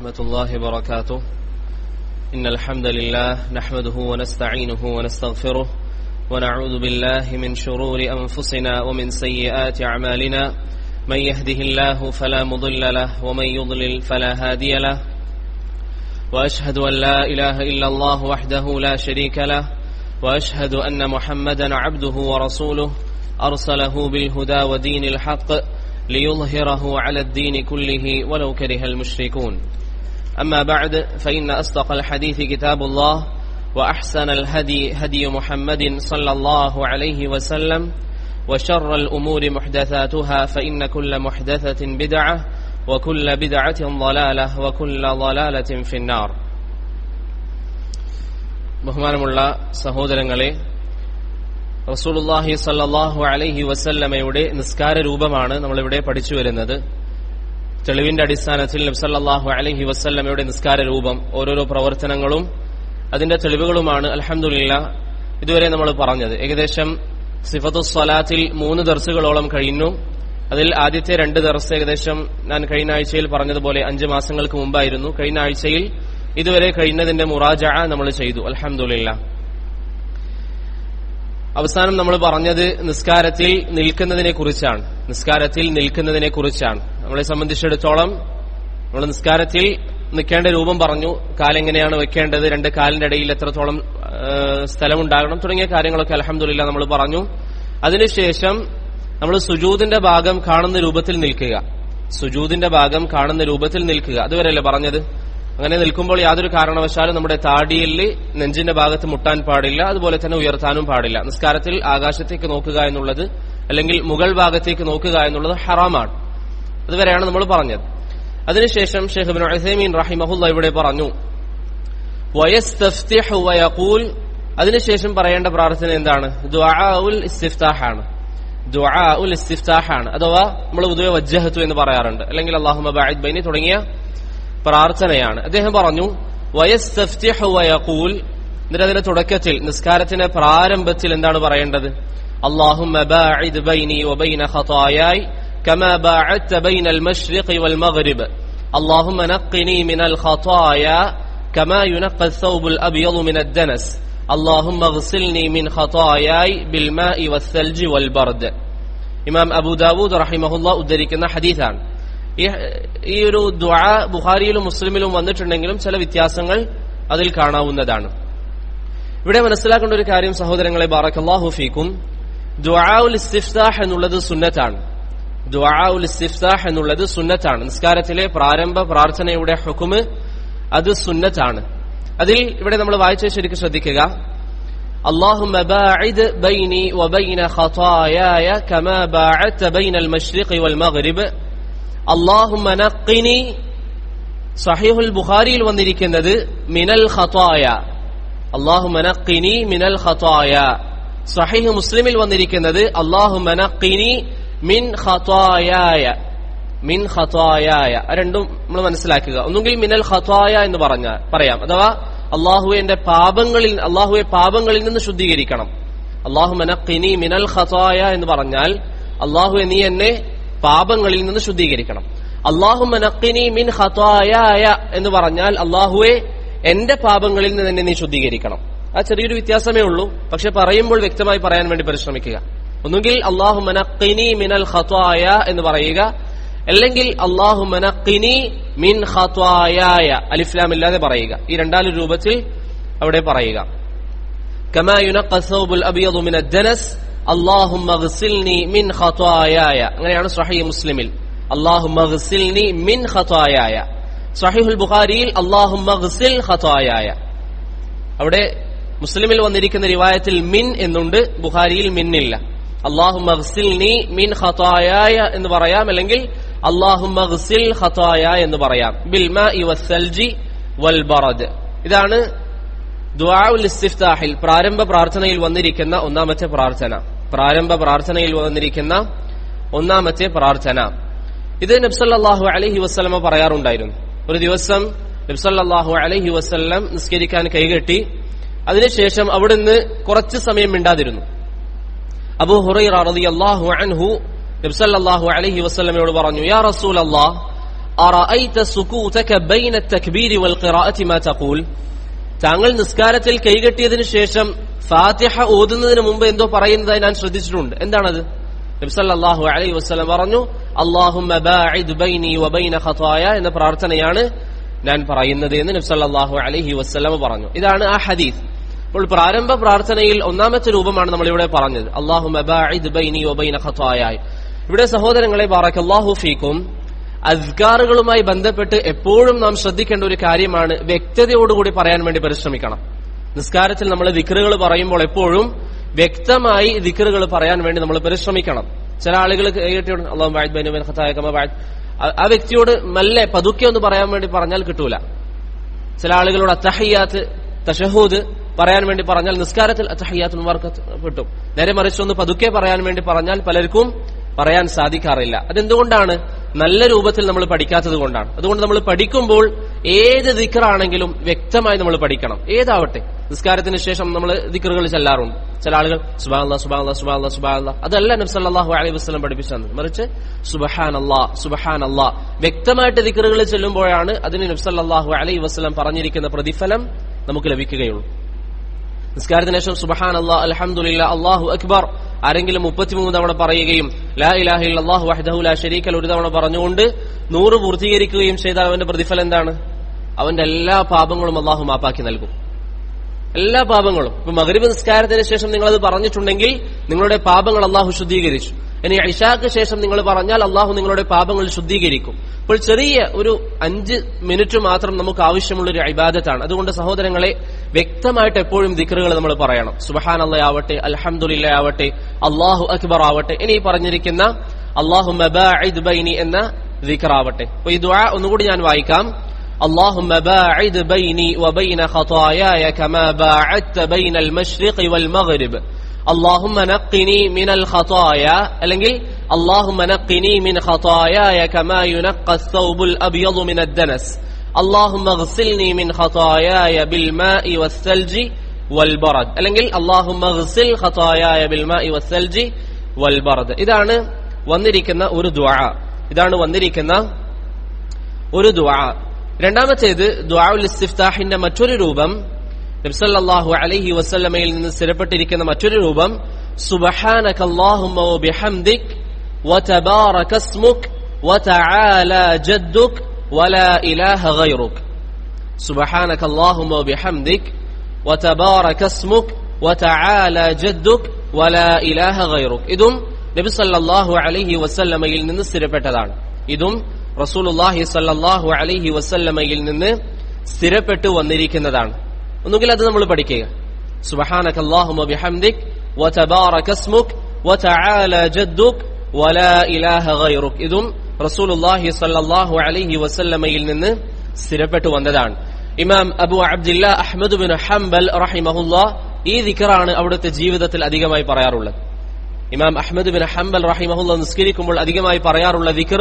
ورحمة الله وبركاته إن الحمد لله نحمده ونستعينه ونستغفره ونعوذ بالله من شرور أنفسنا ومن سيئات أعمالنا من يهده الله فلا مضل له ومن يضلل فلا هادي له وأشهد أن لا إله إلا الله وحده لا شريك له وأشهد أن محمدا عبده ورسوله أرسله بالهدى ودين الحق ليظهره على الدين كله ولو كره المشركون أما بعد فإن أصدق الحديث كتاب الله وأحسن الهدي هدي محمد صلى الله عليه وسلم وشر الأمور محدثاتها فإن كل محدثة بدعة وكل بدعة ضلالة وكل ضلالة في النار ബഹുമാനമുള്ള സഹോദരങ്ങളെ റസൂലുല്ലാഹി സല്ലാഹു അലൈഹി വസല്ലമയുടെ നിസ്കാര രൂപമാണ് നമ്മളിവിടെ പഠിച്ചു വരുന്നത് തെളിവിന്റെ അടിസ്ഥാനത്തിൽ നബ്സല്ലാഹു അലൈഹി വസല്ലമയുടെ നിസ്കാര രൂപം ഓരോരോ പ്രവർത്തനങ്ങളും അതിന്റെ തെളിവുകളുമാണ് അലഹമുല്ല ഇതുവരെ നമ്മൾ പറഞ്ഞത് ഏകദേശം സിഫത്തു സ്വലാത്തിൽ മൂന്ന് ദർസുകളോളം കഴിഞ്ഞു അതിൽ ആദ്യത്തെ രണ്ട് ദർസ് ഏകദേശം ഞാൻ കഴിഞ്ഞ ആഴ്ചയിൽ പറഞ്ഞതുപോലെ അഞ്ച് മാസങ്ങൾക്ക് മുമ്പായിരുന്നു കഴിഞ്ഞ ആഴ്ചയിൽ ഇതുവരെ കഴിഞ്ഞതിന്റെ മുറാജ നമ്മൾ ചെയ്തു അലഹമുല്ല അവസാനം നമ്മൾ പറഞ്ഞത് നിസ്കാരത്തിൽ നിൽക്കുന്നതിനെ കുറിച്ചാണ് നിസ്കാരത്തിൽ നിൽക്കുന്നതിനെ കുറിച്ചാണ് നമ്മളെ സംബന്ധിച്ചിടത്തോളം നമ്മൾ നിസ്കാരത്തിൽ നിൽക്കേണ്ട രൂപം പറഞ്ഞു കാലെങ്ങനെയാണ് വെക്കേണ്ടത് രണ്ട് കാലിന്റെ ഇടയിൽ എത്രത്തോളം സ്ഥലമുണ്ടാകണം തുടങ്ങിയ കാര്യങ്ങളൊക്കെ അലഹമുല്ല നമ്മൾ പറഞ്ഞു അതിനുശേഷം നമ്മൾ സുജൂദിന്റെ ഭാഗം കാണുന്ന രൂപത്തിൽ നിൽക്കുക സുജൂദിന്റെ ഭാഗം കാണുന്ന രൂപത്തിൽ നിൽക്കുക അതുവരെയല്ലേ പറഞ്ഞത് അങ്ങനെ നിൽക്കുമ്പോൾ യാതൊരു കാരണവശാലും നമ്മുടെ താടിയിൽ നെഞ്ചിന്റെ ഭാഗത്ത് മുട്ടാൻ പാടില്ല അതുപോലെ തന്നെ ഉയർത്താനും പാടില്ല നിസ്കാരത്തിൽ ആകാശത്തേക്ക് നോക്കുക എന്നുള്ളത് അല്ലെങ്കിൽ മുകൾ ഭാഗത്തേക്ക് നോക്കുക എന്നുള്ളത് ഹറാമാണ് അതുവരെയാണ് നമ്മൾ പറഞ്ഞത് അതിനുശേഷം ഷെയ്ഖ് ബിൻ ഉസൈമീൻ റഹിമഹുല്ല ഇവിടെ പറഞ്ഞു വയസ്തഫ്തിഹ് അതിനുശേഷം പറയേണ്ട പ്രാർത്ഥന എന്താണ് ദുആഉൽ ഇസ്തിഫ്താഹാണ് ദുആഉൽ ഇസ്തിഫ്താഹാണ് അഥവാ നമ്മൾ പൊതുവെ വജ്ജഹത്തു എന്ന് പറയാറുണ്ട് അല്ലെങ്കിൽ അള്ളാഹുമ ബഅദ് ബൈനി തുടങ്ങിയ പ്രാർത്ഥനയാണ് അദ്ദേഹം പറഞ്ഞു വയസ്തഫ്തിഹ് വയഖൂൽ എന്നിട്ട് അതിന്റെ തുടക്കത്തിൽ നിസ്കാരത്തിന്റെ പ്രാരംഭത്തിൽ എന്താണ് പറയേണ്ടത് اللهم باعد بيني وبين خطاياي كما باعدت بين المشرق والمغرب اللهم نقني من الخطايا كما ينقى الثوب الأبيض من الدنس اللهم اغسلني من خطاياي بالماء والثلج والبرد ഇമാം അബൂ ദാവൂദ് റഹിമഹുല്ല ഉദ്ധരിക്കുന്ന ഹദീസാണ് ഈ ഒരു ദുആ ബുഖാരിയിലും മുസ്ലിമിലും വന്നിട്ടുണ്ടെങ്കിലും ചില വ്യത്യാസങ്ങൾ അതിൽ കാണാവുന്നതാണ് ഇവിടെ മനസ്സിലാക്കേണ്ട ഒരു കാര്യം സഹോദരങ്ങളെ ബാറക്കല്ലാഹു ഫീക്കും ദുആഉൽ ഇസ്തിഫ്താഹ് എന്നുള്ളത് സുന്നത്താണ് ദുആഉൽ ഇസ്തിഫ്താഹ് എന്നുള്ളത് സുന്നത്താണ് നിസ്കാരത്തിലെ പ്രാരംഭ പ്രാർത്ഥനയുടെ ഹുക്കുമ് അത് സുന്നത്താണ് അതിൽ ഇവിടെ നമ്മൾ വായിച്ച ശരിക്കും ശ്രദ്ധിക്കുക اللهم باعد بيني وبين خطاياي كما باعدت بين المشرق والمغرب اللهم نقني സഹീഹുൽ ബുഖാരിയിൽ വന്നിരിക്കുന്നത് മിനൽ ഖതായ അള്ളാഹു മനക്കിനി മിനൽ ഖതായ സഹീഹ് മുസ്ലിമിൽ വന്നിരിക്കുന്നത് അള്ളാഹു മനക്കിനി മിൻ ഖതായായ മിൻ ഖതായായ രണ്ടും നമ്മൾ മനസ്സിലാക്കുക ഒന്നുകിൽ മിനൽ ഖതായ എന്ന് പറഞ്ഞ പറയാം അഥവാ അള്ളാഹു എന്റെ പാപങ്ങളിൽ അള്ളാഹുവെ പാപങ്ങളിൽ നിന്ന് ശുദ്ധീകരിക്കണം അള്ളാഹു മനക്കിനി മിനൽ ഖതായ എന്ന് പറഞ്ഞാൽ അള്ളാഹു നീ എന്നെ പാപങ്ങളിൽ നിന്ന് ശുദ്ധീകരിക്കണം അള്ളാഹു മനക്കിനി മിൻ ഖതായായ എന്ന് പറഞ്ഞാൽ അള്ളാഹുവെ എന്റെ പാപങ്ങളിൽ നിന്ന് തന്നെ നീ ശുദ്ധീകരിക്കണം ആ ചെറിയൊരു വ്യത്യാസമേ ഉള്ളൂ പക്ഷെ പറയുമ്പോൾ വ്യക്തമായി പറയാൻ വേണ്ടി പരിശ്രമിക്കുക ഒന്നുകിൽ അള്ളാഹു മനക്കിനി മിനൽ ഖതായ എന്ന് പറയുക അല്ലെങ്കിൽ അള്ളാഹു മനക്കിനി മിൻ ഖത്വായായ അലിഫ്ലാം ഇല്ലാതെ പറയുക ഈ രണ്ടാലും രൂപത്തിൽ അവിടെ പറയുക كما ينقى الثوب الأبيض من الدنس اللهم اغسلني من خطاياي അങ്ങനെയാണ് സ്വഹീഹ് മുസ്ലിമിൽ اللهم اغسلني من خطاياي സ്വഹീഹുൽ ബുഖാരിയിൽ اللهم اغسل خطاياي അവിടെ മുസ്ലിമിൽ വന്നിരിക്കുന്ന റിവായത്തിൽ മിൻ എന്നുണ്ട് ബുഖാരിയിൽ മിന്നില്ല അള്ളാഹു മഗ്സിൽനി മിൻ ഖതായായ എന്ന് പറയാം അല്ലെങ്കിൽ അള്ളാഹു മഗ്സിൽ ഖതായ എന്ന് പറയാം ബിൽമാ വസ്സൽജി വൽ ബറദ് ഇതാണ് ദുആഉൽ ഇസ്തിഫ്താഹിൽ പ്രാരംഭ പ്രാർത്ഥനയിൽ വന്നിരിക്കുന്ന ഒന്നാമത്തെ പ്രാർത്ഥന പ്രാരംഭ പ്രാർത്ഥനയിൽ വന്നിരിക്കുന്ന ഒന്നാമത്തെ പ്രാർത്ഥന ഇത് നബ്സല്ലാഹു അലഹി വസ്ലമ പറയാറുണ്ടായിരുന്നു ഒരു ദിവസം നബ്സല്ലാഹു അലഹി വസ്ലം നിസ്കരിക്കാൻ കൈകെട്ടി അതിനുശേഷം അവിടുന്ന് കുറച്ച് സമയം മിണ്ടാതിരുന്നു അബൂ ഹുറൈറ റളിയല്ലാഹു അൻഹു നബ്സല്ലാഹു അലൈഹി വസല്ലമയോട് പറഞ്ഞു യാ റസൂൽ അള്ളാഹ് أرأيت سكوتك بين التكبير والقراءة ما تقول താങ്കൾ നിസ്കാരത്തിൽ കൈകെട്ടിയതിനു ശേഷം ഫാത്തിഹ ഓതുന്നതിന് മുമ്പ് എന്തോ പറയുന്നതായി ഞാൻ ശ്രദ്ധിച്ചിട്ടുണ്ട് എന്താണത് നബ്സല്ലാഹു അലൈഹി വസ്ലം പറഞ്ഞു അള്ളാഹുമ്മ ബാഇദ് ബൈനി വബൈന ഖതായ എന്ന പ്രാർത്ഥനയാണ് ഞാൻ പറയുന്നത് എന്ന് നബ്സല്ലാഹു അലൈഹി വസ്ലം പറഞ്ഞു ഇതാണ് ആ ഹദീസ് അപ്പോൾ പ്രാരംഭ പ്രാർത്ഥനയിൽ ഒന്നാമത്തെ രൂപമാണ് നമ്മൾ ഇവിടെ പറഞ്ഞത് അള്ളാഹുമ്മ ബാഇദ് ബൈനി വബൈന ഖതായ ഇവിടെ സഹോദരങ്ങളെ ബാറക്കല്ലാഹു ഫീക്കും അസ്കാറുകളുമായി ബന്ധപ്പെട്ട് എപ്പോഴും നാം ശ്രദ്ധിക്കേണ്ട ഒരു കാര്യമാണ് വ്യക്തതയോടുകൂടി പറയാൻ വേണ്ടി പരിശ്രമിക്കണം നിസ്കാരത്തിൽ നമ്മൾ ദിക്കറുകൾ പറയുമ്പോൾ എപ്പോഴും വ്യക്തമായി ദിക്കറുകൾ പറയാൻ വേണ്ടി നമ്മൾ പരിശ്രമിക്കണം ചില ആളുകൾ കേട്ടിട്ടുണ്ട് അള്ളാഹു ബാദ് ബൈനുബൈൻ ഖത്തായ കമ ബാദ് ആ- ആ വ്യക്തിയോട് മെല്ലെ പതുക്കെ ഒന്ന് പറയാൻ വേണ്ടി പറഞ്ഞാൽ കിട്ടൂല ചില ആളുകളോട് അത്തഹയ്യാത്ത് തഷഹൂദ് പറയാൻ വേണ്ടി പറഞ്ഞാൽ നിസ്കാരത്തിൽ അത്തഹയ്യാത്ത് മുബാർക്കത്ത് കിട്ടും നേരെ മറിച്ച് ഒന്ന് പതുക്കെ പറയാൻ വേണ്ടി പറഞ്ഞാൽ പലർക്കും പറയാൻ സാധിക്കാറില്ല അതെന്തുകൊണ്ടാണ് നല്ല രൂപത്തിൽ നമ്മൾ പഠിക്കാത്തത് കൊണ്ടാണ് അതുകൊണ്ട് നമ്മൾ പഠിക്കുമ്പോൾ ഏത് ദിക്കറാണെങ്കിലും വ്യക്തമായി നമ്മൾ പഠിക്കണം ഏതാവട്ടെ നിസ്കാരത്തിന് ശേഷം നമ്മൾ ദിക്കറുകൾ ചെല്ലാറുണ്ട് ചില ആളുകൾ സുബാനുള്ള സുബാനുള്ള സുബാനുള്ള സുബാനുള്ള അതല്ല നബ്സല്ലാഹു അലൈഹി വസ്ലം പഠിപ്പിച്ചത് മറിച്ച് സുബഹാൻ അള്ളാ സുബഹാൻ അള്ളാ വ്യക്തമായിട്ട് ദിക്കറുകൾ ചെല്ലുമ്പോഴാണ് അതിന് നബ്സല്ലാഹു അലൈഹി വസ്ലം പറഞ്ഞിരിക്കുന്ന പ്രതിഫലം നമുക്ക് ലഭിക്കുകയുള്ളൂ നിസ്കാരത്തിന് ശേഷം സുബഹാൻ അള്ളാഹ് അലഹമുല്ല അള്ളാഹു അക്ബർ ആരെങ്കിലും മുപ്പത്തിമൂന്ന് തവണ പറയുകയും ലാ ഇലാഹി അള്ളാഹു വഹദഹു ലാ ഷരീക്കൽ ഒരു തവണ പറഞ്ഞുകൊണ്ട് നൂറ് പൂർത്തീകരിക്കുകയും ചെയ്താൽ അവന്റെ പ്രതിഫലം എന്താണ് അവന്റെ എല്ലാ പാപങ്ങളും അള്ളാഹു മാപ്പാക്കി നൽകും എല്ലാ പാപങ്ങളും ഇപ്പൊ മകരിബ് നിസ്കാരത്തിന് ശേഷം നിങ്ങൾ അത് പറഞ്ഞിട്ടുണ്ടെങ്കിൽ നിങ്ങളുടെ പാപങ്ങൾ അള്ളാഹു ശുദ്ധീകരിച്ചു ഇനി ഇഷാക്ക് ശേഷം നിങ്ങൾ പറഞ്ഞാൽ അള്ളാഹു നിങ്ങളുടെ പാപങ്ങൾ ശുദ്ധീകരിക്കും അപ്പോൾ ചെറിയ ഒരു അഞ്ച് മിനിറ്റ് മാത്രം നമുക്ക് ആവശ്യമുള്ള ഒരു ഇബാദത്താണ് അതുകൊണ്ട് സഹോദരങ്ങളെ വ്യക്തമായിട്ട് എപ്പോഴും ദിക്റുകൾ നമ്മൾ പറയണം സുബഹാൻ ആവട്ടെ അൽഹംദുലില്ല ആവട്ടെ അള്ളാഹു അക്ബർ ആവട്ടെ ഇനി ഈ പറഞ്ഞിരിക്കുന്ന അള്ളാഹു ബൈനി എന്ന ദിക്റാവട്ടെ അപ്പൊ ഈ ദുആ ഒന്നുകൂടി ഞാൻ വായിക്കാം اللهم باعد بيني وبين خطاياي كما باعدت بين المشرق والمغرب اللهم نقني من الخطايا അല്ലെങ്കിൽ اللهم نقني من خطاياي كما ينقى الثوب الأبيض من الدنس اللهم اغسلني من خطاياي بالماء والثلج والبرد അല്ലെങ്കിൽ اللهم اغسل خطاياي بالماء والثلج والبرد ഇതാണ് വന്നിരിക്കുന്ന ഒരു ദുആ ഇതാണ് വന്നിരിക്കുന്ന ഒരു ദുആ രണ്ടാമത്തേത് ദുആഉൽ ഇസ്തിഫ്താഹിന്റെ മറ്റൊരു രൂപം നബ്സല്ലാഹു അലൈഹി വസല്ലമയിൽ നിന്ന് സ്ഥിരപ്പെട്ടിരിക്കുന്ന മറ്റൊരു രൂപം സുബ്ഹാനക അല്ലാഹുമ്മ വബിഹംദിക് വതബാറക ഇസ്മുക് വതആല ജദ്ദുക് വലാ ഇലാഹ ഗൈറുക് സുബ്ഹാനക അല്ലാഹുമ്മ വബിഹംദിക് വതബാറക ഇസ്മുക് വതആല ജദ്ദുക് വലാ ഇലാഹ ഗൈറുക് ഇതും നബി സല്ലല്ലാഹു അലൈഹി വസല്ലമയിൽ നിന്ന് സ്ഥിരപ്പെട്ടതാണ് ഇതും റസൂലുള്ളാഹി സല്ലല്ലാഹു അലൈഹി വസല്ലമയിൽ നിന്ന് സ്ഥിരപ്പെട്ടു വന്നിരിക്കുന്നതാണ് ഒന്നുകിൽ അത് നമ്മൾ പഠിക്കുക സുബ്ഹാനക അല്ലാഹുമ്മ ബിഹംദിക് വതബാറക ഇസ്മുക് വതആല ജദ്ദുക് വലാ ഇലാഹ ഗൈറുക് ഇതും റസൂലുള്ളാഹി സല്ലല്ലാഹു അലൈഹി വസല്ലമയിൽ നിന്ന് സ്ഥിരപ്പെട്ടു വന്നതാണ് Imam Abu Abdillah Ahmad bin Hanbal റഹിമഹുല്ലാ ഈ ദിക്റാണ് അവിടുത്തെ ജീവിതത്തിൽ അധികമായി പറയാറുള്ളത് ഇമാം അഹ്മദ് ബിൻ ഹംബൽ റഹിമഹുല്ല നിസ്കരിക്കുമ്പോൾ അധികമായി പറയാറുള്ള ദിക്ർ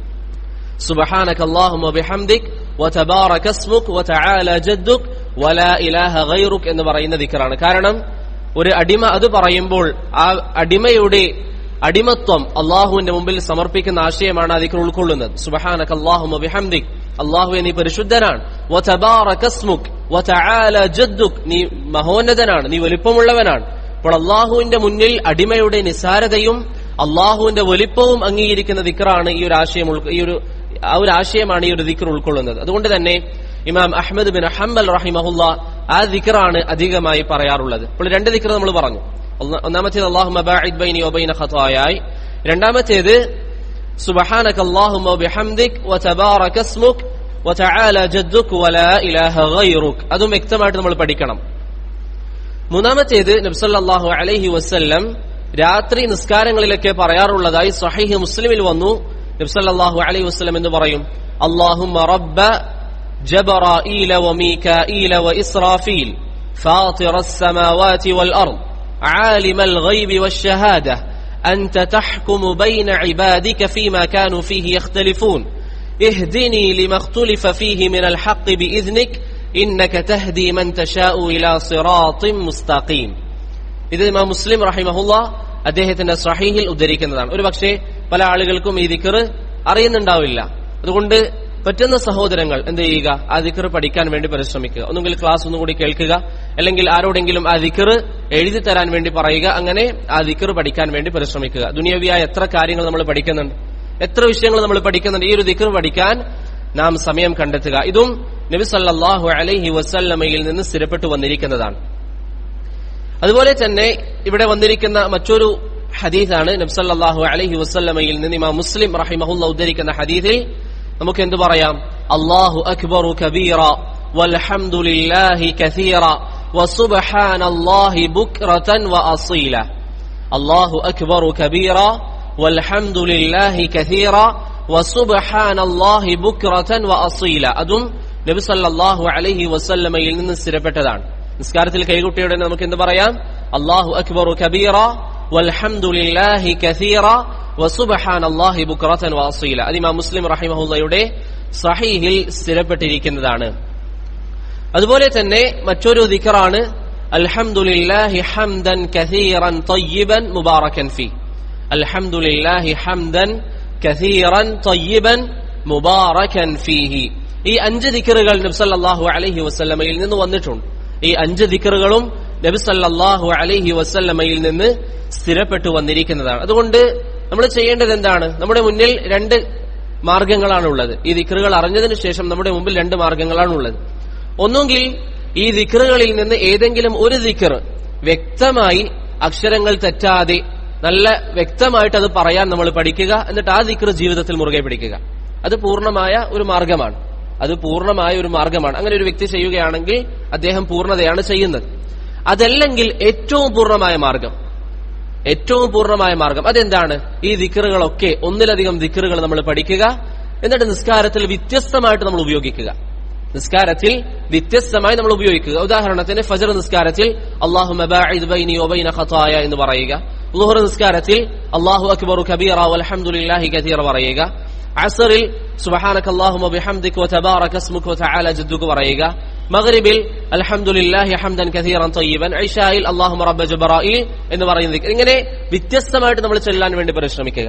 سبحانك اللهم وبحمدك وتبارك اسمك وتعالى جدك ولا إله غيرك എന്ന് പറയുന്ന ദിക്റാണ് കാരണം ഒരു അടിമ അത് പറയുമ്പോൾ ആ അടിമയുടെ അടിമത്വം അള്ളാഹുവിന്റെ മുമ്പിൽ സമർപ്പിക്കുന്ന ആശയമാണ് അതിൽ ഉൾക്കൊള്ളുന്നത് സുബഹാനക അല്ലാഹുമ്മ ബിഹംദിക് അള്ളാഹു നീ പരിശുദ്ധനാണ് വതബാറക ഇസ്മുക് വതആല ജദ്ദുക് നീ മഹോന്നതനാണ് നീ വലിപ്പമുള്ളവനാണ് അപ്പോൾ അള്ളാഹുവിന്റെ മുന്നിൽ അടിമയുടെ നിസാരതയും അള്ളാഹുവിന്റെ വലിപ്പവും അംഗീകരിക്കുന്ന ദിക്റാണ് ഈ ഒരു ആശയം ഉൾ- ഈ ഒരു ആ ഒരു ആശയമാണ് ഈ ഒരു ദിക്ർ ഉൾക്കൊള്ളുന്നത് അതുകൊണ്ട് തന്നെ ഇമാം അഹമ്മദ് ബിൻ ഹംബൽ റഹിമഹുല്ല ആ ദിക്റാണ് അധികമായി പറയാറുള്ളത് അപ്പോൾ രണ്ട് ദിക്ർ നമ്മൾ പറഞ്ഞു ഒന്ന്- ഒന്നാമത്തേത് അള്ളാഹു മബാഇദ് ബൈനി വബൈന ഖതായായി രണ്ടാമത്തേത് സുബ്ഹാനക അല്ലാഹുമ്മ വബിഹംദിക് വതബാറക ഇസ്മുക് വതആല ജദ്ദുക് വലാ ഇലാഹ ഗൈറുക് അതും വ്യക്തമായിട്ട് നമ്മൾ പഠിക്കണം മൂന്നാമത്തേത് നബ്സല്ലാഹു അലൈഹി വസ്ല്ലം രാത്രി നിസ്കാരങ്ങളിലൊക്കെ പറയാറുള്ളതായി സഹീഹ് മുസ്ലിമിൽ വന്നു നബ്സല്ലാഹു അലൈഹി വസ്ലം എന്ന് പറയും അള്ളാഹുമ്മ റബ്ബ جبرائيل وميكائيل وإسرافيل فاطر السماوات والأرض عالم الغيب والشهادة أنت تحكم بين عبادك فيما كانوا فيه يختلفون اهدني لما اختلف فيه من الحق بإذنك إنك تهدي من تشاء إلى صراط مستقيم ഇത് ഇമാം മുസ്ലിം റഹിമഹുല്ല അദ്ദേഹത്തിന്റെ സഹീഹിൽ ഉദ്ധരിക്കുന്നതാണ് ഒരു പക്ഷേ പല ആളുകൾക്കും ഈ ദിക്കർ അറിയുന്നുണ്ടാവില്ല അതുകൊണ്ട് പറ്റുന്ന സഹോദരങ്ങൾ എന്ത് ചെയ്യുക ആ ദിക്കർ പഠിക്കാൻ വേണ്ടി പരിശ്രമിക്കുക ഒന്നുകിൽ ക്ലാസ് ഒന്നുകൂടി കേൾക്കുക അല്ലെങ്കിൽ ആരോടെങ്കിലും ആ ദിക്കർ എഴുതി തരാൻ വേണ്ടി പറയുക അങ്ങനെ ആ ദിക്കർ പഠിക്കാൻ വേണ്ടി പരിശ്രമിക്കുക ദുനിയവിയായ എത്ര കാര്യങ്ങൾ നമ്മൾ പഠിക്കുന്നുണ്ട് എത്ര വിഷയങ്ങൾ നമ്മൾ പഠിക്കുന്നുണ്ട് ഈ ഒരു ദിക്കർ പഠിക്കാൻ നാം സമയം കണ്ടെത്തുക ഇതും നബി സല്ലല്ലാഹു അലൈഹി വസല്ലമയിൽ നിന്ന് സ്ഥിരപ്പെട്ടു വന്നിരിക്കുന്നതാണ് അതുപോലെ തന്നെ ഇവിടെ വന്നിരിക്കുന്ന മറ്റൊരു ഹദീസാണ് നബ്സല്ലാഹു അലൈഹി വസല്ലമയിൽ നിന്ന് ഇമാം മുസ്ലിം റഹിമഹുല്ല ഉദ്ധരിക്കുന്ന ഹദീസിൽ നമുക്ക് എന്ത് പറയാം അള്ളാഹു അക്ബറു കബീറ വൽഹംദുലില്ലാഹി കസീറ വസുബ്ഹാനല്ലാഹി ബുക്റതൻ വഅസീല അള്ളാഹു അക്ബറു കബീറ വൽഹംദുലില്ലാഹി കസീറ വസുബ്ഹാനല്ലാഹി ബുക്റതൻ വഅസീല അതും നബി സല്ലല്ലാഹു അലൈഹി വസല്ലമയിൽ നിന്ന് സ്ഥിരപ്പെട്ടതാണ് നിസ്കാരത്തിൽ കൈകുട്ടിയുടെ നമുക്ക് എന്ത് പറയാം അള്ളാഹു അക്ബറു കബീറ വൽഹംദുലില്ലാഹി കസീറ വസുബ്ഹാനല്ലാഹി ബുക്റതൻ വഅസീല അത് ഇമാം മുസ്ലിം റഹിമഹുള്ളയുടെ സഹീഹിൽ സ്ഥിരപ്പെട്ടിരിക്കുന്നതാണ് അതുപോലെ തന്നെ മറ്റൊരു ദിക്റാണ് അൽഹംദുലില്ലാഹി ഹംദൻ കസീറൻ തയ്യിബൻ മുബാറകൻ ഫി അൽഹംദുലില്ലാഹി ഹംദൻ കസീറൻ തയ്യിബൻ മുബാറകൻ ഫീഹി ഈ അഞ്ച് ദിക്കറുകൾ നബ്സല്ലാഹു അലൈഹി വസ്ല്ലമയിൽ നിന്ന് വന്നിട്ടുണ്ട് ഈ അഞ്ച് ദിക്കറുകളും നബി സല്ലല്ലാഹു അലൈഹി വസല്ലമയിൽ നിന്ന് സ്ഥിരപ്പെട്ടു വന്നിരിക്കുന്നതാണ് അതുകൊണ്ട് നമ്മൾ ചെയ്യേണ്ടത് എന്താണ് നമ്മുടെ മുന്നിൽ രണ്ട് മാർഗങ്ങളാണ് ഉള്ളത് ഈ ദിക്കറുകൾ അറിഞ്ഞതിന് ശേഷം നമ്മുടെ മുമ്പിൽ രണ്ട് മാർഗങ്ങളാണ് ഉള്ളത് ഒന്നുകിൽ ഈ ദിക്കറുകളിൽ നിന്ന് ഏതെങ്കിലും ഒരു ദിക്കർ വ്യക്തമായി അക്ഷരങ്ങൾ തെറ്റാതെ നല്ല വ്യക്തമായിട്ട് അത് പറയാൻ നമ്മൾ പഠിക്കുക എന്നിട്ട് ആ ദിക്കർ ജീവിതത്തിൽ മുറുകെ പിടിക്കുക അത് പൂർണ്ണമായ ഒരു മാർഗമാണ് അത് പൂർണ്ണമായ ഒരു മാർഗമാണ് അങ്ങനെ ഒരു വ്യക്തി ചെയ്യുകയാണെങ്കിൽ അദ്ദേഹം പൂർണ്ണതയാണ് ചെയ്യുന്നത് അതല്ലെങ്കിൽ ഏറ്റവും പൂർണ്ണമായ മാർഗം ഏറ്റവും പൂർണ്ണമായ മാർഗം അതെന്താണ് ഈ ദിക്കറുകളൊക്കെ ഒന്നിലധികം ദിക്കറുകൾ നമ്മൾ പഠിക്കുക എന്നിട്ട് നിസ്കാരത്തിൽ വ്യത്യസ്തമായിട്ട് നമ്മൾ ഉപയോഗിക്കുക നിസ്കാരത്തിൽ വ്യത്യസ്തമായി നമ്മൾ ഉപയോഗിക്കുക ഉദാഹരണത്തിന് ഫജർ നിസ്കാരത്തിൽ അള്ളാഹു ഖത്തായ എന്ന് പറയുക ലുഹർ നിസ്കാരത്തിൽ അള്ളാഹു അക്ബർ കബീറ വൽഹംദുലില്ലാഹി കതീറ പറയുക അസറിൽ സുബ്ഹാനക അല്ലാഹുമ്മ ബിഹംദിക വതബാറക ഇസ്മുക വതആല ജദ്ദുക പറയുക മഗ്രിബിൽ അൽഹംദുലില്ലാഹി ഹംദൻ കതീറൻ തയ്യിബൻ ഇശായിൽ അല്ലാഹുമ്മ റബ്ബ ജബറായിൽ എന്ന് പറയുന്ന ദിക്ർ ഇങ്ങനെ വ്യത്യസ്തമായിട്ട് നമ്മൾ ചെല്ലാൻ വേണ്ടി പരിശ്രമിക്കുക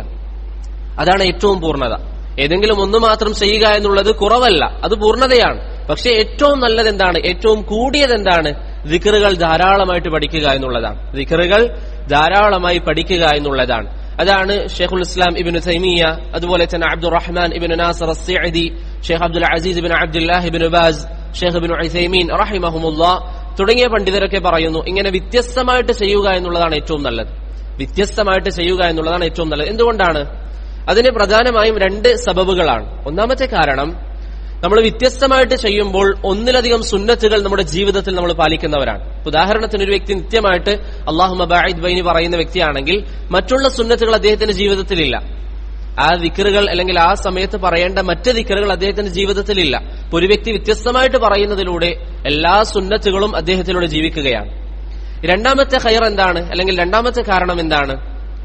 അതാണ് ഏറ്റവും പൂർണ്ണത ഏതെങ്കിലും ഒന്ന് മാത്രം ചെയ്യുക എന്നുള്ളത് കുറവല്ല അത് പൂർണ്ണതയാണ് പക്ഷെ ഏറ്റവും നല്ലത് എന്താണ് ഏറ്റവും കൂടിയത് എന്താണ് ദിക്കറുകൾ ധാരാളമായിട്ട് പഠിക്കുക എന്നുള്ളതാണ് ദിക്കറുകൾ ധാരാളമായി പഠിക്കുക എന്നുള്ളതാണ് അതാണ് ഷെയ്ഖുൽ ഇസ്ലാം ഇബിന് തൈമിയ അതുപോലെ തന്നെ Abdurrahman ibn Nasir Assadi Sheikh Abdul Aziz ibn Abdullah ibn Baz Sheikh ibn Uthaymeen റഹിമഹുമുല്ല തുടങ്ങിയ പണ്ഡിതരൊക്കെ പറയുന്നു ഇങ്ങനെ വ്യത്യസ്തമായിട്ട് ചെയ്യുക എന്നുള്ളതാണ് ഏറ്റവും നല്ലത് വ്യത്യസ്തമായിട്ട് ചെയ്യുക എന്നുള്ളതാണ് ഏറ്റവും നല്ലത് എന്തുകൊണ്ടാണ് അതിന് പ്രധാനമായും രണ്ട് സബബുകളാണ് ഒന്നാമത്തെ കാരണം നമ്മൾ വ്യത്യസ്തമായിട്ട് ചെയ്യുമ്പോൾ ഒന്നിലധികം സുന്നത്തുകൾ നമ്മുടെ ജീവിതത്തിൽ നമ്മൾ പാലിക്കുന്നവരാണ് ഉദാഹരണത്തിന് ഒരു വ്യക്തി നിത്യമായിട്ട് അള്ളാഹു മബായിദ് ബൈനി പറയുന്ന വ്യക്തിയാണെങ്കിൽ മറ്റുള്ള സുന്നത്തുകൾ അദ്ദേഹത്തിന്റെ ജീവിതത്തിലില്ല ആ ദിക്കറുകൾ അല്ലെങ്കിൽ ആ സമയത്ത് പറയേണ്ട മറ്റ് ദിക്കറുകൾ അദ്ദേഹത്തിന്റെ ജീവിതത്തിലില്ല അപ്പൊ ഒരു വ്യക്തി വ്യത്യസ്തമായിട്ട് പറയുന്നതിലൂടെ എല്ലാ സുന്നത്തുകളും അദ്ദേഹത്തിലൂടെ ജീവിക്കുകയാണ് രണ്ടാമത്തെ ഹയർ എന്താണ് അല്ലെങ്കിൽ രണ്ടാമത്തെ കാരണം എന്താണ്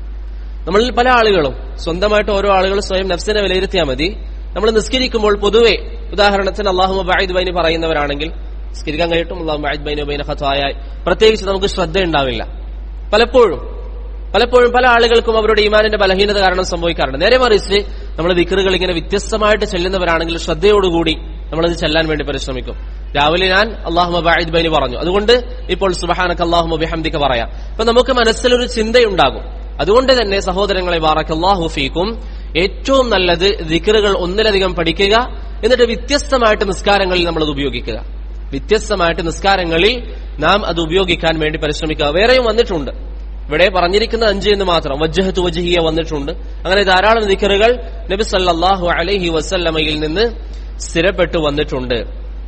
നമ്മളിൽ പല ആളുകളും സ്വന്തമായിട്ട് ഓരോ ആളുകൾ സ്വയം നഫ്സിനെ വിലയിരുത്തിയാൽ മതി നമ്മൾ നിസ്കരിക്കുമ്പോൾ പൊതുവെ ഉദാഹരണത്തിന് അള്ളാഹു ബായിദ് ബൈനി പറയുന്നവരാണെങ്കിൽ നിസ്കരിക്കാൻ കഴിയിട്ടും അള്ളാഹു ബായിദ് ബൈനി ബൈന ഖത്തായ പ്രത്യേകിച്ച് നമുക്ക് ശ്രദ്ധ ഉണ്ടാവില്ല പലപ്പോഴും പലപ്പോഴും പല ആളുകൾക്കും അവരുടെ ഈമാനിന്റെ ബലഹീനത കാരണം സംഭവിക്കാറുണ്ട് നേരെ മറിച്ച് നമ്മൾ വിക്കറുകൾ ഇങ്ങനെ വ്യത്യസ്തമായിട്ട് ചെല്ലുന്നവരാണെങ്കിൽ ശ്രദ്ധയോടുകൂടി നമ്മളത് ചെല്ലാൻ വേണ്ടി പരിശ്രമിക്കും രാവിലെ ഞാൻ അള്ളാഹു ബായിദ് ബൈനി പറഞ്ഞു അതുകൊണ്ട് ഇപ്പോൾ സുബഹാനക്ക് അള്ളാഹു ബിഹംദിക്ക പറയാം അപ്പൊ നമുക്ക് മനസ്സിലൊരു ചിന്തയുണ്ടാകും അതുകൊണ്ട് തന്നെ സഹോദരങ്ങളെ വാറക്കല്ലാഹു ഫീക്കും ഏറ്റവും നല്ലത് ദിക്കറുകൾ ഒന്നിലധികം പഠിക്കുക എന്നിട്ട് വ്യത്യസ്തമായിട്ട് നിസ്കാരങ്ങളിൽ നമ്മൾ അത് ഉപയോഗിക്കുക വ്യത്യസ്തമായിട്ട് നിസ്കാരങ്ങളിൽ നാം അത് ഉപയോഗിക്കാൻ വേണ്ടി പരിശ്രമിക്കുക വേറെയും വന്നിട്ടുണ്ട് ഇവിടെ പറഞ്ഞിരിക്കുന്ന അഞ്ച് എന്ന് മാത്രം വജ്ജഹത്ത് വജ്ഹിയ വന്നിട്ടുണ്ട് അങ്ങനെ ധാരാളം ദിക്കറുകൾ നബി സല്ലല്ലാഹു അലൈഹി വസല്ലമയിൽ നിന്ന് സ്ഥിരപ്പെട്ടു വന്നിട്ടുണ്ട്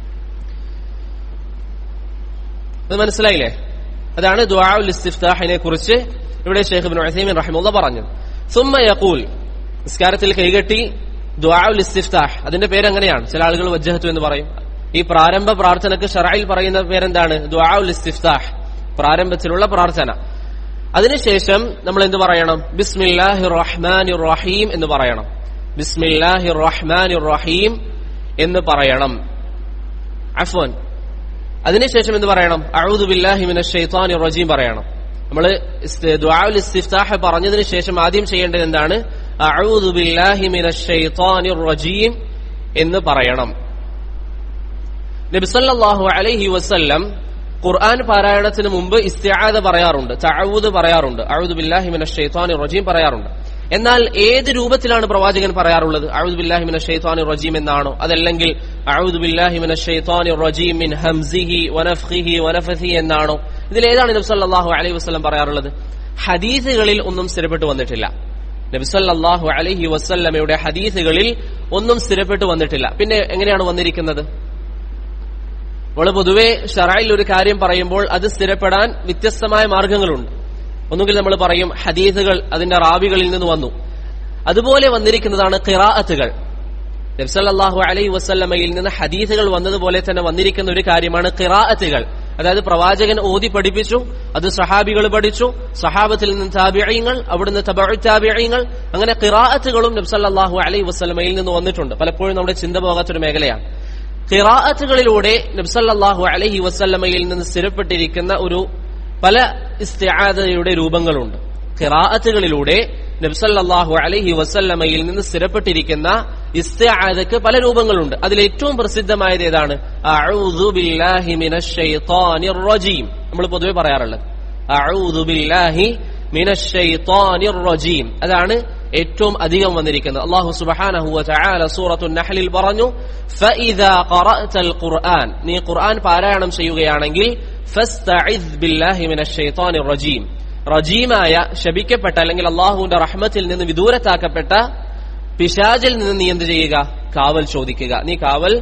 അത് മനസ്സിലായില്ലേ അതാണ് ദുആഉൽ ഇസ്തിഫ്താഹിനെ കുറിച്ച് ഇവിടെ ഷെയ്ഖ് ഇബ്നു ഉസൈമിൻ റഹിമുള്ള പറഞ്ഞു സുമ്മ യഖൂൽ നിസ്കാരത്തിൽ കൈകെട്ടി ദുആഉൽ ഇസ്തിഫ്താഹ് അതിന്റെ പേര് അങ്ങനെയാണ് ചില ആളുകൾ വജ്ജഹത്തു എന്ന് പറയും ഈ പ്രാരംഭ പ്രാർത്ഥനക്ക് ഷറയിൽ പറയുന്ന പേരെന്താണ് ദുആഉൽ ഇസ്തിഫ്താഹ് പ്രാരംഭത്തിലുള്ള പ്രാർത്ഥന അതിനുശേഷം നമ്മൾ എന്ത് പറയണം ബിസ്മില്ലാഹി റഹ്മാനി റഹീം എന്ന് പറയണം ബിസ്മില്ലാഹി റഹ്മാനി റഹീം എന്ന് പറയണം അഫ്വൻ അതിനുശേഷം എന്ത് പറയണം അഊദു ബില്ലാഹി മിനശ് ശൈത്താനി റജീം പറയണം നമ്മൾ ദുആഉൽ ഇസ്തിഫ്താഹ് പറഞ്ഞതിന് ശേഷം ആദ്യം ചെയ്യേണ്ടത് എന്താണ് അഊദു ബില്ലാഹി മിനശ് ശൈത്താനിർ റജീം എന്ന് പറയണം നബിസല്ലാഹു അലൈഹി വസല്ലം ഖുർആൻ പാരായണത്തിന് മുമ്പ് ഇസ്തിആദ പറയാറുണ്ട് തഅവൂദ് പറയാറുണ്ട് അഊദു ബില്ലാഹി മിനശ് ശൈത്വാനിർ റജീം പറയാറുണ്ട് എന്നാൽ ഏത് രൂപത്തിലാണ് പ്രവാചകൻ പറയാറുള്ളത് അഊദു ബില്ലാഹി മിനശ് ശൈത്വാനിർ റജീം എന്നാണോ അതല്ലെങ്കിൽ അഊദു ബില്ലാഹി മിനശ് ശൈത്വാനിർ റജീം മിൻ ഹംസിഹി വനഫ്ഖിഹി വനഫഥി എന്നാണോ ഇതിലേതാണ് നബി സല്ലല്ലാഹു അലൈഹി വസല്ലം പറയാറുള്ളത് ഹദീസുകളിൽ ഒന്നും സ്ഥിരപ്പെട്ടു വന്നിട്ടില്ല നബി സല്ലല്ലാഹു അലൈഹി വസല്ലമയുടെ ഹദീസുകളിൽ ഒന്നും സ്ഥിരപ്പെട്ടു വന്നിട്ടില്ല പിന്നെ എങ്ങനെയാണ് വന്നിരിക്കുന്നത് നമ്മൾ പൊതുവെ ഷറായിൽ ഒരു കാര്യം പറയുമ്പോൾ അത് സ്ഥിരപ്പെടാൻ വ്യത്യസ്തമായ മാർഗങ്ങളുണ്ട് ഒന്നുകിൽ നമ്മൾ പറയും ഹദീസുകൾ അതിന്റെ റാവികളിൽ നിന്ന് വന്നു അതുപോലെ വന്നിരിക്കുന്നതാണ് ഖിറാഅത്തുകൾ നബ്സല്ലാഹു അലൈ വസ്ല്ലമയിൽ നിന്ന് ഹദീസുകൾ വന്നതുപോലെ തന്നെ വന്നിരിക്കുന്ന ഒരു കാര്യമാണ് ഖിറാഅത്തുകൾ അതായത് പ്രവാചകൻ ഓതി പഠിപ്പിച്ചു അത് സഹാബികൾ പഠിച്ചു സഹാബത്തിൽ നിന്ന് താബിയങ്ങൾ അവിടുന്ന് താബിയങ്ങൾ അങ്ങനെ ഖിറാഅത്തുകളും നബ്സല്ലാഹു അലൈ വസ്ലമയിൽ നിന്ന് വന്നിട്ടുണ്ട് പലപ്പോഴും നമ്മുടെ ചിന്ത പോകാത്തൊരു മേഖലയാണ് ഖിറാഅത്തുകളിലൂടെ നബ്സല്ലാഹു അലഹി വസ്ല്ലമയിൽ നിന്ന് സ്ഥിരപ്പെട്ടിരിക്കുന്ന ഒരു പല ഇസ്തിആദയുടെ രൂപങ്ങളുണ്ട് ഖിറാഅത്തുകളിലൂടെ നബ്സല്ലാഹു അലഹി വസല്ലമയിൽ നിന്ന് സ്ഥിരപ്പെട്ടിരിക്കുന്ന ഇസ്തിആദക്ക് പല രൂപങ്ങളുണ്ട് അതിൽ ഏറ്റവും പ്രസിദ്ധമായത് ഏതാണ് അഊദു ബില്ലാഹി മിനശ് ശൈത്വാനിർ റജീം നമ്മൾ പൊതുവെ പറയാറുള്ളത് അഊദു ബില്ലാഹി മിനശ് ശൈത്വാനിർ റജീം അതാണ് ഏറ്റവും അധികം വന്നിരിക്കുന്നത് അള്ളാഹു സുബ്ഹാനഹു വതആല സൂറത്തുൻ നഹ്ലിൽ പറഞ്ഞു ഫഇദാ ഖറഅതൽ ഖുർആൻ നീ ഖുർആൻ പാരായണം ചെയ്യുകയാണെങ്കിൽ ഫസ്തഇദ് ബില്ലാഹി മിനശ് ശൈത്വാനിർ റജീം റജീമായ ശപിക്കപ്പെട്ട അല്ലെങ്കിൽ അള്ളാഹുവിന്റെ റഹ്മത്തിൽ നിന്ന് വിദൂരത്താക്കപ്പെട്ട പിശാചിൽ നിന്ന് നീ എന്ത് ചെയ്യുക കാവൽ ചോദിക്കുക നീ കാവൽ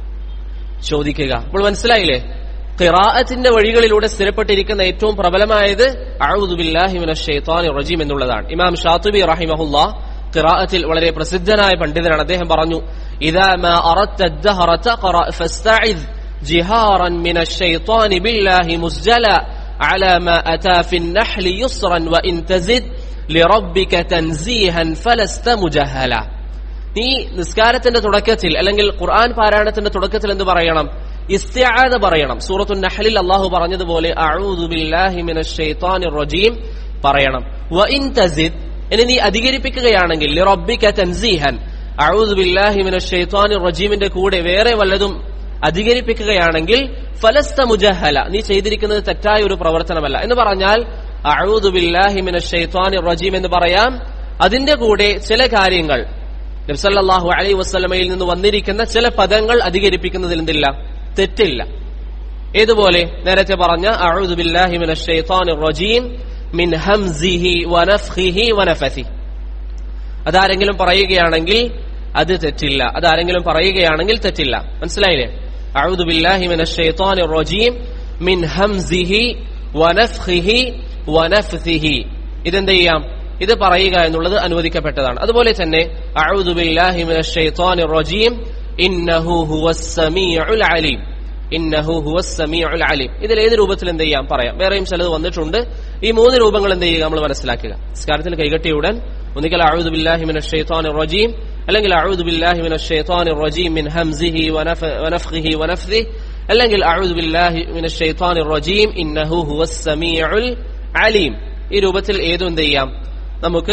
ചോദിക്കുക അപ്പോൾ മനസ്സിലായില്ലേ ഖിറാഅത്തിന്റെ വഴികളിലൂടെ സ്ഥിരപ്പെട്ടിരിക്കുന്ന ഏറ്റവും പ്രബലമായത് അഴുദുബില്ലാഹിമിനീത്താൻ റജീം എന്നുള്ളതാണ് ഇമാം ഷാത്തുബി റഹിമഹുല്ല ഖിറാഅത്തിൽ വളരെ പ്രസിദ്ധനായ പണ്ഡിതനാണ് അദ്ദേഹം പറഞ്ഞു ഇദാ മാ അറദ്ത الدهر تقرأ فاستعذ جهارا من الشيطان بالله مسجلا على ما أتى في النحل يسرا وإن تزد لربك تنزيها فلست مجهلا നീ നിസ്കാരത്തിന്റെ തുടക്കത്തിൽ അല്ലെങ്കിൽ ഖുർആൻ പാരായണത്തിന്റെ തുടക്കത്തിൽ എന്ത് പറയണം ഇസ്തിആദ പറയണം സൂറത്തു നഹലിൽ അള്ളാഹു പറഞ്ഞതുപോലെ അഊദു ബില്ലാഹി മിനശ് ശൈത്വാനിർ റജീം പറയണം വ ഇൻ തസിദ് ഇനി നീ അധികരിപ്പിക്കുകയാണെങ്കിൽ ലിറബ്ബിക തൻസീഹൻ അഊദു ബില്ലാഹി മിനശ് ശൈത്വാനിർ റജീമിന്റെ കൂടെ വേറെ വല്ലതും അധികരിപ്പിക്കുകയാണെങ്കിൽ ഫലസ്ത മുജഹല നീ ചെയ്തിരിക്കുന്നത് തെറ്റായ ഒരു പ്രവർത്തനമല്ല എന്ന് പറഞ്ഞാൽ അഊദു ബില്ലാഹി മിനശ് ശൈത്വാനിർ റജീം എന്ന് പറയാം അതിന്റെ കൂടെ ചില കാര്യങ്ങൾ നബ്സല്ലാഹു അലൈ വസ്ലമയിൽ നിന്ന് വന്നിരിക്കുന്ന ചില പദങ്ങൾ അധികരിപ്പിക്കുന്നതിൽ എന്തില്ല തെറ്റില്ല ഏതുപോലെ നേരത്തെ പറഞ്ഞ അഊദു ബില്ലാഹി മിനശ് ശൈത്വാനിർ റജീം മിൻ ഹംസിഹി വനഫ്ഖിഹി വനഫസി അതാരെങ്കിലും പറയുകയാണെങ്കിൽ അത് തെറ്റില്ല അതാരെങ്കിലും പറയുകയാണെങ്കിൽ തെറ്റില്ല മനസ്സിലായില്ലേ അഊദു ബില്ലാഹി മിനശ് ശൈത്വാനിർ റജീം മിൻ ഹംസിഹി വനഫ്ഖിഹി വനഫ്സിഹി ഇതെന്ത് ചെയ്യാം ഇത് പറയുക എന്നുള്ളത് അനുവദിക്കപ്പെട്ടതാണ് അതുപോലെ തന്നെ അഊദു ബില്ലാഹി മിനശ് ശൈത്വാനിർ റജീം ഇന്നഹു ഹുവസ് സമീഉൽ അലീം ഇന്നഹു ഹുവസ് സമീഉൽ അലീം ഇതിൽ ഏത് രൂപത്തിൽ എന്ത് ചെയ്യാം പറയാം വേറെയും ചിലത് വന്നിട്ടുണ്ട് ഈ മൂന്ന് രൂപങ്ങൾ എന്ത് ചെയ്യുക നമ്മൾ മനസ്സിലാക്കുക സ്കാരത്തിൽ കൈകെട്ടിയ ഉടൻ ഒന്നുകിൽ അഊദു ബില്ലാഹി മിനശ് ശൈത്വാനിർ റജീം അല്ലെങ്കിൽ അഊദു ബില്ലാഹി മിനശ് ശൈത്വാനിർ റജീം മിൻ ഹംസിഹി വനഫ്ഖിഹി വനഫ്സിഹി അല്ലെങ്കിൽ അഊദു ബില്ലാഹി മിനശ് ശൈത്വാനിർ റജീം ഇന്നഹു ഹുവസ് സമീഉൽ അലീം ഈ രൂപത്തിൽ ഏതും എന്ത് ചെയ്യാം നമുക്ക്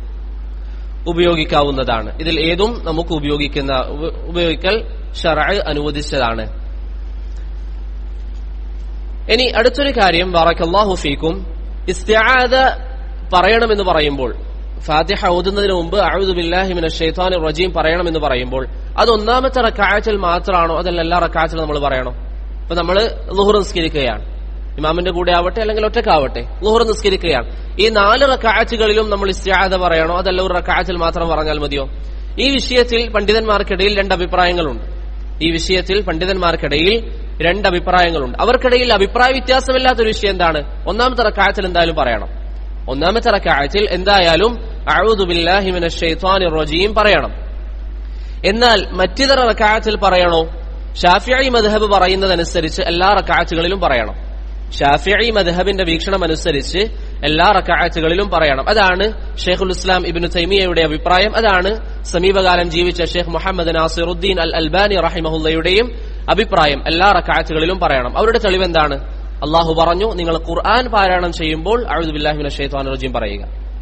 ഉപയോഗിക്കാവുന്നതാണ് ഇതിൽ ഏതും നമുക്ക് ഉപയോഗിക്കുന്ന ഉപയോഗിക്കൽ ഷറ അനുവദിച്ചതാണ് ഇനി അടുത്തൊരു കാര്യം വറക്കല്ലാഹു ഫീക്കും ഇസ്തിആദ പറയണമെന്ന് പറയുമ്പോൾ ഫാത്തിഹ ഓതുന്നതിന് മുമ്പ് അഊദു ബില്ലാഹി മിനശ് ശൈത്വാനിർ റജീം പറയണമെന്ന് പറയുമ്പോൾ അത് ഒന്നാമത്തെ റക്കായത്തിൽ മാത്രമാണോ അതല്ല എല്ലാ റക്കായത്തിലും നമ്മൾ പറയണോ ഇപ്പൊ നമ്മൾ ലുഹുർ നിസ്കരിക്കുകയാണ് ഇമാമിന്റെ കൂടെ ആവട്ടെ അല്ലെങ്കിൽ ഒറ്റക്കാവട്ടെ ലുഹുർ നിസ്കരിക്കുകയാണ് ഈ നാല് റക്കായത്തുകളിലും നമ്മൾ ഇസ്തിആദ പറയണോ അതല്ല ഒരു റക്കായത്തിൽ മാത്രം പറഞ്ഞാൽ മതിയോ ഈ വിഷയത്തിൽ പണ്ഡിതന്മാർക്കിടയിൽ രണ്ട് അഭിപ്രായങ്ങളുണ്ട് ഈ വിഷയത്തിൽ പണ്ഡിതന്മാർക്കിടയിൽ രണ്ട് അഭിപ്രായങ്ങളുണ്ട് അവർക്കിടയിൽ അഭിപ്രായ വ്യത്യാസമില്ലാത്തൊരു വിഷയം എന്താണ് ഒന്നാമത്തെ റക്കായത്തിൽ എന്തായാലും പറയണം ഒന്നാമത്തെ റക്കായത്തിൽ എന്തായാലും അഊദു ബില്ലാഹി മിനശ് ശൈത്വാനിർ റജീം പറയണം എന്നാൽ മറ്റിതര റക്കായത്തിൽ പറയണോ ഷാഫിഈ മദ്ഹബ് പറയുന്നതനുസരിച്ച് എല്ലാ റക്കായത്തുകളിലും പറയണം ഷാഫിഈ മദ്ഹബിന്റെ വീക്ഷണം അനുസരിച്ച് എല്ലാ റക്കായത്തുകളിലും പറയണം അതാണ് ഷെയ്ഖുൽ ഇസ്ലാം ഇബിനു തൈമിയയുടെ അഭിപ്രായം അതാണ് സമീപകാലം ജീവിച്ച Sheikh Muhammad Nasiruddin al Albani റഹിമഹുല്ലയുടെയും അഭിപ്രായം എല്ലാ റക്കായത്തുകളിലും പറയണം അവരുടെ തെളിവ് എന്താണ് അള്ളാഹു പറഞ്ഞു നിങ്ങൾ ഖുർആൻ പാരായണം ചെയ്യുമ്പോൾ അഴുദുബില്ലാഹിമിന ഷെയ്ത്താൻ റജീം പറയുക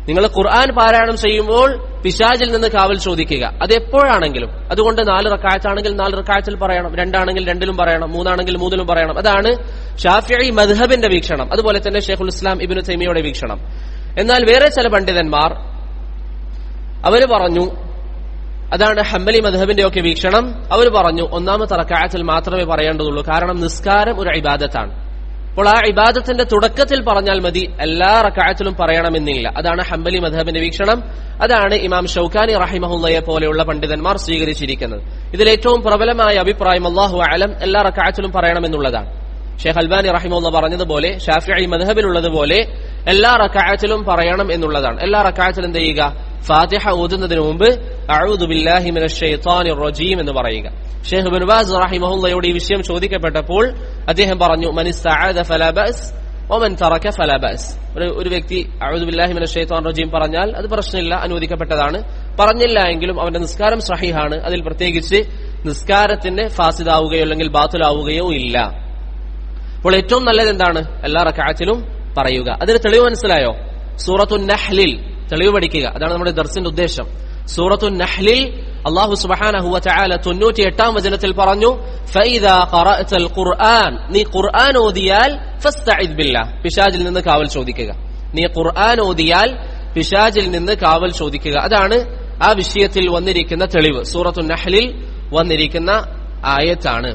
നിങ്ങൾ ഖുർആൻ പാരായണം ചെയ്യുമ്പോൾ പിശാജിൽ നിന്ന് കാവൽ ചോദിക്കുക അത് എപ്പോഴാണെങ്കിലും അതുകൊണ്ട് നാല് റക്കായത്താണെങ്കിൽ നാല് റക്കായത്തിൽ പറയണം രണ്ടാണെങ്കിൽ രണ്ടിലും പറയണം മൂന്നാണെങ്കിൽ മൂന്നിലും പറയണം അതാണ് ഷാഫിഈ മദ്ഹബിന്റെ വീക്ഷണം അതുപോലെ തന്നെ ഷെയ്ഖുൽ ഇസ്ലാം ഇബിനു തൈമിയുടെ വീക്ഷണം എന്നാൽ വേറെ ചില പണ്ഡിതന്മാർ അവര് പറഞ്ഞു അതാണ് ഹംബലി മധബിന്റെ ഒക്കെ വീക്ഷണം അവർ പറഞ്ഞു ഒന്നാമത്തെ റക്കായത്തിൽ മാത്രമേ പറയേണ്ടതുള്ളൂ കാരണം നിസ്കാരം ഒരു ഇബാദത്താണ് അപ്പോൾ ആ ഇബാദത്തിന്റെ തുടക്കത്തിൽ പറഞ്ഞാൽ മതി എല്ലാ റക്കായത്തിലും പറയണമെന്നില്ല അതാണ് ഹംബലി മധബിന്റെ വീക്ഷണം അതാണ് ഇമാം ഷൌക്കാനി റഹിമഹുല്ലയെ പോലെയുള്ള പണ്ഡിതന്മാർ സ്വീകരിച്ചിരിക്കുന്നത് ഇതിൽ ഏറ്റവും പ്രബലമായ അഭിപ്രായം അള്ളാഹു അലം എല്ലാ റക്കായത്തിലും പറയണമെന്നുള്ളതാണ് ഷെയ്ഖ് അൽബാനി റഹിമുള്ള പറഞ്ഞതുപോലെ ഷാഫിഐ മധബിലുള്ളതുപോലെ എല്ലാ റക്കായത്തിലും പറയണം എന്നുള്ളതാണ് എല്ലാ റക്കായത്തിലും എന്ത് ചെയ്യുക ഫാത്തിഹ ഓതുന്നതിന് മുമ്പ് അഊദു ബില്ലാഹി മിനശ് ശൈത്താനിർ റജീം എന്ന് പറയുക ഷെയ്ഖ് ബിൻ ബാസ് റഹിമഹുള്ളയോട് ഈ വിഷയം ചോദിക്കപ്പെട്ടപ്പോൾ അദ്ദേഹം പറഞ്ഞു മൻ ഇസ്തഅദ ഫലാ ബഅസ് വമൻ തറക ഫലാ ബഅസ് ഒരു ഒരു വ്യക്തി അഊദു ബില്ലാഹി മിനശ് ശൈത്താനിർ റജീം പറഞ്ഞാൽ അത് പ്രശ്നമില്ല അനുവദിക്കപ്പെട്ടതാണ് പറഞ്ഞില്ല എങ്കിലും അവന്റെ നിസ്കാരം സഹിഹാണ് അതിൽ പ്രത്യേകിച്ച് നിസ്കാരത്തിന്റെ ഫാസിദാവുകയോ അല്ലെങ്കിൽ ബാത്തുലാവുകയോ ഇല്ല അപ്പോൾ ഏറ്റവും നല്ലത് എന്താണ് എല്ലാ റക്കായത്തിലും പറയുക അതിന് തെളിവ് മനസ്സിലായോ സൂറത്തു നഹ്ലിൽ തെളിവ് പഠിക്കുക അതാണ് നമ്മുടെ ദർസിന്റെ ഉദ്ദേശം സൂറത്തു നഹ്ലിൽ അള്ളാഹു സുബ്ഹാനഹു വതആല 98 വചനത്തിൽ പറഞ്ഞു ഫൈദാ ഖറഅതൽ ഖുർആൻ നീ ഖുർആൻ ഓതിയാൽ ഫസ്തഇദ് ബില്ലാഹ് പിശാചിൽ നിന്ന് കാവൽ ചോദിക്കുക നീ ഖുർആൻ ഓതിയാൽ പിശാചിൽ നിന്ന് കാവൽ ചോദിക്കുക അതാണ് ആ വിഷയത്തിൽ വന്നിരിക്കുന്ന തെളിവ് സൂറത്തു നഹ്ലിൽ വന്നിരിക്കുന്ന ആയത്താണ്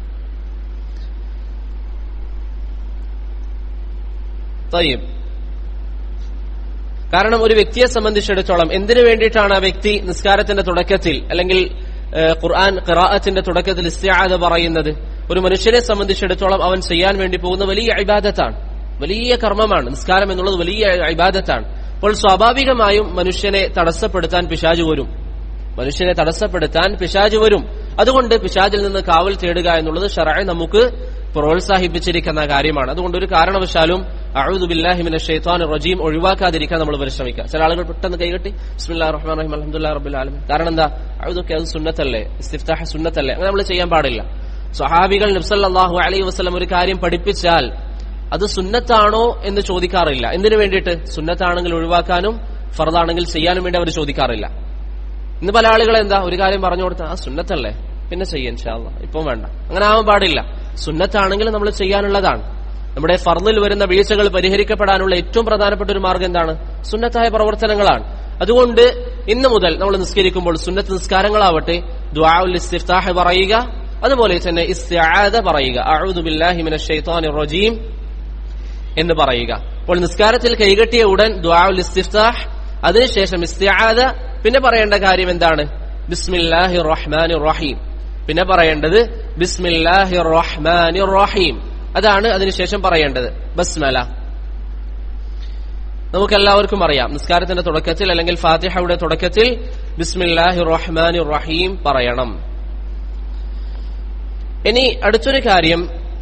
തയ്യബ് കാരണം ഒരു വ്യക്തിയെ സംബന്ധിച്ചിടത്തോളം എന്തിനു വേണ്ടിയിട്ടാണ് ആ വ്യക്തി നിസ്കാരത്തിന്റെ തുടക്കത്തിൽ അല്ലെങ്കിൽ ഏഹ്, ഖുർആൻ ഖിറാഅത്തിന്റെ തുടക്കത്തിൽ ഇസ്തിആദ പറയുന്നത് ഒരു മനുഷ്യനെ സംബന്ധിച്ചിടത്തോളം അവൻ ചെയ്യാൻ വേണ്ടി പോകുന്ന വലിയ ഇബാദത്താണ് വലിയ കർമ്മമാണ് നിസ്കാരം എന്നുള്ളത് വലിയ ഇബാദത്താണ് അപ്പോൾ സ്വാഭാവികമായും മനുഷ്യനെ തടസ്സപ്പെടുത്താൻ പിശാജ് വരും മനുഷ്യനെ തടസ്സപ്പെടുത്താൻ പിശാജ് വരും അതുകൊണ്ട് പിശാജിൽ നിന്ന് കാവൽ തേടുക എന്നുള്ളത് ഷറഅ് നമുക്ക് പ്രോത്സാഹിപ്പിച്ചിരിക്കുന്ന കാര്യമാണ് അതുകൊണ്ട് ഒരു കാരണവശാലും അഊദു ബില്ലാഹി മിനശ് ശൈത്വാനിർ റജീം ഒഴിവാക്കാതിരിക്കാൻ നമ്മൾ പരിശ്രമിക്കുക ചില ആളുകൾ പെട്ടെന്ന് കൈകെട്ടി ബിസ്മില്ലാഹിർ റഹ്മാനിർ റഹീം അൽഹംദുലില്ലാഹി റബ്ബിൽ ആലമീൻ കാരണം എന്താ അഊദൊക്കെ അത് സുന്നത്തല്ലേ ഇസ്തിഫ്താഹ് സുന്നത്തല്ലേ അങ്ങനെ നമ്മൾ ചെയ്യാൻ പാടില്ല സ്വഹാബികൾ നബ്സല്ലാഹു അലൈഹി വസല്ലം ഒരു കാര്യം പഠിപ്പിച്ചാൽ അത് സുന്നത്താണോ എന്ന് ചോദിക്കാറില്ല എന്തിനു വേണ്ടിയിട്ട് സുന്നത്താണെങ്കിൽ ഒഴിവാക്കാനും ഫർദാണെങ്കിൽ ചെയ്യാനും വേണ്ടി അവർ ചോദിക്കാറില്ല ഇന്ന് പല ആളുകൾ എന്താ ഒരു കാര്യം പറഞ്ഞു കൊടുത്താൽ ആ സുന്നത്തല്ലേ പിന്നെ ചെയ്യാൻ ഷാല്ല ഇപ്പം വേണ്ട അങ്ങനെ ആവാൻ പാടില്ല സുന്നത്താണെങ്കിൽ നമ്മൾ ചെയ്യാനുള്ളതാണ് നമ്മുടെ ഫർദിൽ വരുന്ന വീഴ്ചകൾ പരിഹരിക്കപ്പെടാനുള്ള ഏറ്റവും പ്രധാനപ്പെട്ട ഒരു മാർഗം എന്താണ് സുന്നത്തായ പ്രവർത്തനങ്ങളാണ് അതുകൊണ്ട് ഇന്ന് മുതൽ നമ്മൾ നിസ്കരിക്കുമ്പോൾ സുന്നത്ത് നിസ്കാരങ്ങളാവട്ടെ ദുആഉൽ ഇസ്തിഫ്താഹ് പറയുക അതുപോലെ തന്നെ ഇസ്തിആദ പറയുക അഊദു ബില്ലാഹി മിനശ് ശൈത്വാനിർ റജീം എന്ന് പറയുക അപ്പോൾ നിസ്കാരത്തിൽ കൈകെട്ടിയ ഉടൻ ദുആഉൽ ഇസ്തിഫ്താഹ് അതിനുശേഷം ഇസ്തിആദ പിന്നെ പറയേണ്ട കാര്യം എന്താണ് ബിസ്മില്ലാഹി റഹ്മാനിർ റഹീം പിന്നെ പറയേണ്ടത് ബിസ്മില്ലാഹി റഹ്മാനിർ റഹീം അതാണ് അതിനുശേഷം പറയേണ്ടത് ബസ്മല നമുക്കെല്ലാവർക്കും അറിയാം നിസ്കാരത്തിന്റെ തുടക്കത്തിൽ അല്ലെങ്കിൽ ഫാത്തിഹയുടെ തുടക്കത്തിൽ ബിസ്മില്ലാഹി റഹ്മാനിർ റഹീം പറയണം ഇനി അടുത്തൊരു കാര്യം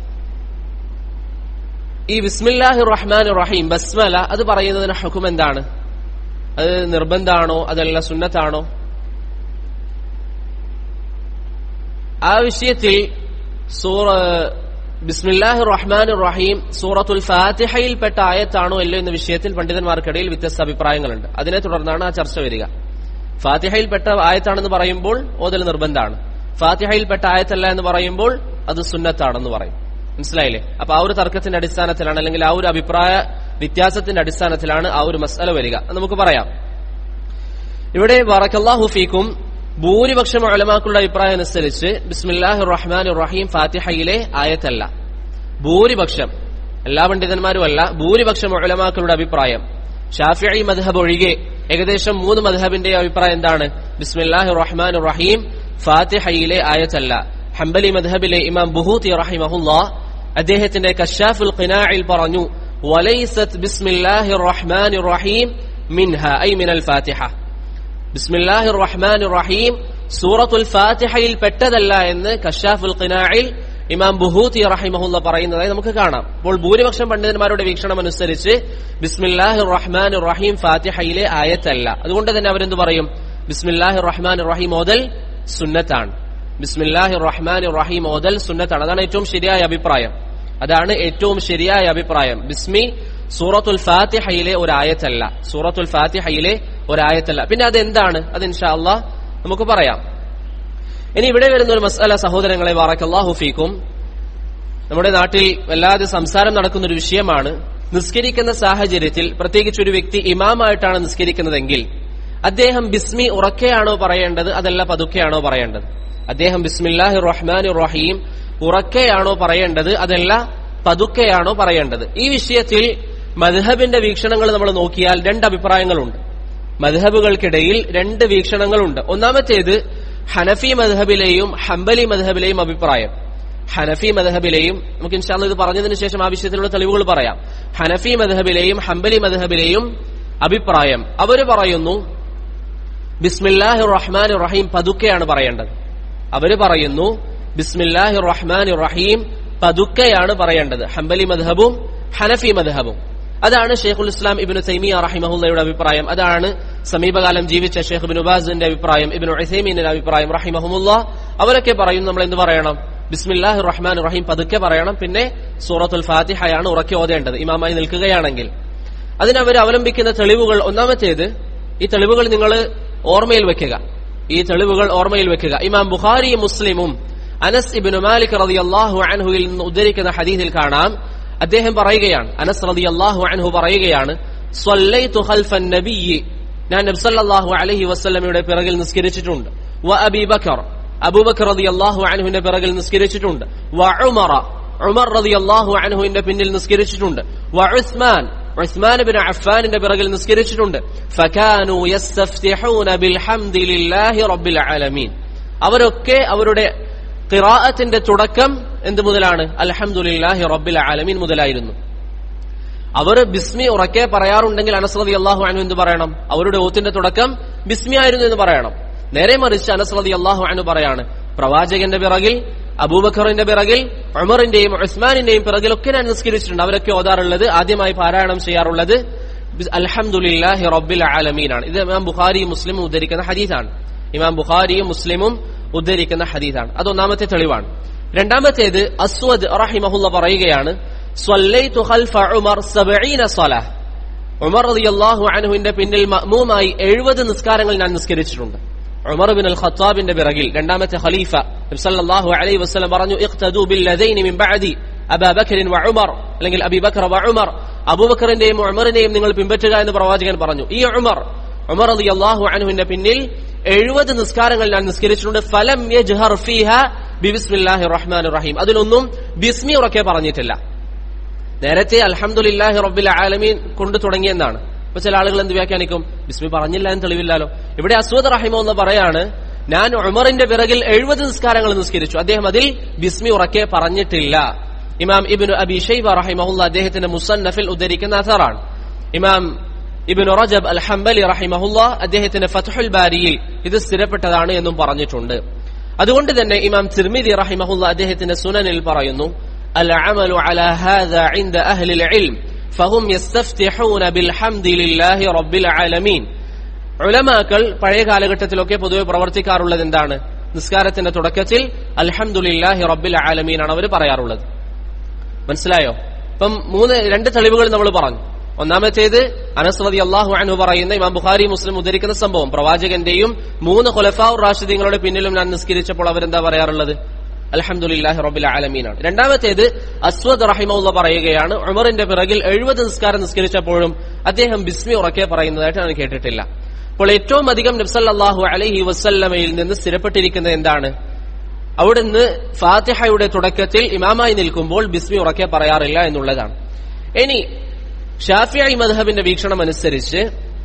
ഈ ബിസ്മില്ലാഹി റഹ്മാൻ റഹീം ബസ്മല അത് പറയുന്നതിന് ഹുക്കും എന്താണ് അത് നിർബന്ധാണോ അതല്ല സുന്നത്താണോ ആ വിഷയത്തിൽ സൂറ ബിസ്മില്ലാഹി റഹ്മാൻ റഹീം സൂറത്തുൽ ഫാത്തിഹയിൽപ്പെട്ട ആയത്താണോ അല്ലോ എന്ന വിഷയത്തിൽ പണ്ഡിതന്മാർക്കിടയിൽ വ്യത്യസ്ത അഭിപ്രായങ്ങളുണ്ട് അതിനെ തുടർന്നാണ് ആ ചർച്ച വരിക ഫാത്തിഹയിൽപ്പെട്ട ആയത്താണെന്ന് പറയുമ്പോൾ ഓതൽ നിർബന്ധമാണ് ഫാത്തിഹയിൽപ്പെട്ട ആയത്തല്ല എന്ന് പറയുമ്പോൾ അത് സുന്നത്താണെന്ന് പറയും മനസ്സിലായില്ലേ അപ്പൊ ആ ഒരു തർക്കത്തിന്റെ അടിസ്ഥാനത്തിലാണ് അല്ലെങ്കിൽ ആ ഒരു അഭിപ്രായ വ്യത്യാസത്തിന്റെ അടിസ്ഥാനത്തിലാണ് ആ ഒരു മസല വരിക അത് നമുക്ക് പറയാം ഇവിടെ വറക്കല്ലാഹു ഫീക്കും ഭൂരിപക്ഷം അലമാക്കളുടെ അഭിപ്രായം അനുസരിച്ച് ബിസ്മില്ലാഹി റഹ്മാൻ റഹീം ഫാത്തിഹയിലെ ആയത്തല്ല ഭൂരിപക്ഷം എല്ലാ പണ്ഡിതന്മാരും അല്ല ഭൂരിപക്ഷം അലമാക്കളുടെ അഭിപ്രായം ഷാഫിഇ മദ്ഹബ് ഒഴികെ ഏകദേശം മൂന്ന് മദ്ഹബിന്റെ അഭിപ്രായം എന്താണ് ബിസ്മില്ലാഹി റഹ്മാൻ റഹീം ഫാത്തിഹയിലെ ആയത്തല്ല ഹംബലി മദ്ഹബിലെ ഇമാം ബുഹൂത്തി റഹിമഹുല്ലാ അദ്ദേഹത്തിന്റെ കഷാഫുൽ ഖിനാഇൽ പറഞ്ഞു വലൈസത് ബിസ്മില്ലാഹി റഹ്മാൻ റഹീം മിൻഹ ഐ മിനൽ ഫാത്തിഹ ബിസ്മില്ലാഹി റഹ്മാൻ റഹീം സൂറത്തുൽ ഫാത്തിഹയിൽ പെട്ടതല്ല എന്ന് കഷാഫുൽ ഖിനാഇൽ ഇമാം ബുഹൂത്തി റഹിമഹുല്ല പറയുന്നതായി നമുക്ക് കാണാം അപ്പോൾ ഭൂരിപക്ഷം പണ്ഡിതന്മാരുടെ വീക്ഷണം അനുസരിച്ച് ബിസ്മില്ലാഹി റഹ്മാൻ റഹീം ഫാത്തിഹയിലെ ആയത്തല്ല അതുകൊണ്ട് തന്നെ അവരെന്ത് പറയും ബിസ്മില്ലാഹി റഹ്മാൻ റഹീം ഓതൽ സുന്നത്താണ് ബിസ്മില്ലാഹി റഹ്മാൻ റഹീം ഓതൽ സുന്നത്താണ് അതാണ് ഏറ്റവും ശരിയായ അഭിപ്രായം അതാണ് ഏറ്റവും ശരിയായ അഭിപ്രായം ബിസ്മി സൂറത്തുൽ ഫാത്തിഹയിലെ ഒരു ആയത്തല്ല സൂറത്തുൽ ഫാത്തിഹയിലെ ഒരു ആയത്തല്ല പിന്നെ അത് എന്താണ് അത് ഇൻഷാ അള്ളാഹ് നമുക്ക് പറയാം ഇനി ഇവിടെ വരുന്ന ഒരു മസാല സഹോദരങ്ങളെ വാറക്കല്ലാഹു ഫീക്കും നമ്മുടെ നാട്ടിൽ വല്ലാതെ സംസാരം നടക്കുന്ന ഒരു വിഷയമാണ് നിസ്കരിക്കുന്ന സാഹചര്യത്തിൽ പ്രത്യേകിച്ച് ഒരു വ്യക്തി ഇമാമായിട്ടാണ് നിസ്കരിക്കുന്നതെങ്കിൽ അദ്ദേഹം ബിസ്മി ഉറക്കെയാണോ പറയേണ്ടത് അതല്ല പതുക്കെയാണോ പറയേണ്ടത് അദ്ദേഹം ബിസ്മില്ലാഹി റഹ്മാൻ റഹീം ഉറക്കെയാണോ പറയേണ്ടത് അതല്ല പതുക്കെയാണോ പറയേണ്ടത് ഈ വിഷയത്തിൽ മദ്ഹബിന്റെ വീക്ഷണങ്ങൾ നമ്മൾ നോക്കിയാൽ രണ്ട് അഭിപ്രായങ്ങളുണ്ട് മദ്ഹബുകൾക്കിടയിൽ രണ്ട് വീക്ഷണങ്ങളുണ്ട് ഒന്നാമത്തേത് ഹനഫി മദ്ഹബിലെയും ഹംബലി മദ്ഹബിലെയും അഭിപ്രായം ഹനഫി മദ്ഹബിലെയും നമുക്ക് ഇൻഷാല്ല ഇത് പറഞ്ഞതിന് ശേഷം ആ വിഷയത്തിലുള്ള തെളിവുകൾ പറയാം ഹനഫി മദ്ഹബിലെയും ഹംബലി മദ്ഹബിലെയും അഭിപ്രായം അവര് പറയുന്നു ബിസ്മില്ലാഹി റഹ്മാൻ റഹീം പതുക്കെയാണ് പറയേണ്ടത് അവര് പറയുന്നു ബിസ്മില്ലാഹി റഹ്മാൻ റഹീം പതുക്കെയാണ് പറയേണ്ടത് ഹംബലി മദ്ഹബും ഹനഫി മദ്ഹബും അതാണ് ഷെയ്ഖുൽ ഇസ്ലാം ഇബിന് തൈമിയ റഹിമഹുല്ലയുടെ അഭിപ്രായം അതാണ് സമീപകാലം ജീവിച്ച ഷെയ്ഖ് ബിൻ ഉബാസിന്റെ അഭിപ്രായം ഇബിന് ഉസൈമീന്റെ അഭിപ്രായം റഹിമഹമുല്ല അവരൊക്കെ പറയും നമ്മൾ എന്ത് പറയണം ബിസ്മില്ലാഹി റഹ്മാൻ റഹീം പതുക്കെ പറയണം പിന്നെ സൂറത്തുൽ ഫാത്തിഹയാണ് ഉറക്കെ ഓതേണ്ടത് ഇമാമായി നിൽക്കുകയാണെങ്കിൽ അതിനവർ അവലംബിക്കുന്ന തെളിവുകൾ ഒന്നാമത്തേത് ഈ തെളിവുകൾ നിങ്ങൾ ഓർമ്മയിൽ വെക്കുക ഈ തെളിവുകൾ ഓർമ്മയിൽ വെക്കുക ഇമാം ബുഖാരിയും മുസ്ലിമും അനസ് ഇബിൻ മാലിക് റതി അള്ളാഹു അൻഹുവിൽ നിന്ന് ഉദ്ധരിക്കുന്ന ഹദീസിൽ കാണാം അദ്ദേഹം പറയുകയാണ് അനസ് റതി അള്ളാഹു അൻഹു പറയുകയാണ് സ്വല്ലൈതു ഖൽഫൻ നബിയ്യി ഞാൻ നബ്സല്ലാഹു അലഹി വസ്ലമയുടെ പിറകിൽ നിസ്കരിച്ചിട്ടുണ്ട് വ അബി ബക്കർ അബൂബക്കർ റതി അള്ളാഹു അൻഹുവിന്റെ പിറകിൽ നിസ്കരിച്ചിട്ടുണ്ട് വ ഉമറ ഉമർ റതി അള്ളാഹു അൻഹുവിന്റെ പിന്നിൽ നിസ്കരിച്ചിട്ടുണ്ട് വ ഉസ്മാൻ ഉസ്മാൻ ബിൻ അഫ്ഫാനിന്റെ പിറകിൽ നിസ്കരിച്ചിട്ടുണ്ട് ഫകാനു യസ്തഫ്തിഹൂന ബിൽഹംദിലില്ലാഹി റബ്ബിൽ ആലമീൻ അവരൊക്കെ അവരുടെ ഖിറാഅത്തിന്റെ തുടക്കം എന്ത് മുതലാണ് അൽഹംദുലില്ലാഹി റബ്ബിൽ ആലമീൻ മുതലായിരുന്നു അവർ ബിസ്മി ഉറക്കെ പറയാറുണ്ടെങ്കിൽ അനസ്രതി അള്ളാഹു അനു എന്ത് പറയണം അവരുടെ ഓത്തിന്റെ തുടക്കം ബിസ്മി ആയിരുന്നു എന്ന് പറയണം നേരെ മറിച്ച് അനസ്രതി അള്ളാഹു അനു പറയാണ് പ്രവാചകന്റെ പിറകിൽ അബൂബക്കറിന്റെ പിറകിൽ ഉമറിന്റെയും ഉസ്മാനിന്റെയും പിറകിലൊക്കെ ഞാൻ നിസ്കരിച്ചിട്ടുണ്ട് അവരൊക്കെ ഓതാറുള്ളത് ആദ്യമായി പാരായണം ചെയ്യാറുള്ളത് അൽഹംദുലില്ലാഹി റബ്ബിൽ ആലമീനാണ് ഇത് ഇമാം ബുഖാരിയും മുസ്ലിമും ഉദ്ധരിക്കുന്ന ഹദീസാണ് ഇമാം ബുഖാരിയും മുസ്ലിമും ഉദ്ധരിക്കുന്ന ഹദീസാണ് അത് ഒന്നാമത്തെ തെളിവാണ് രണ്ടാമത്തേത് അസ്വദ് റഹിമഹുല്ല പറയുകയാണ് സ്വല്ലൈതു ഖൽഫ ഉമർ സബഈന സ്വലാഹ് ഉമർ റളിയല്ലാഹു അൻഹുവിന്റെ പിന്നിൽ മഅ്മൂമായി 70 നിസ്കാരങ്ങൾ ഞാൻ നിസ്കരിച്ചിട്ടുണ്ട് ഉമർ ബിൻ അൽ ഖത്താബിന്റെ പിറകിൽ രണ്ടാമത്തെ ഖലീഫ നബി സല്ലല്ലാഹു അലൈഹി വസല്ലം പറഞ്ഞു ഇഖ്തദു ബില്ലദൈനി മിൻ ബഅദി അബാ ബക്കറിൻ വ ഉമർ അല്ലെങ്കിൽ അബി ബക്കർ വ ഉമർ അബൂബക്കറിന്റെയും ഉമറിന്റെയും നിങ്ങൾ പിൻപറ്റുക എന്ന് പ്രവാചകൻ പറഞ്ഞു ഈ ഉമർ ഉമർ റളിയല്ലാഹു അൻഹുവിന്റെ പിന്നിൽ എഴുപത് നിസ്കാരങ്ങൾ ഞാൻ നിസ്കരിച്ചിട്ടുണ്ട് ഫലം യജ്ഹർ ഫീഹ ബിബിസ്മില്ലാഹി റഹ്മാൻ റഹീം അതിലൊന്നും ബിസ്മി ഉറക്കെ പറഞ്ഞിട്ടില്ല നേരത്തെ അൽഹംദുലില്ലാഹി റബ്ബിൽ ആലമീൻ കൊണ്ട് തുടങ്ങിയെന്നാണ് ഇപ്പൊ ചില ആളുകൾ എന്ത് വ്യാഖ്യാനിക്കും ബിസ്മി പറഞ്ഞില്ല എന്ന് തെളിവില്ലല്ലോ ഇവിടെ അസ്വദ് റഹിമോ എന്ന് പറയാണ് ഞാൻ ഉമറിന്റെ പിറകിൽ എഴുപത് നിസ്കാരങ്ങൾ നിസ്കരിച്ചു അദ്ദേഹം അതിൽ ബിസ്മി ഉറക്കെ പറഞ്ഞിട്ടില്ല ഇമാം ഇബിനു അബി ഷൈബ റഹിമഹുല്ല അദ്ദേഹത്തിന്റെ മുസന്നഫിൽ ഉദ്ധരിക്കുന്ന അഥറാണ് ഇമാം ഇബിനു റജബ് അൽ ഹംബലി റഹിമഹുല്ല അദ്ദേഹത്തിന്റെ ഫത്ഹുൽ ബാരിയിൽ ഇത് സ്ഥിരപ്പെട്ടതാണ് എന്നും പറഞ്ഞിട്ടുണ്ട് അതുകൊണ്ട് തന്നെ ഇമാം തിർമിദി റഹിമഹുല്ല അദ്ദേഹത്തിന്റെ സുനനിൽ പറയുന്നു العمل على هذا عند أهل العلم فهم يستفتحون بالحمد لله رب العالمين ഉലമാക്കൾ പഴയ കാലഘട്ടത്തിലൊക്കെ പൊതുവെ പ്രവർത്തിക്കാറുള്ളത് എന്താണ് നിസ്കാരത്തിന്റെ തുടക്കത്തിൽ അൽഹംദുലില്ലാഹി റബ്ബിൽ ആലമീനാണ് അവർ പറയാറുള്ളത് മനസ്സിലായോ ഇപ്പം മൂന്ന് രണ്ട് തെളിവുകൾ നമ്മൾ പറഞ്ഞു ഒന്നാമത്തേത് അനസ്രതി അള്ളാഹു അനു പറയുന്ന ഇമാം ബുഖാരി മുസ്ലിം ഉദ്ധരിക്കുന്ന സംഭവം പ്രവാചകന്റെയും മൂന്ന് ഖുലഫാവ് റാഷിദീങ്ങളുടെ പിന്നിലും ഞാൻ നിസ്കരിച്ചപ്പോൾ അവരെന്താ പറയാറുള്ളത് അലഹമുല്ലാഹി റബ്ബിൽ ആലമീനാണ് രണ്ടാമത്തേത് അസ്വദ് റഹിമുള്ള പറയുകയാണ് ഉമറിന്റെ പിറകിൽ എഴുപത് നിസ്കാരം നിസ്കരിച്ചപ്പോഴും അദ്ദേഹം ബിസ്മി ഉറക്കെ പറയുന്നതായിട്ട് ഞാൻ കേട്ടിട്ടില്ല അപ്പോൾ ഏറ്റവും അധികം നബ്സല്ലാഹു അലഹി വസ്ല്ലമയിൽ നിന്ന് സ്ഥിരപ്പെട്ടിരിക്കുന്നത് എന്താണ് അവിടുന്ന് ഫാത്തിഹയുടെ തുടക്കത്തിൽ ഇമാമായി നിൽക്കുമ്പോൾ ബിസ്മി ഉറക്കെ പറയാറില്ല എന്നുള്ളതാണ് ഇനി ഷാഫിയായി മദ്ഹബിന്റെ വീക്ഷണം അനുസരിച്ച്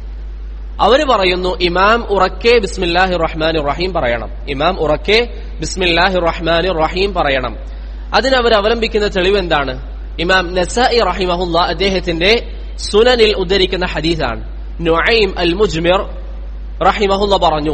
അവര് പറയുന്നു ഇമാം ഉറക്കെ ബിസ്മില്ലാഹി റഹ്മാൻ റഹീം പറയണം ഇമാം ഉറക്കെ ബിസ്മില്ലാഹി റഹ്മാൻ റഹീം പറയണം അതിനവർ അവലംബിക്കുന്ന തെളിവ് എന്താണ് ഇമാം നസായി റഹിമഹുല്ല അദ്ദേഹത്തിന്റെ സുനനിൽ ഉദ്ധരിക്കുന്ന ഹദീസാണ് നുഐം അൽ മുജ്മിർ റഹിമഹുല്ല പറഞ്ഞു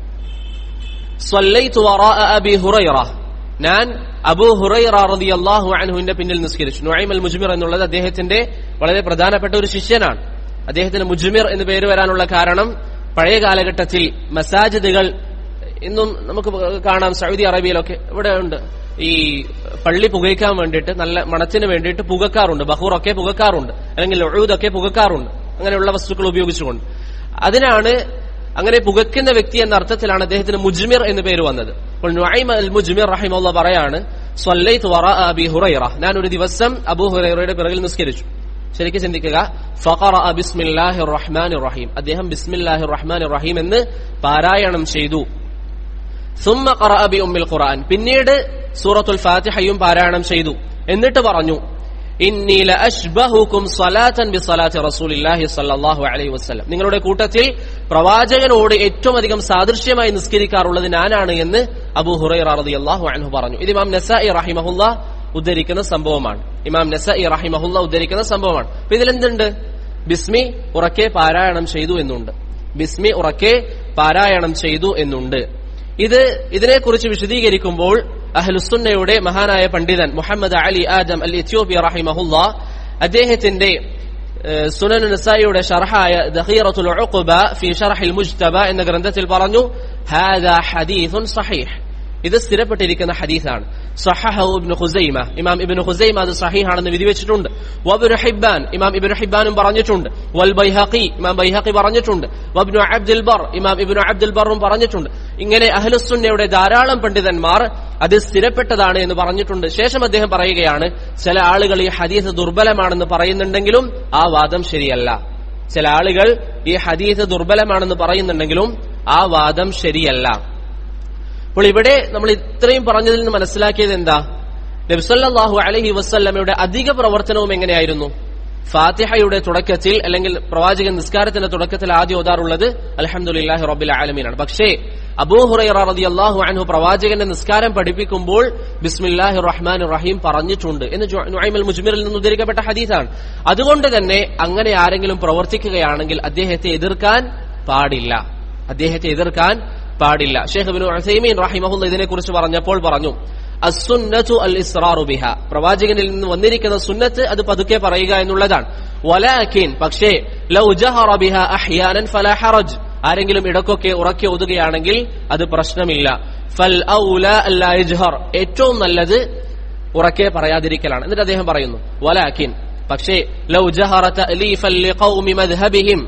സ്വല്ലൈതു വറാഅ അബി ഹുറൈറ ഞാൻ അബൂ ഹുറൈറ റളിയല്ലാഹു അൻഹുവിന്റെ പിന്നിൽ നിസ്കരിച്ചു നുഐം അൽ മുജ്മിർ എന്നുള്ളത് അദ്ദേഹത്തിന്റെ വളരെ പ്രധാനപ്പെട്ട ഒരു ശിഷ്യനാണ് അദ്ദേഹത്തിന് മുജ്മിർ എന്ന് പേര് വരാനുള്ള കാരണം പഴയ കാലഘട്ടത്തിൽ മസാജിദുകൾ ഇന്നും നമുക്ക് കാണാം സൗദി അറേബ്യയിലൊക്കെ ഇവിടെ ഉണ്ട് ഈ പള്ളി പുകയ്ക്കാൻ വേണ്ടിയിട്ട് നല്ല മണത്തിന് വേണ്ടിയിട്ട് പുകക്കാറുണ്ട് ബഹൂറൊക്കെ പുകക്കാറുണ്ട് അല്ലെങ്കിൽ ഒഴുതൊക്കെ പുകക്കാറുണ്ട് അങ്ങനെയുള്ള വസ്തുക്കൾ ഉപയോഗിച്ചുകൊണ്ട് അതിനാണ് അങ്ങനെ പുകയ്ക്കുന്ന വ്യക്തി എന്ന അർത്ഥത്തിലാണ് അദ്ദേഹത്തിന് മുജ്മിർ എന്ന് പേര് വന്നത് അപ്പോൾ നുഐം അൽ മുജ്മിർ റഹിമുള്ള പറയാണ് സ്വല്ലൈത്ത് വറ അബി ഹുറൈറ ഞാൻ ഒരു ദിവസം അബൂ ഹുറൈറയുടെ പിറകിൽ നിസ്കരിച്ചു ശരിക്കും ചിന്തിക്കുക ഫഖറ ബിസ്മില്ലാഹി റഹ്മാൻ റഹീം അദ്ദേഹം ബിസ്മില്ലാഹി റഹ്മാൻ റഹീം എന്ന് പാരായണം ചെയ്തു സുമ്മ ഖറഅ ബി ഉമ്മിൽ ഖുർആൻ പിന്നീട് സൂറത്തുൽ ഫാത്തിഹയും പാരായണം ചെയ്തു എന്നിട്ട് പറഞ്ഞു ഇന്നി ലഅശ്ബഹുകും സ്വലാത്തൻ ബി സ്വലാത്തി റസൂലില്ലാഹി സ്വല്ലല്ലാഹു അലൈഹി വസല്ലം നിങ്ങളുടെ കൂട്ടത്തിൽ പ്രവാചകനോട് ഏറ്റവും അധികം സാദൃശ്യമായി നിസ്കരിക്കാറുള്ളത് ഞാനാണ് എന്ന് അബൂ ഹുറൈറ റളിയല്ലാഹു അൻഹു പറഞ്ഞു ഇത് ഇമാം നസായി റഹിമഹുല്ല ഉദ്ധരിക്കുന്ന സംഭവമാണ് ഇമാം നസായി റഹിമഹുല്ല ഉദ്ധരിക്കുന്ന സംഭവമാണ് അപ്പൊ ഇതിലെന്തുണ്ട് ബിസ്മി ഉറക്കെ പാരായണം ചെയ്തു എന്നുണ്ട് ബിസ്മി ഉറക്കെ പാരായണം ചെയ്തു എന്നുണ്ട് ഇത് ഇതിനെക്കുറിച്ച് വിശദീകരിക്കുമ്പോൾ അഹ്ലുസുന്നയുടെ മഹാനായ പണ്ഡിതൻ Muhammad Ali Adam al Ethiopia റഹിമഹുല്ല അദ്ദേഹത്തിന്റെ ഏഹ്, സുനൻ നസായിയുടെ ഷർഹായ ദഖീറത്തുൽ ഉഖബ ഫി ഷർഹിൽ മുജ്തബ എന്ന ഗ്രന്ഥത്തിൽ പറഞ്ഞു ഹാദാ ഹദീസുൻ സഹീഹ് ഇത് സ്ഥിരപ്പെട്ടിരിക്കുന്ന ഹദീസാണ് സഹഹു ഇബ്നു ഖുസൈമ ഇമാം ഇബ്നു ഖുസൈമ അത് സഹീഹാണെന്ന് വിധിവെച്ചിട്ടുണ്ട് വബ്നു ഹിബ്ബാൻ ഇമാം ഇബ്നു ഹിബ്ബാനും പറഞ്ഞിട്ടുണ്ട് വൽ ബൈഹഖി ഇമാം ബൈഹഖി പറഞ്ഞിട്ടുണ്ട് വബ്നു അബ്ദുൽ ബർ ഇമാം ഇബ്നു അബ്ദുൽ ബറും പറഞ്ഞിട്ടുണ്ട് ഇങ്ങനെ അഹ്ലുസുന്നയുടെ ധാരാളം പണ്ഡിതന്മാർ അത് സ്ഥിരപ്പെട്ടതാണ് എന്ന് പറഞ്ഞിട്ടുണ്ട് ശേഷം അദ്ദേഹം പറയുകയാണ് ചില ആളുകൾ ഈ ഹദീസ് ദുർബലമാണെന്ന് പറയുന്നുണ്ടെങ്കിലും ആ വാദം ശരിയല്ല ചില ആളുകൾ ഈ ഹദീസ് ദുർബലമാണെന്ന് പറയുന്നുണ്ടെങ്കിലും ആ വാദം ശരിയല്ല അപ്പോൾ ഇവിടെ നമ്മൾ ഇത്രയും പറഞ്ഞതിൽ നിന്ന് മനസ്സിലാക്കിയത് എന്താ നബ്സല്ലാഹു അലഹി വസ്ല്ലമയുടെ അധിക പ്രവർത്തനവും എങ്ങനെയായിരുന്നു ഫാത്തിഹയുടെ തുടക്കത്തിൽ അല്ലെങ്കിൽ പ്രവാചകൻ നിസ്കാരത്തിന്റെ തുടക്കത്തിൽ ആദ്യം ഓതാറുള്ളത് അലഹമുല്ലാഹി റബ്ബിൽ ആലമീനാണ് പക്ഷേ അബൂ ഹുറൈറ റതി അള്ളാഹു അൻഹു പ്രവാചകന്റെ നിസ്കാരം പഠിപ്പിക്കുമ്പോൾ ബിസ്മില്ലാഹി റഹ്മാൻ റഹീം പറഞ്ഞിട്ടുണ്ട് എന്ന് ജു- നുഐമുൽ മുജ്മിറിൽ നിന്ന് ഉദ്ധരിക്കപ്പെട്ട ഹദീസാണ് അതുകൊണ്ട് തന്നെ അങ്ങനെ ആരെങ്കിലും പ്രവർത്തിക്കുകയാണെങ്കിൽ അദ്ദേഹത്തെ എതിർക്കാൻ പാടില്ല അദ്ദേഹത്തെ എതിർക്കാൻ പാടില്ല ഷെയ്ഖ് ബിൻ ഉസൈമീൻ റഹിമഹുല്ല ഇതിനെക്കുറിച്ച് പറഞ്ഞപ്പോൾ പറഞ്ഞു അസുന്നതു അൽ ഇസ്റാറു ബിഹ പ്രവാചകനിൽ നിന്ന് വന്നിരിക്കുന്ന സുന്നത്ത് അത് പതുക്കെ പറയുക എന്നുള്ളതാണ് വലാക്കിൻ പക്ഷേ ലൗ ജഹറ ബിഹ അഹ്യാനൻ ഫലാ ഹറജ് ആരെങ്കിലും ഇടക്കൊക്കെ ഉറക്കെ ഒതുകയാണെങ്കിൽ അത് പ്രശ്നമില്ല ഫൽ ഔല അല്ലാ യജ്ഹർ ഏറ്റവും നല്ലത് ഉറക്കെ പറയാതിരിക്കലാണ് എന്നിട്ട് അദ്ദേഹം പറയുന്നു വലാക്കിൻ പക്ഷേ ലൗ ജഹറ തഅലീഫൻ ലിഖൗമി മദ്ഹബിഹിം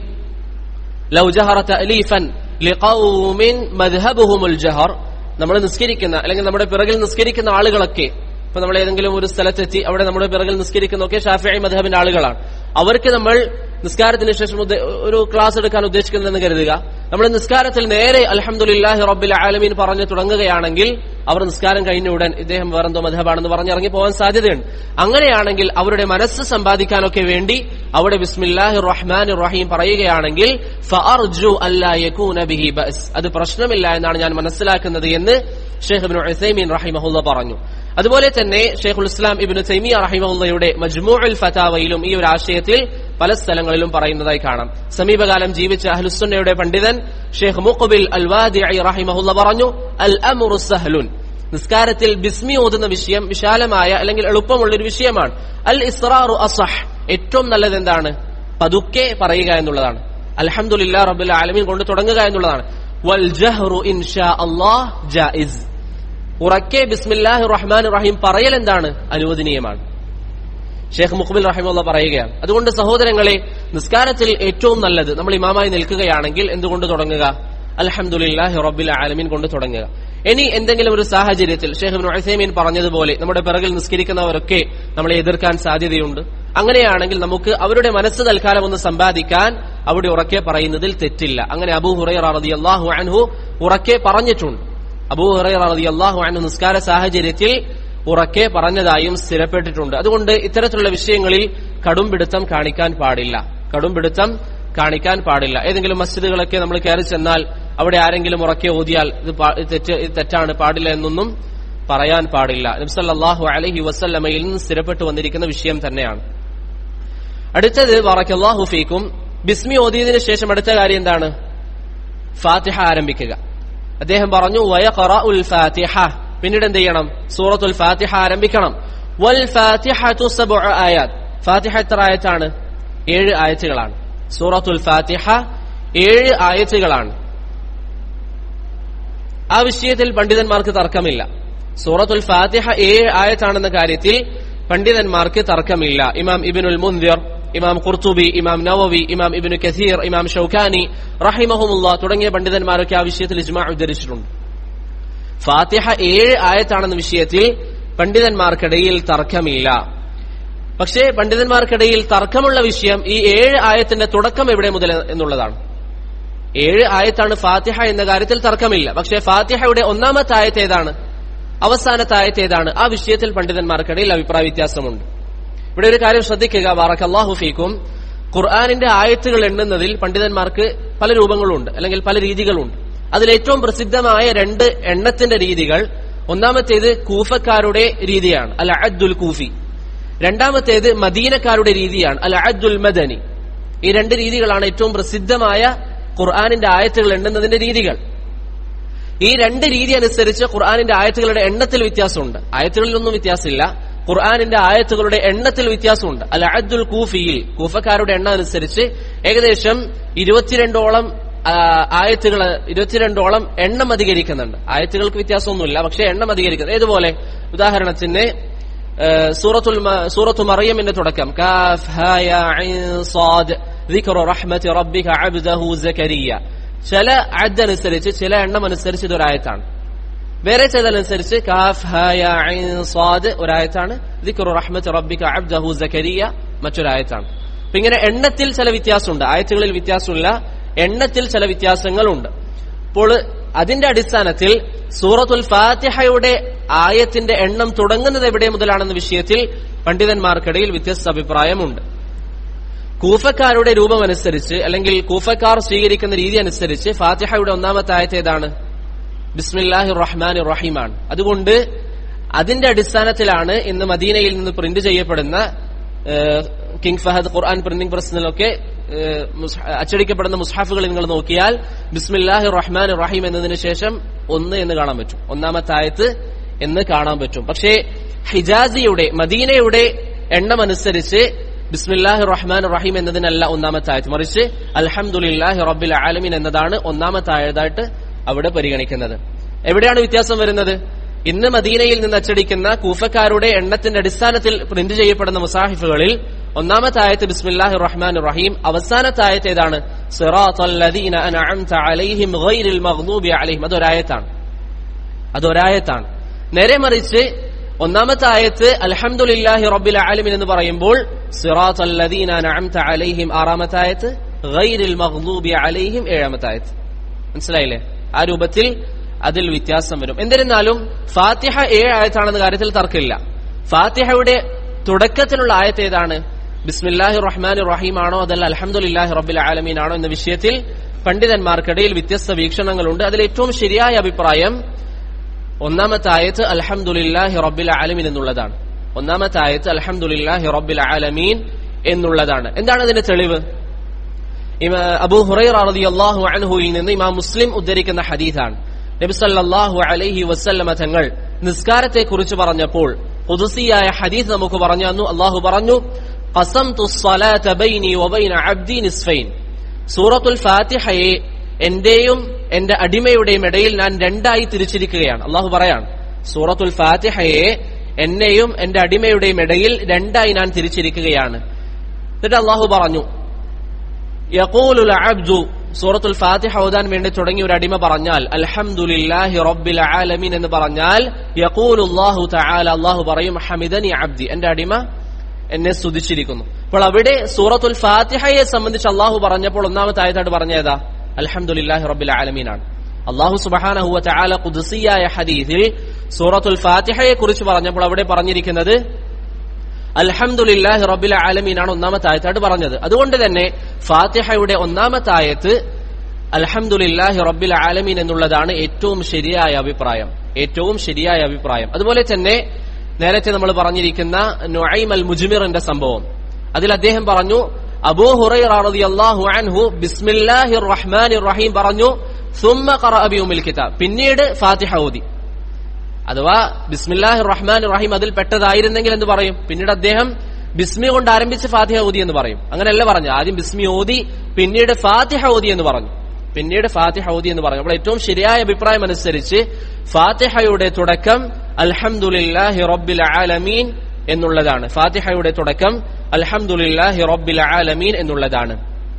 ലൗ ജഹറ തഅലീഫൻ ലിഖൗമിൻ മദ്ഹബുഹുമുൽ ജഹർ നമ്മൾ നിസ്കരിക്കുന്ന അല്ലെങ്കിൽ നമ്മുടെ പിറകിൽ നിസ്കരിക്കുന്ന ആളുകളൊക്കെ ഇപ്പൊ നമ്മൾ ഏതെങ്കിലും ഒരു സ്ഥലത്തെത്തി അവിടെ നമ്മുടെ പിറകിൽ നിസ്കരിക്കുന്നതൊക്കെ ഷാഫി മദ്ഹബിന്റെ ആളുകളാണ് അവർക്ക് നമ്മൾ നിസ്കാരത്തിന് ശേഷം ഉദ്ദേ- ഒരു ക്ലാസ് എടുക്കാൻ ഉദ്ദേശിക്കുന്നതെന്ന് കരുതുക നമ്മൾ നിസ്കാരത്തിൽ നേരെ അലഹമുല്ലാഹി റബ്ബിൽ ആലമീൻ പറഞ്ഞു തുടങ്ങുകയാണെങ്കിൽ അവർ നിസ്കാരം കഴിഞ്ഞ ഉടൻ ഇദ്ദേഹം വേറെന്തോ മധബാണെന്ന് പറഞ്ഞിറങ്ങി പോകാൻ സാധ്യതയുണ്ട് അങ്ങനെയാണെങ്കിൽ അവരുടെ മനസ്സ് സമ്പാദിക്കാനൊക്കെ വേണ്ടി അവിടെ ബിസ്മില്ലാഹി റഹ്മാൻ റഹീം പറയുകയാണെങ്കിൽ ഫഅർജു അല്ലാ യകൂന ബിഹി ബഅസ് അത് പ്രശ്നമില്ല എന്നാണ് ഞാൻ മനസ്സിലാക്കുന്നത് എന്ന് ഷെയ്ഖ് ഇബ്നു ഉസൈമീൻ റഹിമഹുല്ല പറഞ്ഞു അതുപോലെ തന്നെ ഷെയ്ഖുൽ ഇസ്ലാം ഇബ്നു തൈമിയ റഹിമഹുല്ലയുടെ മജ്മൂഉൽ ഫതാവയിലും ഈ ഒരു ആശയത്തിൽ പല സ്ഥലങ്ങളിലും പറയുന്നതായി കാണാം സമീപകാലം ജീവിച്ച അഹ്ലുസുന്നയുടെ പണ്ഡിതൻ ഷെയ്ഖ് മുഖബിൽ അൽ വാദിഇ റഹിമഹുല്ല പറഞ്ഞു അൽ അമുറു സഹ്ലുൻ നിസ്കാരത്തിൽ ബിസ്മി ഓതുന്ന വിഷയം വിശാലമായ അല്ലെങ്കിൽ എളുപ്പമുള്ള ഒരു വിഷയമാണ് അൽ ഇസ്റാറു അസഹ് ഏറ്റവും നല്ലത് എന്താണ് പതുക്കെ പറയുക എന്നുള്ളതാണ് അൽഹംദുലില്ലാ റബ്ബുൽ ആലമീൻ കൊണ്ട് തുടങ്ങുക എന്നുള്ളതാണ് വൽ ജഹ്റു ഇൻഷാ അല്ലാഹ് ജായിസ് ഉറക്കെ ബിസ്മില്ലാഹി റഹ്മാൻ റഹീം പറയൽ എന്താണ് അനുവദനീയമാണ് ഷേഖ് മുഖബിൽ റഹിമുള്ള പറയുകയാണ് അതുകൊണ്ട് സഹോദരങ്ങളെ നിസ്കാരത്തിൽ ഏറ്റവും നല്ലത് നമ്മൾ ഇമാമായി നിൽക്കുകയാണെങ്കിൽ എന്തുകൊണ്ട് തുടങ്ങുക അൽഹംദുലില്ലാഹി റബ്ബിൽ ആലമീൻ കൊണ്ട് തുടങ്ങുക ഇനി എന്തെങ്കിലും ഒരു സാഹചര്യത്തിൽ ഷേഖ് ഇബ്നു ഉസൈമീൻ പറഞ്ഞതുപോലെ നമ്മുടെ പിറകിൽ നിസ്കരിക്കുന്നവരൊക്കെ നമ്മളെ എതിർക്കാൻ സാധ്യതയുണ്ട് അങ്ങനെയാണെങ്കിൽ നമുക്ക് അവരുടെ മനസ്സ് തൽക്കാലം ഒന്ന് സമ്പാദിക്കാൻ അവിടെ ഉറക്കെ പറയുന്നതിൽ തെറ്റില്ല അങ്ങനെ അബൂ ഹുറൈറ റളിയല്ലാഹു അൻഹു ഉറക്കെ പറഞ്ഞിട്ടുണ്ട് അബൂ ഹുറൈറ റളിയല്ലാഹു അൻഹു നിസ്കാര സാഹചര്യത്തിൽ ഉറക്കെ പറഞ്ഞതായും സ്ഥിരപ്പെട്ടിട്ടുണ്ട് അതുകൊണ്ട് ഇത്തരത്തിലുള്ള വിഷയങ്ങളിൽ കടുംപിടുത്തം കാണിക്കാൻ പാടില്ല കടുംപിടുത്തം കാണിക്കാൻ പാടില്ല ഏതെങ്കിലും മസ്ജിദുകളൊക്കെ നമ്മൾ കയറി ചെന്നാൽ അവിടെ ആരെങ്കിലും ഉറക്കെ ഓതിയാൽ ഇത് പാ- ഇത് തെറ്റ് ഇത് തെറ്റാണ് പാടില്ല എന്നൊന്നും പറയാൻ പാടില്ല നബ്സല്ലാഹു അലഹി വസല്ലമയിൽ നിന്ന് സ്ഥിരപ്പെട്ടു വന്നിരിക്കുന്ന വിഷയം തന്നെയാണ് അടുത്തത് വറക്കല്ലാഹു ഫീക്കും ബിസ്മി ഓതിയതിനു ശേഷം അടുത്ത കാര്യം എന്താണ് ഫാത്തിഹ ആരംഭിക്കുക അദ്ദേഹം പറഞ്ഞു വയഖറഉൽ ഫാത്തിഹ പിന്നീട് എന്ത് ചെയ്യണം സൂറത്തുൽ ഫാത്തിഹ ആരംഭിക്കണം വൽ ഫാത്തിഹതു സബ്ഉ ആയാത്ത് ഫാത്തിഹ എത്ര ആയത്താണ് ഏഴ് ആയത്തുകളാണ് സൂറത്തുൽ ഫാത്തിഹ ഏഴ് ആയത്തുകളാണ് ആ വിഷയത്തിൽ പണ്ഡിതന്മാർക്ക് തർക്കമില്ല സൂറത്തുൽ ഫാത്തിഹ ഏഴ് ആയത്താണെന്ന കാര്യത്തിൽ പണ്ഡിതന്മാർക്ക് തർക്കമില്ല ഇമാം ഇബിനുൽ മുന്തിർ ഇമാം ഖുർത്തുബി ഇമാം നവവി ഇമാം ഇബിനു കസീർ ഇമാം ഷൌഖാനി റഹിമഹുമുല്ല തുടങ്ങിയ പണ്ഡിതന്മാരൊക്കെ ആ വിഷയത്തിൽ ഇജ്മാ ഉദ്ധരിച്ചിട്ടുണ്ട് ഫാത്തിഹ ഏഴ് ആയത്താണെന്ന വിഷയത്തിൽ പണ്ഡിതന്മാർക്കിടയിൽ തർക്കമില്ല പക്ഷേ പണ്ഡിതന്മാർക്കിടയിൽ തർക്കമുള്ള വിഷയം ഈ ഏഴ് ആയത്തിന്റെ തുടക്കം എവിടെ മുതൽ എന്നുള്ളതാണ് ഏഴ് ആയത്താണ് ഫാത്തിഹ എന്ന കാര്യത്തിൽ തർക്കമില്ല പക്ഷേ ഫാത്തിഹയുടെ ഒന്നാമത്തെ ആയത്ത് ഏതാണ് അവസാനത്തെ ആയത്ത് ഏതാണ് ആ വിഷയത്തിൽ പണ്ഡിതന്മാർക്കിടയിൽ അഭിപ്രായ വ്യത്യാസമുണ്ട് ഇവിടെ ഒരു കാര്യം ശ്രദ്ധിക്കുക ബാറക്കല്ലാഹു ഫീക്കും ഖുർആാനിന്റെ ആയത്തുകൾ എണ്ണുന്നതിൽ പണ്ഡിതന്മാർക്ക് പല രൂപങ്ങളുണ്ട് അല്ലെങ്കിൽ പല രീതികളുണ്ട് അതിൽ ഏറ്റവും പ്രസിദ്ധമായ രണ്ട് എണ്ണത്തിന്റെ രീതികൾ ഒന്നാമത്തേത് കൂഫക്കാരുടെ രീതിയാണ് അൽ അദ്ദുൽ കൂഫി രണ്ടാമത്തേത് മദീനക്കാരുടെ രീതിയാണ് അൽ അദ്ദുൽ മദനി ഈ രണ്ട് രീതികളാണ് ഏറ്റവും പ്രസിദ്ധമായ ഖുർആാനിന്റെ ആയത്തുകൾ എണ്ണുന്നതിന്റെ രീതികൾ ഈ രണ്ട് രീതി അനുസരിച്ച് ഖുർആാനിന്റെ ആയത്തുകളുടെ എണ്ണത്തിൽ വ്യത്യാസമുണ്ട് ആയത്തുകളിലൊന്നും വ്യത്യാസമില്ല ഖുർആാനിന്റെ ആയത്തുകളുടെ എണ്ണത്തിൽ വ്യത്യാസമുണ്ട് അൽ അദ്ദുൽ കൂഫിയിൽ കൂഫക്കാരുടെ എണ്ണം അനുസരിച്ച് ഏകദേശം ഇരുപത്തിരണ്ടോളം ആയത്തുകൾ ഇരുപത്തിരണ്ടോളം എണ്ണം അധികരിക്കുന്നുണ്ട് ആയത്തുകൾക്ക് വ്യത്യാസമൊന്നുമില്ല പക്ഷെ എണ്ണം അധികരിക്കുന്നത് ഏതുപോലെ ഉദാഹരണത്തിന് സൂറത്തുൽ സൂറത്തു മറിയമിന്റെ തുടക്കം കാഫ് ഹാ യാ ഐൻ സാദ് ذكر رحمة ربك عبده زكريا ചില അദ് അനുസരിച്ച് ചില എണ്ണം അനുസരിച്ച് ഇതൊരായത്താണ് വേറെ ചിലതനുസരിച്ച് കാഫ് ഹായ ഐൻ സ്വാദ് ഒരായത്താണ് ദിക്റു റഹ്മത്ത് റബ്ബിക അബ്ദഹു സക്കരിയ മറ്റൊരായത്താണ് അപ്പൊ ഇങ്ങനെ എണ്ണത്തിൽ ചില വ്യത്യാസമുണ്ട് ആയത്തുകളിൽ വ്യത്യാസമില്ല എണ്ണത്തിൽ ചില വ്യത്യാസങ്ങളുണ്ട് അപ്പോൾ അതിന്റെ അടിസ്ഥാനത്തിൽ സൂറത്തുൽ ഫാത്തിഹയുടെ ആയത്തിന്റെ എണ്ണം തുടങ്ങുന്നത് എവിടെ മുതലാണെന്ന വിഷയത്തിൽ പണ്ഡിതന്മാർക്കിടയിൽ വ്യത്യസ്ത അഭിപ്രായമുണ്ട് കൂഫക്കാരുടെ രൂപമനുസരിച്ച് അല്ലെങ്കിൽ കൂഫക്കാർ സ്വീകരിക്കുന്ന രീതി അനുസരിച്ച് ഫാത്തിഹയുടെ ഒന്നാമത്തെ ആയത്ത് ഏതാണ് ബിസ്മില്ലാഹി റഹ്മാൻ റഹീമാണ് അതുകൊണ്ട് അതിന്റെ അടിസ്ഥാനത്തിലാണ് ഇന്ന് മദീനയിൽ നിന്ന് പ്രിന്റ് ചെയ്യപ്പെടുന്ന കിങ് ഫഹദ് ഖുർആൻ പ്രിന്റിംഗ് പ്രസിലൊക്കെ അച്ചടിക്കപ്പെടുന്ന മുസ്ഹാഫുകൾ നിങ്ങൾ നോക്കിയാൽ ബിസ്മില്ലാഹി റഹ്മാൻ റഹീം എന്നതിന് ശേഷം ഒന്ന് എന്ന് കാണാൻ പറ്റും ഒന്നാമത്തെ ആയത്ത് എന്ന് കാണാൻ പറ്റും പക്ഷേ ഹിജാസിയുടെ മദീനയുടെ എണ്ണം അനുസരിച്ച് ബിസ്മില്ലാഹി റഹ്മാൻ റഹീം എന്നതിനല്ല ഒന്നാമത്തെ ആയത്ത് മറിച്ച് അൽഹംദുലില്ലാഹി റബ്ബിൽ ആലമീൻ എന്നതാണ് ഒന്നാമത്തെ ആയതായിട്ട് അവിടെ പരിഗണിക്കുന്നത് എവിടെയാണ് വ്യത്യാസം വരുന്നത് ഇന്ന് മദീനയിൽ നിന്ന് അച്ചടിക്കുന്ന കൂഫക്കാരുടെ എണ്ണത്തിന്റെ അടിസ്ഥാനത്തിൽ പ്രിന്റ് ചെയ്യപ്പെടുന്ന മുസാഹിഫുകളിൽ ഒന്നാമത്തെ ആയത്ത് ബിസ്മില്ലാഹി റഹ്മാൻ റഹീം അവസാനത്തെ ആയത്ത് ഏതാണ് സിറാത്തല്ലദീന അൻഅംത അലൈഹിം ഗൈറിൽ മഗ്ദൂബി അലൈഹിം അതൊരായത്താണ് അതൊരായത്താണ് നേരെ മറിച്ച് ഒന്നാമത്തെ ആയത്ത് അൽഹംദുലില്ലാഹി റബ്ബിൽ ആലമീൻ എന്ന് പറയുമ്പോൾ സിറാത്തല്ലദീന അൻഅംത അലൈഹിം ആറാമത്തെ ആയത്ത് ഗൈറിൽ മഗ്ദൂബി അലൈഹിം ഏഴാമത്തെ ആയത്ത് മനസ്സിലായില്ലേ ആ രൂപത്തിൽ അതിൽ വ്യത്യാസം വരും എന്നിരുന്നാലും ഫാത്തിഹ ഏഴ് ആയത്താണെന്ന കാര്യത്തിൽ തർക്കമില്ല ഫാത്തിഹയുടെ തുടക്കത്തിലുള്ള ആയത്ത് ഏതാണ് ബിസ്മില്ലാഹി റഹ്മാൻ റഹീം ആണോ അതല്ല അലഹമുല്ലാഹി റബ്ബിൽ ആലമീൻ ആണോ എന്ന വിഷയത്തിൽ പണ്ഡിതന്മാർക്കിടയിൽ വ്യത്യസ്ത വീക്ഷണങ്ങളുണ്ട് അതിൽ ഏറ്റവും ശരിയായ അഭിപ്രായം ഒന്നാമത്തെ ആയത്ത് അലഹമുല്ലാഹി റബ്ബിൽ ആലമീൻ എന്നുള്ളതാണ് ഒന്നാമത്തെ ആയത്ത് അലഹമുല്ലാഹി റബ്ബിൽ ആലമീൻ എന്നുള്ളതാണ് എന്താണ് അതിന്റെ തെളിവ് അബൂ ഹുറൈറ റളിയല്ലാഹു അൻഹുയിൽ നിന്ന് ഇമാം മുസ്ലിം ഉദ്ധരിക്കുന്ന ഹദീഥാണ് നബി സല്ലല്ലാഹു അലൈഹി വസല്ലമ തങ്ങൾ നിസ്കാരത്തെ കുറിച്ച് പറഞ്ഞപ്പോൾ ഖുദ്സിയായ ഹദീസ് നമുക്ക് പറഞ്ഞു തന്നു അള്ളാഹു പറഞ്ഞു ഖസംതു സ്വലാത ബൈനി വബൈന അബ്ദി നിസ്ഫൈൻ സൂറത്തുൽ ഫാത്തിഹയെ എന്റെയും എന്റെ അടിമയുടെയും ഇടയിൽ ഞാൻ രണ്ടായി തിരിച്ചിരിക്കുകയാണ് അള്ളാഹു പറയാണ് സൂറത്തുൽ ഫാത്തിഹയെ എന്നെയും എന്റെ അടിമയുടെയും ഇടയിൽ രണ്ടായി ഞാൻ തിരിച്ചിരിക്കുകയാണ് എന്നിട്ട് അള്ളാഹു പറഞ്ഞു യഖൂലുൽ അബ്ദു സൂറത്തുൽ ഫാത്തിഹ ഓതാൻ വേണ്ടി തുടങ്ങിയ ഒരു അടിമ പറഞ്ഞാൽ അൽഹംദുലില്ലാഹി റബ്ബിൽ ആലമീൻ എന്ന് പറഞ്ഞാൽ യഖൂലുല്ലാഹു തആല അല്ലാഹു പറയും ഹമിദനി അബ്ദി എന്റെ അടിമ എന്നെ സ്തുതിച്ചിരിക്കുന്നു അപ്പോൾ അവിടെ സൂറത്തുൽ ഫാത്തിഹയെ സംബന്ധിച്ച് അള്ളാഹു പറഞ്ഞപ്പോൾ ഒന്നാമത്തെ ആയത്തായിട്ട് പറഞ്ഞേതാ അൽഹംദുലില്ലാഹി റബ്ബിൽ ആലമീനാണ് അള്ളാഹു സുബഹാനഹു തആല ഖുദ്സിയായ ഹദീസിൽ സൂറത്തുൽ ഫാത്തിഹയെ കുറിച്ച് പറഞ്ഞപ്പോൾ അവിടെ പറഞ്ഞിരിക്കുന്നത് അൽഹംദുലില്ലാഹി റബ്ബിൽ ആലമീനാണ് ഒന്നാമത്തെ ആയത്തായിട്ട് പറഞ്ഞത് അതുകൊണ്ട് തന്നെ ഫാത്തിഹയുടെ ഒന്നാമത്തെ ആയത്ത് അൽഹംദുലില്ലാഹി റബ്ബിൽ ആലമീൻ എന്നുള്ളതാണ് ഏറ്റവും ശരിയായ അഭിപ്രായം ഏറ്റവും ശരിയായ അഭിപ്രായം അതുപോലെ തന്നെ നേരത്തെ നമ്മൾ പറഞ്ഞിരിക്കുന്ന നുഐം അൽ മുജ്മിറിന്റെ സംഭവം അതിൽ അദ്ദേഹം പറഞ്ഞു അബൂ ഹുറൈറ റളിയല്ലാഹു അൻഹു ബിസ്മില്ലാഹിർ റഹ്മാനിർ റഹീം പറഞ്ഞു സുമ്മ ഖറഅ ബിഉമിൽ കിതാബ് പിന്നീട് ഫാത്തിഹ ഓതി അഥവാ ബിസ്മില്ലാഹി റഹ്മാൻ റഹീം അതിൽ പെട്ടതായിരുന്നെങ്കിൽ എന്ന് പറയും പിന്നീട് അദ്ദേഹം ബിസ്മി കൊണ്ട് ആരംഭിച്ച് ഫാത്തിഹ ഓതി എന്ന് പറയും അങ്ങനെയല്ല പറഞ്ഞു ആദ്യം ബിസ്മി ഓതി പിന്നീട് ഫാത്തിഹ ഓതി എന്ന് പറഞ്ഞു പിന്നീട് ഫാത്തിഹ ഓതി എന്ന് പറഞ്ഞു അപ്പോൾ ഏറ്റവും ശരിയായ അഭിപ്രായം അനുസരിച്ച് ഫാത്തിഹയുടെ തുടക്കം അൽഹംദുലില്ലാഹി റബ്ബിൽ ആലമീൻ എന്നുള്ളതാണ് ഫാത്തിഹയുടെ തുടക്കം അൽഹംദുലില്ലാഹി റബ്ബിൽ ആലമീൻ എന്നുള്ളതാണ്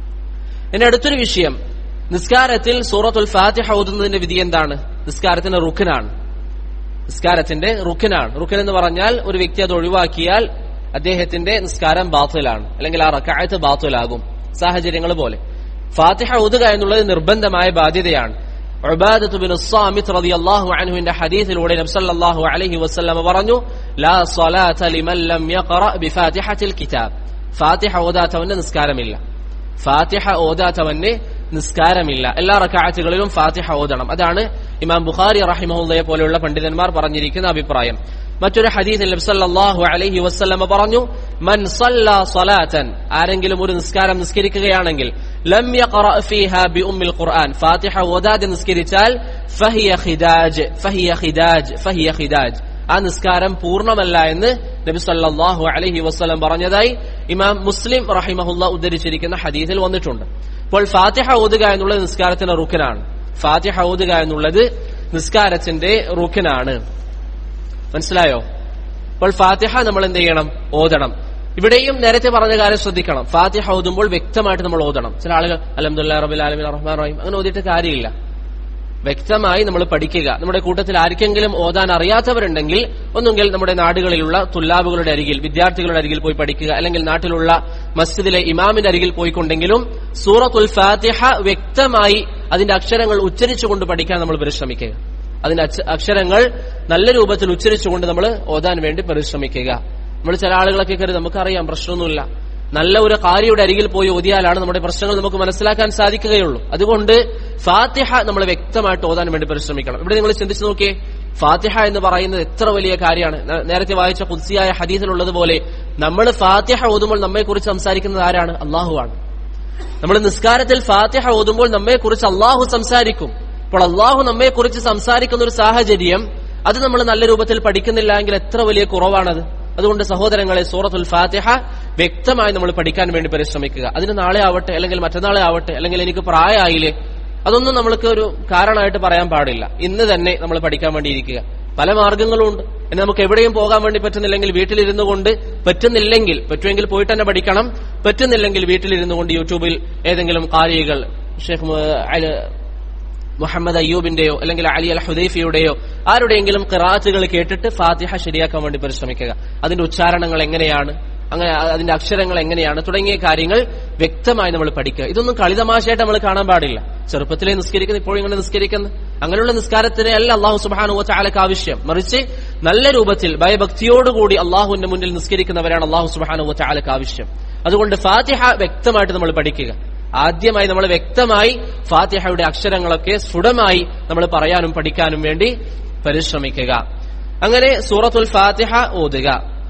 ഇനി അടുത്തൊരു വിഷയം നിസ്കാരത്തിൽ സൂറത്തുൽ ഫാത്തിഹ ഓതുന്നതിന്റെ വിധി എന്താണ് നിസ്കാരത്തിന്റെ റുഖനാണ് നിസ്കാരത്തിന്റെ റുഖനാണ് റുഖൻ എന്ന് പറഞ്ഞാൽ ഒരു വ്യക്തി അത് ഒഴിവാക്കിയാൽ അദ്ദേഹത്തിന്റെ നിസ്കാരം ബാത്തുലാണ് അല്ലെങ്കിൽ ആ റക്കായത്ത് ബാത്തുലാകും സാഹചര്യങ്ങൾ പോലെ ഫാത്തിഹ ഓതുക എന്നുള്ളത് നിർബന്ധമായ ബാധ്യതയാണ് ഉബാദത്ത് ബിൻ സാമിത് റളിയല്ലാഹു അൻഹുവിന്റെ ഹദീസിലൂടെ നബി സല്ലല്ലാഹു അലൈഹി വസല്ലം പറഞ്ഞു ലാ സ്വലാത ലിമൻ ലം യഖറ ബിഫാത്തിഹത്തിൽ കിതാബ് ഫാത്തിഹ ഓതാത്തവന്റെ നിസ്കാരമില്ല ഫാത്തിഹ ഓതാത്തവന് നിസ്കാരമില്ല എല്ലാ റക്കാറ്റുകളിലും ഫാത്തിഹ ഓതണം അതാണ് ഇമാം ബുഖാരി റഹിമഹുല്ലയെ പോലെയുള്ള പണ്ഡിതന്മാർ പറഞ്ഞിരിക്കുന്ന അഭിപ്രായം മറ്റൊരു ഹദീസിൽ നബി സല്ലല്ലാഹു അലൈഹി വസല്ലമ പറഞ്ഞു മൻ സല്ല സ്വലാത്തൻ ആരെങ്കിലും ഒരു നിസ്കാരം നിസ്കരിക്കുകയാണെങ്കിൽ ലം യഖറ ഫീഹാ ബി ഉമ്മിൽ ഖുർആൻ ഫാത്തിഹ ഓതാതെ നിസ്കരിച്ചാൽ ഫഹിയ ഖിദാജ് ഫഹിയ ഖിദാജ് ഫഹിയ ഖിദാജ് ആ നിസ്കാരം പൂർണ്ണമല്ല എന്ന് നബി സല്ലല്ലാഹു അലൈഹി വസല്ലം പറഞ്ഞതായി ഇമാം മുസ്ലിം റഹിമഹുല്ല ഉദ്ധരിച്ചിരിക്കുന്ന ഹദീസിൽ വന്നിട്ടുണ്ട് അപ്പോൾ ഫാത്തിഹ ഓതുക എന്നുള്ളത് നിസ്കാരത്തിന്റെ റുക്കനാണ് ഫാത്തിഹ ഓതുക എന്നുള്ളത് നിസ്കാരത്തിന്റെ റുക്കനാണ് മനസ്സിലായോ അപ്പോൾ ഫാത്തിഹ നമ്മൾ എന്ത് ചെയ്യണം ഓതണം ഇവിടെയും നേരത്തെ പറഞ്ഞ കാര്യം ശ്രദ്ധിക്കണം ഫാത്തിഹ ഓതുമ്പോൾ വ്യക്തമായിട്ട് നമ്മൾ ഓതണം ചില ആളുകൾ അലഹമുല്ലാ റബിൽ ആലമിൻ റഹ്മാൻ റഹീം അങ്ങനെ ഓതിയിട്ട് കാര്യമില്ല വ്യക്തമായി നമ്മൾ പഠിക്കുക നമ്മുടെ കൂട്ടത്തിൽ ആർക്കെങ്കിലും ഓതാൻ അറിയാത്തവരുണ്ടെങ്കിൽ ഒന്നുകിൽ നമ്മുടെ നാടുകളിലുള്ള തുല്ലാബുകളുടെ അരികിൽ വിദ്യാർത്ഥികളുടെ അരികിൽ പോയി പഠിക്കുക അല്ലെങ്കിൽ നാട്ടിലുള്ള മസ്ജിദിലെ ഇമാമിന്റെ അരികിൽ പോയിക്കൊണ്ടെങ്കിലും സൂറത്തുൽ ഫാത്തിഹ വ്യക്തമായി അതിന്റെ അക്ഷരങ്ങൾ ഉച്ചരിച്ചുകൊണ്ട് പഠിക്കാൻ നമ്മൾ പരിശ്രമിക്കുക അതിന്റെ അക്ഷ- അക്ഷരങ്ങൾ നല്ല രൂപത്തിൽ ഉച്ചരിച്ചുകൊണ്ട് നമ്മൾ ഓതാൻ വേണ്ടി പരിശ്രമിക്കുക നമ്മൾ ചില ആളുകളൊക്കെ കരുതി നമുക്കറിയാം പ്രശ്നമൊന്നുമില്ല നല്ല ഒരു കാരിയുടെ അരികിൽ പോയി ഓതിയാലാണ് നമ്മുടെ പ്രശ്നങ്ങൾ നമുക്ക് മനസ്സിലാക്കാൻ സാധിക്കുകയുള്ളൂ അതുകൊണ്ട് ഫാത്തിഹ നമ്മൾ വ്യക്തമായിട്ട് ഓതാൻ വേണ്ടി പരിശ്രമിക്കണം ഇവിടെ നിങ്ങൾ ചിന്തിച്ചു നോക്കിയേ ഫാത്തിഹ എന്ന് പറയുന്നത് എത്ര വലിയ കാര്യമാണ് നേ- നേരത്തെ വായിച്ച കുദ്സിയായ ഹദീസിലുള്ളതുപോലെ നമ്മൾ ഫാത്തിഹ ഓതുമ്പോൾ നമ്മെക്കുറിച്ച് സംസാരിക്കുന്നത് ആരാണ് അള്ളാഹുവാണ് നമ്മൾ നിസ്കാരത്തിൽ ഫാത്തിഹ ഓതുമ്പോൾ നമ്മെക്കുറിച്ച് അള്ളാഹു സംസാരിക്കും അപ്പോൾ അള്ളാഹു നമ്മെക്കുറിച്ച് സംസാരിക്കുന്ന ഒരു സാഹചര്യം അത് നമ്മൾ നല്ല രൂപത്തിൽ പഠിക്കുന്നില്ല എങ്കിൽ എത്ര വലിയ കുറവാണത് അതുകൊണ്ട് സഹോദരങ്ങളെ സൂറത്തുൽ ഫാത്തിഹ വ്യക്തമായി നമ്മൾ പഠിക്കാൻ വേണ്ടി പരിശ്രമിക്കുക അതിന് നാളെ ആവട്ടെ അല്ലെങ്കിൽ മറ്റന്നാളെ ആവട്ടെ അല്ലെങ്കിൽ എനിക്ക് പ്രായമായില്ലേ അതൊന്നും നമ്മൾക്ക് ഒരു കാരണമായിട്ട് പറയാൻ പാടില്ല ഇന്ന് തന്നെ നമ്മൾ പഠിക്കാൻ വേണ്ടി ഇരിക്കുക പല മാർഗങ്ങളും ഉണ്ട് ഇനി നമുക്ക് എവിടെയും പോകാൻ വേണ്ടി പറ്റുന്നില്ലെങ്കിൽ വീട്ടിലിരുന്നു കൊണ്ട് പറ്റുന്നില്ലെങ്കിൽ പറ്റുമെങ്കിൽ പോയിട്ട് തന്നെ പഠിക്കണം പറ്റുന്നില്ലെങ്കിൽ വീട്ടിലിരുന്നു കൊണ്ട് യൂട്യൂബിൽ ഏതെങ്കിലും കാര്യകൾ ഷെയ്ഖ് മു- അല- മുഹമ്മദ് അയ്യൂബിന്റെയോ അല്ലെങ്കിൽ അലി അൽ ഹുദൈഫിയുടെയോ ആരുടെയെങ്കിലും ഖിറാത്തുകൾ കേട്ടിട്ട് ഫാത്തിഹ ശരിയാക്കാൻ വേണ്ടി പരിശ്രമിക്കുക അതിന്റെ ഉച്ചാരണങ്ങൾ എങ്ങനെയാണ് അങ്ങനെ അ- അതിന്റെ അക്ഷരങ്ങൾ എങ്ങനെയാണ് തുടങ്ങിയ കാര്യങ്ങൾ വ്യക്തമായി നമ്മൾ പഠിക്കുക ഇതൊന്നും കളിതമാശയായിട്ട് നമ്മൾ കാണാൻ പാടില്ല ചെറുപ്പത്തിലെ നിസ്കരിക്കുന്ന ഇപ്പോഴും ഇങ്ങനെ നിസ്കരിക്കുന്നു അങ്ങനെയുള്ള നിസ്കാരത്തിനെ അല്ല അള്ളാഹു സുബാനു ചാലക്ക് ആവശ്യം മറിച്ച് നല്ല രൂപത്തിൽ ഭയഭക്തിയോടുകൂടി അള്ളാഹുവിന്റെ മുന്നിൽ നിസ്കരിക്കുന്നവരാണ് അള്ളാഹു സുബാനു ചാലക്ക് ആവശ്യം അതുകൊണ്ട് ഫാത്തിഹ വ്യക്തമായിട്ട് നമ്മൾ പഠിക്കുക ആദ്യമായി നമ്മൾ വ്യക്തമായി ഫാത്തിഹയുടെ അക്ഷരങ്ങളൊക്കെ സ്ഫുടമായി നമ്മൾ പറയാനും പഠിക്കാനും വേണ്ടി പരിശ്രമിക്കുക അങ്ങനെ സൂറത്തുൽ ഫാത്തിഹ ഓതുക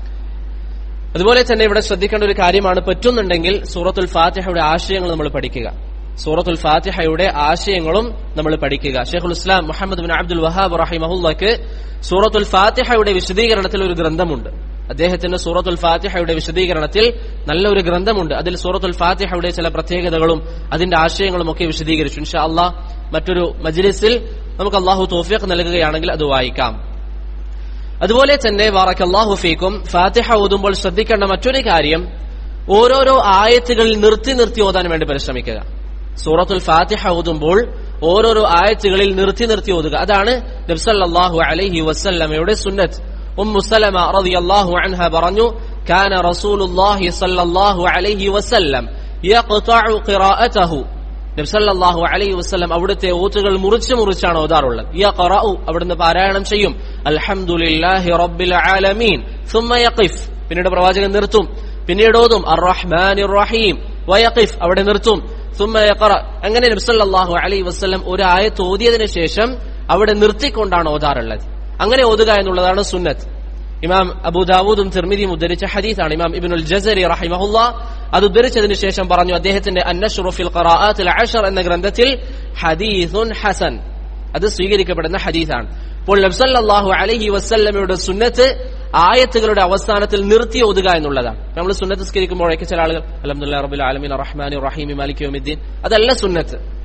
അതുപോലെ തന്നെ ഇവിടെ ശ്രദ്ധിക്കേണ്ട ഒരു കാര്യമാണ് പറ്റുന്നുണ്ടെങ്കിൽ സൂറത്തുൽ ഫാത്തിഹയുടെ ആശയങ്ങൾ നമ്മൾ പഠിക്കുക സൂറത്തുൽ ഫാത്തിഹയുടെ ആശയങ്ങളും നമ്മൾ പഠിക്കുക ഷെയ്ഖുൽ ഇസ്ലാം മുഹമ്മദ് ബിൻ അബ്ദുൽ വഹാബ് റഹിമഹുല്ലക്ക് സൂറത്തുൽ ഫാത്തിഹയുടെ വിശദീകരണത്തിൽ ഒരു ഗ്രന്ഥമുണ്ട് അദ്ദേഹത്തിന് സൂറത്തുൽ ഫാത്തിഹയുടെ വിശദീകരണത്തിൽ നല്ലൊരു ഗ്രന്ഥമുണ്ട് അതിൽ സൂറത്തുൽ ഫാത്തിഹയുടെ ചില പ്രത്യേകതകളും അതിന്റെ ആശയങ്ങളും ഒക്കെ വിശദീകരിച്ചു ഇൻഷാ അള്ളാഹ് മറ്റൊരു മജ്ലിസിൽ നമുക്ക് അള്ളാഹു തോഫിയക്ക് നൽകുകയാണെങ്കിൽ അത് വായിക്കാം അതുപോലെ തന്നെ വാറക്കല്ലാഹു ഫീക്കും ഫാത്തിഹ ഓതുമ്പോൾ ശ്രദ്ധിക്കേണ്ട മറ്റൊരു കാര്യം ഓരോരോ ആയത്തുകളിൽ നിർത്തി നിർത്തി ഓതാൻ വേണ്ടി പരിശ്രമിക്കുക സൂറത്തുൽ ഫാത്തിഹ ഓതുമ്പോൾ ഓരോരോ ആയത്തുകളിൽ നിർത്തി നിർത്തി ഓതുക അതാണ് നബ്സല്ലാഹു അലൈഹി വസല്ലമയുടെ സുന്നത്ത് ഉമ്മു സലമ റളിയല്ലാഹു അൻഹ പറഞ്ഞു കാന റസൂലുള്ളാഹി സ്വല്ലല്ലാഹു അലൈഹി വസല്ലം യഖ്തഉ ഖിറാഅതഹു നബ്സല്ലാഹു അലൈഹി വസ്ലം അവിടുത്തെ ഓത്തുകൾ മുറിച്ച് മുറിച്ചാണ് ഓതാറുള്ളത് യഖറഉ അവിടുന്ന് പാരായണം ചെയ്യും അൽഹംദുലില്ലാഹി റബ്ബിൽ ആലമീൻ സുമ്മ യഖിഫ് പിന്നീട് പ്രവാചകൻ നിർത്തും പിന്നീട് ഓതും അർറഹ്മാനിർ റഹീം വയഖിഫ് അവിടെ നിർത്തും സുമ്മ യഖറ അങ്ങനെ നബ്സല്ലാഹു അലൈഹി വസ്ലം ഒരു ആയത്ത് ഓതിയതിനു ശേഷം അവിടെ നിർത്തിക്കൊണ്ടാണ് ഓതാറുള്ളത് അങ്ങനെ ഓതുക എന്നുള്ളതാണ് സുന്നത്ത് ഇമാം അബൂദാവൂദും തിർമിദിയും ഉദ്ധരിച്ച ഹദീസാണ് ഇമാം ഇബ്നുൽ ജസരി റഹിമഹുല്ല അത് ഉദ്ധരിച്ചതിന് ശേഷം പറഞ്ഞു അദ്ദേഹത്തിന്റെ അന്നഷുറുഫിൽ ഖറാഅത്തിൽ അഷർ എന്ന ഗ്രന്ഥത്തിൽ ഹദീസുൻ ഹസൻ അത് സ്വീകരിക്കപ്പെടുന്ന ഹദീസാണ് അപ്പോൾ നബ്സല്ലാഹു അലൈഹി വസല്ലമയുടെ സുന്നത്ത് ആയത്തുകളുടെ അവസാനത്തിൽ നിർത്തി ഓതുക എന്നുള്ളതാണ് നമ്മൾ സുന്നത്ത് സ്കരിക്കുമ്പോഴേക്ക് ചില ആളുകൾ അലഹമുല്ലാ റബുൽ ആലമീൻ റഹ്മാൻ റഹീം മാലിക് യോമിദ്ദീൻ അതല്ല സുന്നത്ത്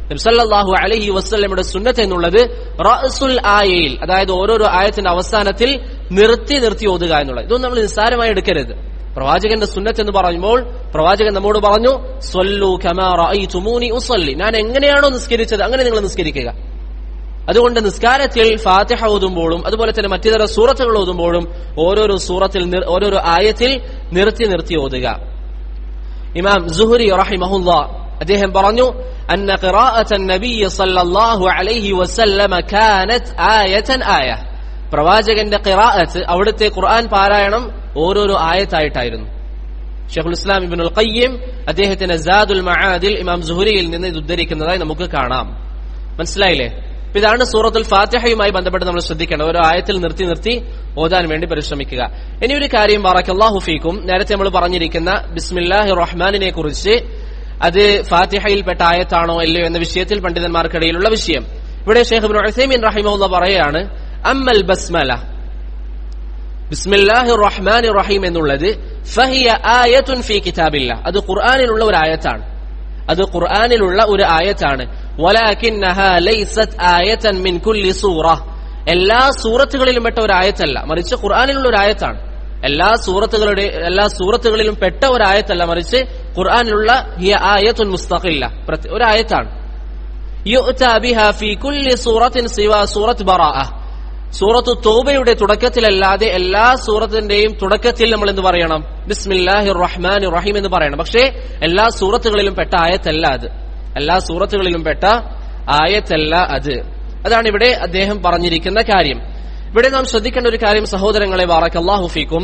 നബ്സല്ലാഹു അലഹി വസ്ല്ലമയുടെ സുന്നത്ത് എന്നുള്ളത് റസുൽ ആയയിൽ അതായത് ഓരോരോ ആയത്തിന്റെ അവസാനത്തിൽ നിർത്തി നിർത്തി ഓതുക എന്നുള്ളത് ഇതൊന്നും നമ്മൾ നിസ്സാരമായി എടുക്കരുത് പ്രവാചകന്റെ സുന്നത്ത് എന്ന് പറയുമ്പോൾ പ്രവാചകൻ നമ്മോട് പറഞ്ഞു സൊല്ലു തുമൂനി ഉസല്ലി ഞാൻ എങ്ങനെയാണോ നിസ്കരിച്ചത് അങ്ങനെ നിങ്ങൾ നിസ്കരിക്കുക അതുകൊണ്ട് നിസ്കാരത്തിൽ ഫാത്തിഹ ഓതുമ്പോഴും അതുപോലെ തന്നെ മറ്റിതര സൂറത്തുകൾ ഓതുമ്പോഴും ഓരോരോ സൂറത്തിൽ നിർ- ഓരോരോ ആയത്തിൽ നിർത്തി നിർത്തി ഓതുക ഇമാം സുഹുരി റഹിമഹുല്ല അദ്ദേഹം പറഞ്ഞു അന്ന ഖിറാഅത്ത നബിയ്യ സല്ലല്ലാഹു അലൈഹി വസല്ലമ കാനത് ആയതൻ ആയ പ്രവാചകന്റെ ഖിറാഅത്ത് അവിടുത്തെ ഖുർആൻ പാരായണം ഓരോരോ ആയത്തായിട്ടായിരുന്നു ഷെഖുൽ ഇസ്ലാം ഇബ്നുൽ ഖയ്യിം അദ്ദേഹത്തിന്റെ സാദുൽ മആദിൽ ഇമാം സുഹുരിയിൽ നിന്ന് ഇത് ഉദ്ധരിക്കുന്നതായി നമുക്ക് കാണാം മനസ്സിലായില്ലേ അപ്പൊ ഇതാണ് സൂറത്തുൽ ഫാത്തിഹയുമായി ബന്ധപ്പെട്ട് നമ്മൾ ശ്രദ്ധിക്കേണ്ടത് ഓരോ ആയത്തിൽ നിർത്തി നിർത്തി ഓതാൻ വേണ്ടി പരിശ്രമിക്കുക ഇനി ഒരു കാര്യം ബാറക്കല്ലാഹു ഫീക്കും നേരത്തെ നമ്മൾ പറഞ്ഞിരിക്കുന്ന ബിസ്മില്ലാഹി റഹ്മാനിനെ കുറിച്ച് അത് ഫാത്തിഹയിൽപ്പെട്ട ആയത്താണോ അല്ലയോ എന്ന വിഷയത്തിൽ പണ്ഡിതന്മാർക്കിടയിലുള്ള വിഷയം ഇവിടെ ഷെയ്ഖ് ഇബ്നു ഉസൈമീൻ റഹിമഹുല്ല പറയാണ് അമ്മൽ ബസ്മല ബിസ്മില്ലാഹി റഹ്മാൻ റഹീം എന്നുള്ളത് ഫഹിയ ആയത്തുൻ ഫി കിതാബില്ല അത് ഖുർആനിലുള്ള ഒരു ആയത്താണ് അത് ഖുർആനിലുള്ള ഒരു ആയത്താണ് വലാകിന്നഹാ ലൈസത് ആയതൻ മിൻ കുല്ലി സൂറ എല്ലാ സൂറത്തുകളിലും പെട്ട ഒരു ആയത്തല്ല മറിച്ച് ഖുർആനിലുള്ള ഒരു ആയത്താണ് എല്ലാ സൂറത്തുകളുടെ എല്ലാ സൂറത്തുകളിലും പെട്ട ഒരു ആയത്തല്ല മറിച്ച് ഖുർആനിലുള്ള ഹിയ ആയത്തുൻ മുസ്തഖില്ല പ്രത്യ- ഒരു ആയത്താണ് യുഅ്താ ബിഹാ ഫീ കുല്ലി സൂറത്തിൻ സിവാ സൂറത്ത് ബറാഅ സൂറത്തു തോബയുടെ തുടക്കത്തിലല്ലാതെ എല്ലാ സൂറത്തിന്റെയും തുടക്കത്തിൽ നമ്മൾ എന്ത് പറയണം ബിസ്മില്ലാഹി റഹ്മാൻ റഹീം എന്ന് പറയണം പക്ഷേ എല്ലാ സൂറത്തുകളിലും പെട്ട ആയത്തല്ല അത് എല്ലാ സൂറത്തുകളിലും പെട്ട ആയത്തല്ല അത് അതാണ് ഇവിടെ അദ്ദേഹം പറഞ്ഞിരിക്കുന്ന കാര്യം ഇവിടെ നാം ശ്രദ്ധിക്കേണ്ട ഒരു കാര്യം സഹോദരങ്ങളെ വാറക്കല്ലാഹു ഫീക്കും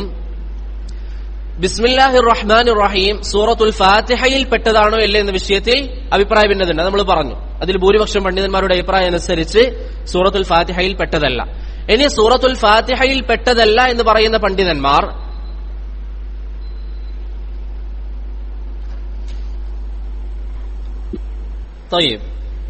ബിസ്മില്ലാഹി റഹ്മാൻ റഹീം സൂറത്തുൽ ഫാത്തിഹയിൽ പെട്ടതാണോ അല്ലേ എന്ന വിഷയത്തിൽ അഭിപ്രായ ഭിന്നതയുണ്ട് നമ്മൾ പറഞ്ഞു അതിൽ ഭൂരിപക്ഷം പണ്ഡിതന്മാരുടെ അഭിപ്രായം അനുസരിച്ച് സൂറത്തുൽ ഫാത്തിഹയിൽ പെട്ടതല്ല ഇനി സൂറത്തുൽ ഫാത്തിഹയിൽ പെട്ടതല്ല എന്ന് പറയുന്ന പണ്ഡിതന്മാർ തയ്യബ്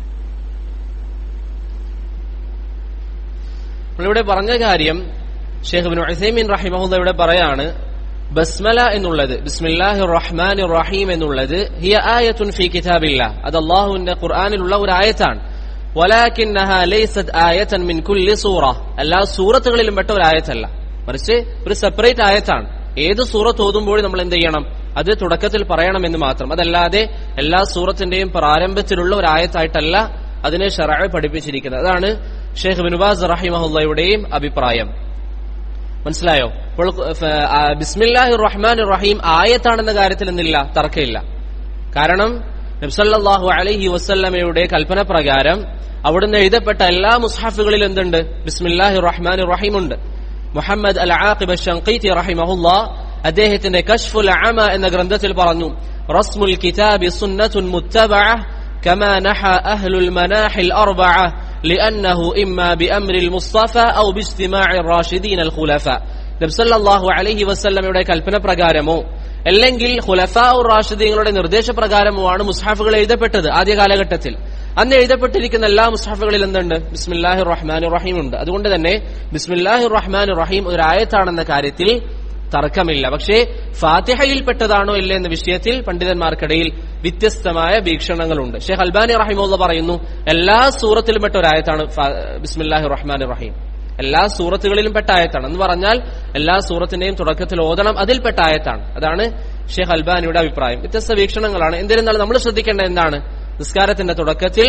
നമ്മളിവിടെ പറഞ്ഞ കാര്യം ഷെയ്ഖ് ബിൻ ഉസൈമീൻ റഹിമഹുല്ല ഇവിടെ പറയാണ് ബസ്മല എന്നുള്ളത് ബിസ്മില്ലാഹി റഹ്മാൻ റഹീം എന്നുള്ളത് ഹിയ ആയത്തുൻ ഫി കിതാബില്ല അത് അള്ളാഹുവിന്റെ ഖുർആനിലുള്ള ഒരു ആയത്താണ് വലാകിന്നഹ ലൈസത് ആയതൻ മിൻ കുല്ലി സൂറ എല്ലാ സൂറത്തുകളിലും പെട്ട ഒരു ആയത്തല്ല മറിച്ച് ഒരു സെപ്പറേറ്റ് ആയത്താണ് ഏത് സൂറത്ത് ഓതുമ്പോഴും നമ്മൾ എന്ത് ചെയ്യണം അത് തുടക്കത്തിൽ പറയണമെന്ന് മാത്രം അതല്ലാതെ എല്ലാ സൂറത്തിന്റെയും പ്രാരംഭത്തിലുള്ള ഒരു ആയത്തായിട്ടല്ല അതിനെ ഷറഅ പഠിപ്പിച്ചിരിക്കുന്നത് അതാണ് ഷെയ്ഖ് ബിനുബാസ് റഹിമഹുല്ലയുടെയും അഭിപ്രായം മനസ്സിലായോ അപ്പോൾ ഫ- ആ, ബിസ്മില്ലാഹി റഹ്മാൻ റഹീം ആയത്താണെന്ന കാര്യത്തിൽ എന്തില്ല തർക്കമില്ല കാരണം നബ്സല്ലാഹു അലൈഹി വസല്ലമയുടെ കൽപ്പന പ്രകാരം അവിടുന്ന് എഴുതപ്പെട്ട എല്ലാ മുസ്ഹാഫുകളിലും എന്തുണ്ട് ബിസ്മില്ലാഹി റഹ്മാൻ റഹീം ഉണ്ട് മുഹമ്മദ് അൽ ആഖിബ് ഷൻഖീത്തി റഹിമഹുല്ല അദ്ദേഹത്തിന്റെ കഷ്ഫുൽ അമ എന്ന ഗ്രന്ഥത്തിൽ പറഞ്ഞു റസ്മുൽ കിതാബി സുന്നത്തുൻ മുത്തബഅ كما نحى أهل المناحي الأربعة لأنه إما بأمر المصطفى أو باجتماع الراشدين الخلفاء നബ്സല്ലാഹു അലഹി വസ്ല്ലമയുടെ കൽപ്പന പ്രകാരമോ അല്ലെങ്കിൽ ഖുലഫാ റാഷിദീങ്ങളുടെ നിർദ്ദേശപ്രകാരമോ ആണ് മുസ്ഹാഫുകൾ എഴുതപ്പെട്ടത് ആദ്യ കാലഘട്ടത്തിൽ അന്ന് എഴുതപ്പെട്ടിരിക്കുന്ന എല്ലാ മുസ്ഹാഫുകളിൽ എന്തുണ്ട് ബിസ്മില്ലാഹി റഹ്മാൻ റഹീം ഉണ്ട് അതുകൊണ്ട് തന്നെ ബിസ്മില്ലാഹി റഹ്മാൻ റഹീം ഒരു ആയത്താണെന്ന കാര്യത്തിൽ തർക്കമില്ല പക്ഷേ ഫാത്തിഹയിൽപ്പെട്ടതാണോ ഇല്ല എന്ന വിഷയത്തിൽ പണ്ഡിതന്മാർക്കിടയിൽ വ്യത്യസ്തമായ വീക്ഷണങ്ങളുണ്ട് ഷെയ്ഖ് അൽബാനി റഹിമുള്ള പറയുന്നു എല്ലാ സൂറത്തിലും പെട്ട ഒരു ആയത്താണ് ഫാ- ബിസ്മില്ലാഹി റഹ്മാൻ റഹീം എല്ലാ സൂറത്തുകളിലും പെട്ട ആയത്താണ് എന്ന് പറഞ്ഞാൽ എല്ലാ സൂറത്തിന്റെയും തുടക്കത്തിൽ ഓതണം അതിൽപ്പെട്ട ആയത്താണ് അതാണ് ഷെയ്ഖ് അൽബാനിയുടെ അഭിപ്രായം വ്യത്യസ്ത വീക്ഷണങ്ങളാണ് എന്നിരുന്നാലും നമ്മൾ ശ്രദ്ധിക്കേണ്ടത് എന്താണ് നിസ്കാരത്തിന്റെ തുടക്കത്തിൽ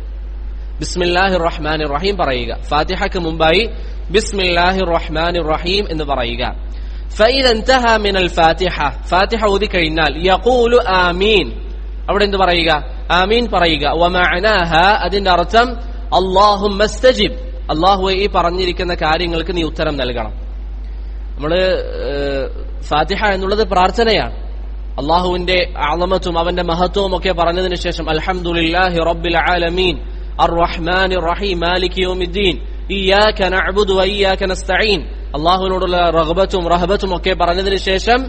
ബിസ്മില്ലാഹി റഹ്മാൻ റഹീം പറയുക ഫാത്തിഹയ്ക്ക് മുമ്പായി ബിസ്മില്ലാഹി റഹ്മാൻ റഹീം എന്ന് പറയുക فإذا انتهى من الفاتحة ഫാത്തിഹ ഓതി കഴിഞ്ഞാൽ يقول ആമീൻ അവിടെ എന്ത് പറയുക ആമീൻ പറയുക വമഅനാഹ അതിന്റെ അർത്ഥം അല്ലാഹുമ്മ മസ്തജിബ് അള്ളാഹുവെ ഈ പറഞ്ഞിരിക്കുന്ന കാര്യങ്ങൾക്ക് നീ ഉത്തരം നൽകണം നമ്മള് ഏഹ്, ഫാത്തിഹ എന്നുള്ളത് പ്രാർത്ഥനയാണ് അള്ളാഹുവിന്റെ ആളമത്തും അവന്റെ മഹത്വവും ഒക്കെ പറഞ്ഞതിന് ശേഷം അൽഹംദുലില്ലാഹി റബ്ബിൽ ആലമീൻ الرحمن الرحيم مالك يوم الدين إياك نعبد وإياك نستعين അള്ളാഹുവിനോടുള്ള റഹബത്തും റഹബത്തും ഒക്കെ പറഞ്ഞതിന് ശേഷം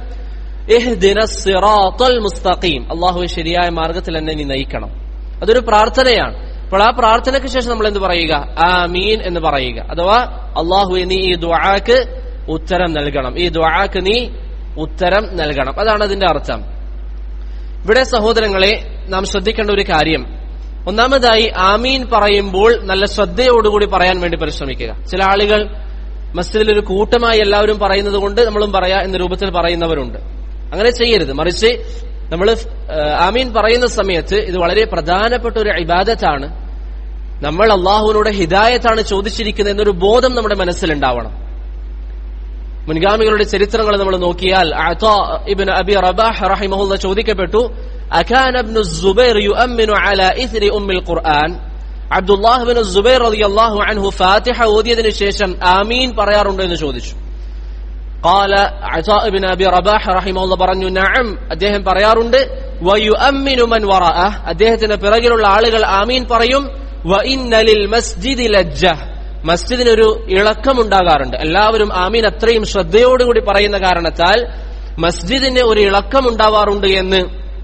ഇഹ്ദിന സിറാത്തൽ മുസ്തഖീം അള്ളാഹു ശരിയായ മാർഗത്തിൽ എന്നെ നീ നയിക്കണം അതൊരു പ്രാർത്ഥനയാണ് അപ്പോൾ ആ പ്രാർത്ഥനയ്ക്ക് ശേഷം നമ്മൾ എന്ത് പറയുക ആമീൻ എന്ന് പറയുക അഥവാ അള്ളാഹു നീ ഈ ദുആക്ക് ഉത്തരം നൽകണം ഈ ദുആക്ക് നീ ഉത്തരം നൽകണം അതാണ് അതിന്റെ അർത്ഥം ഇവിടെ സഹോദരങ്ങളെ നാം ശ്രദ്ധിക്കേണ്ട ഒരു കാര്യം ഒന്നാമതായി ആമീൻ പറയുമ്പോൾ നല്ല ശ്രദ്ധയോടുകൂടി പറയാൻ വേണ്ടി പരിശ്രമിക്കുക ചില ആളുകൾ മസ്ജിദിൽ ഒരു കൂട്ടമായി എല്ലാവരും പറയുന്നത് കൊണ്ട് നമ്മളും പറയാ എന്ന രൂപത്തിൽ പറയുന്നവരുണ്ട് അങ്ങനെ ചെയ്യരുത് മറിച്ച് നമ്മൾ ആമീൻ പറയുന്ന സമയത്ത് ഇത് വളരെ പ്രധാനപ്പെട്ട ഒരു ഇബാദത്താണ് നമ്മൾ അള്ളാഹുവിനോട് ഹിദായത്താണ് ചോദിച്ചിരിക്കുന്നത് എന്നൊരു ബോധം നമ്മുടെ മനസ്സിലുണ്ടാവണം മുൻഗാമികളുടെ ചരിത്രങ്ങൾ നമ്മൾ നോക്കിയാൽ അഅ്താ ഇബ്നു അബി റബാഹ് റഹിമഹുല്ല ചോദിക്കപ്പെട്ടു അകാന ഇബ്നു സുബൈർ യുഅമ്മിനു അലാ ഇസ്രി ഉമ്മിൽ ഖുർആൻ അബ്ദുല്ലാഹ് ഇബ്നു സുബൈർ റളിയല്ലാഹു അൻഹു ഫാത്തിഹ ഓതിയതിനു ശേഷം ആമീൻ പറയാറുണ്ടോ എന്ന് ചോദിച്ചു قال عطاء بن ابي رباح رحمه الله പറഞ്ഞു നഅം അദ്ദേഹം പറയാറുണ്ട് വയുഅമ്മിനു മൻ വറഅഹ് അദ്ദേഹത്തിന്റെ പിറകിലുള്ള ആളുകൾ ആമീൻ പറയും വഇന്ന ലിൽ മസ്ജിദി ലജ്ജ മസ്ജിദിനൊരു ഇളക്കമുണ്ടാകാറുണ്ട് എല്ലാവരും ആമീൻ അത്രയും ശ്രദ്ധയോടുകൂടി പറയുന്ന കാരണത്താൽ മസ്ജിദിന് ഒരു ഇളക്കം ഉണ്ടാവാറുണ്ട് എന്ന്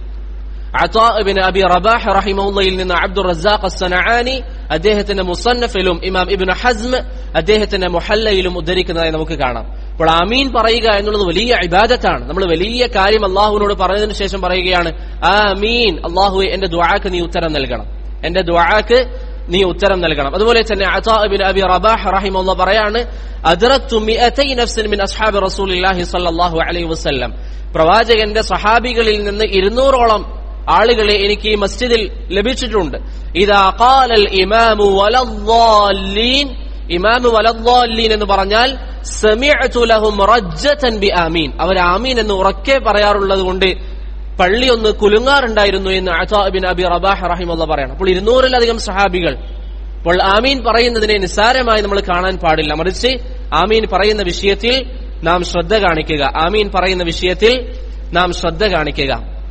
അബിൻ അബി റബാഹ് റഹിമുള്ളയിൽ നിന്ന് അബ്ദുൾ റസാഖ് സനആനി അദ്ദേഹത്തിന്റെ മുസന്നഫിലും ഇമാം ഇബിൻ ഹസ്മ് അദ്ദേഹത്തിന്റെ മുഹല്ലയിലും ഉദ്ധരിക്കുന്നതായി നമുക്ക് കാണാം അപ്പോൾ ആമീൻ പറയുക എന്നുള്ളത് വലിയ ഇബാദത്താണ് നമ്മൾ വലിയ കാര്യം അള്ളാഹുവിനോട് പറഞ്ഞതിന് ശേഷം പറയുകയാണ് ആമീൻ അള്ളാഹു എന്റെ ദുആക്ക് നീ ഉത്തരം നൽകണം എന്റെ ദുആക്ക് നീ ഉത്തരം നൽകണം അതുപോലെ തന്നെ അബിൻ അബി റബാഹ് റഹിമുള്ള പറയാണ് അദ്റത്തു മിഅതൈ നഫ്സിൻ മിൻ അസ്ഹാബി റസൂലില്ലാഹി സ്വല്ലല്ലാഹു അലൈഹി വസല്ലം പ്രവാചകന്റെ സഹാബികളിൽ നിന്ന് ഇരുന്നൂറോളം ആളുകളെ എനിക്ക് ഈ മസ്ജിദിൽ ലഭിച്ചിട്ടുണ്ട് ഇതാ ഖാലൽ ഇമാമു വലദ്ദാല്ലീൻ ഇമാമു വലദ്ദാല്ലീൻ എന്ന് പറഞ്ഞാൽ സമിഅതു ലഹും റജ്ജതൻ ബി ആമീൻ അവർ ആമീൻ എന്ന് ഉറക്കെ പറയാറുള്ളത് കൊണ്ട് പള്ളി ഒന്ന് കുലുങ്ങാറുണ്ടായിരുന്നു എന്ന് അതാ ബിൻ അബി റബാഹ് റഹിമുള്ള പറയണം അപ്പോൾ ഇരുന്നൂറിലധികം സഹാബികൾ അപ്പോൾ ആമീൻ പറയുന്നതിനെ നിസ്സാരമായി നമ്മൾ കാണാൻ പാടില്ല മറിച്ച് ആമീൻ പറയുന്ന വിഷയത്തിൽ നാം ശ്രദ്ധ കാണിക്കുക ആമീൻ പറയുന്ന വിഷയത്തിൽ നാം ശ്രദ്ധ കാണിക്കുക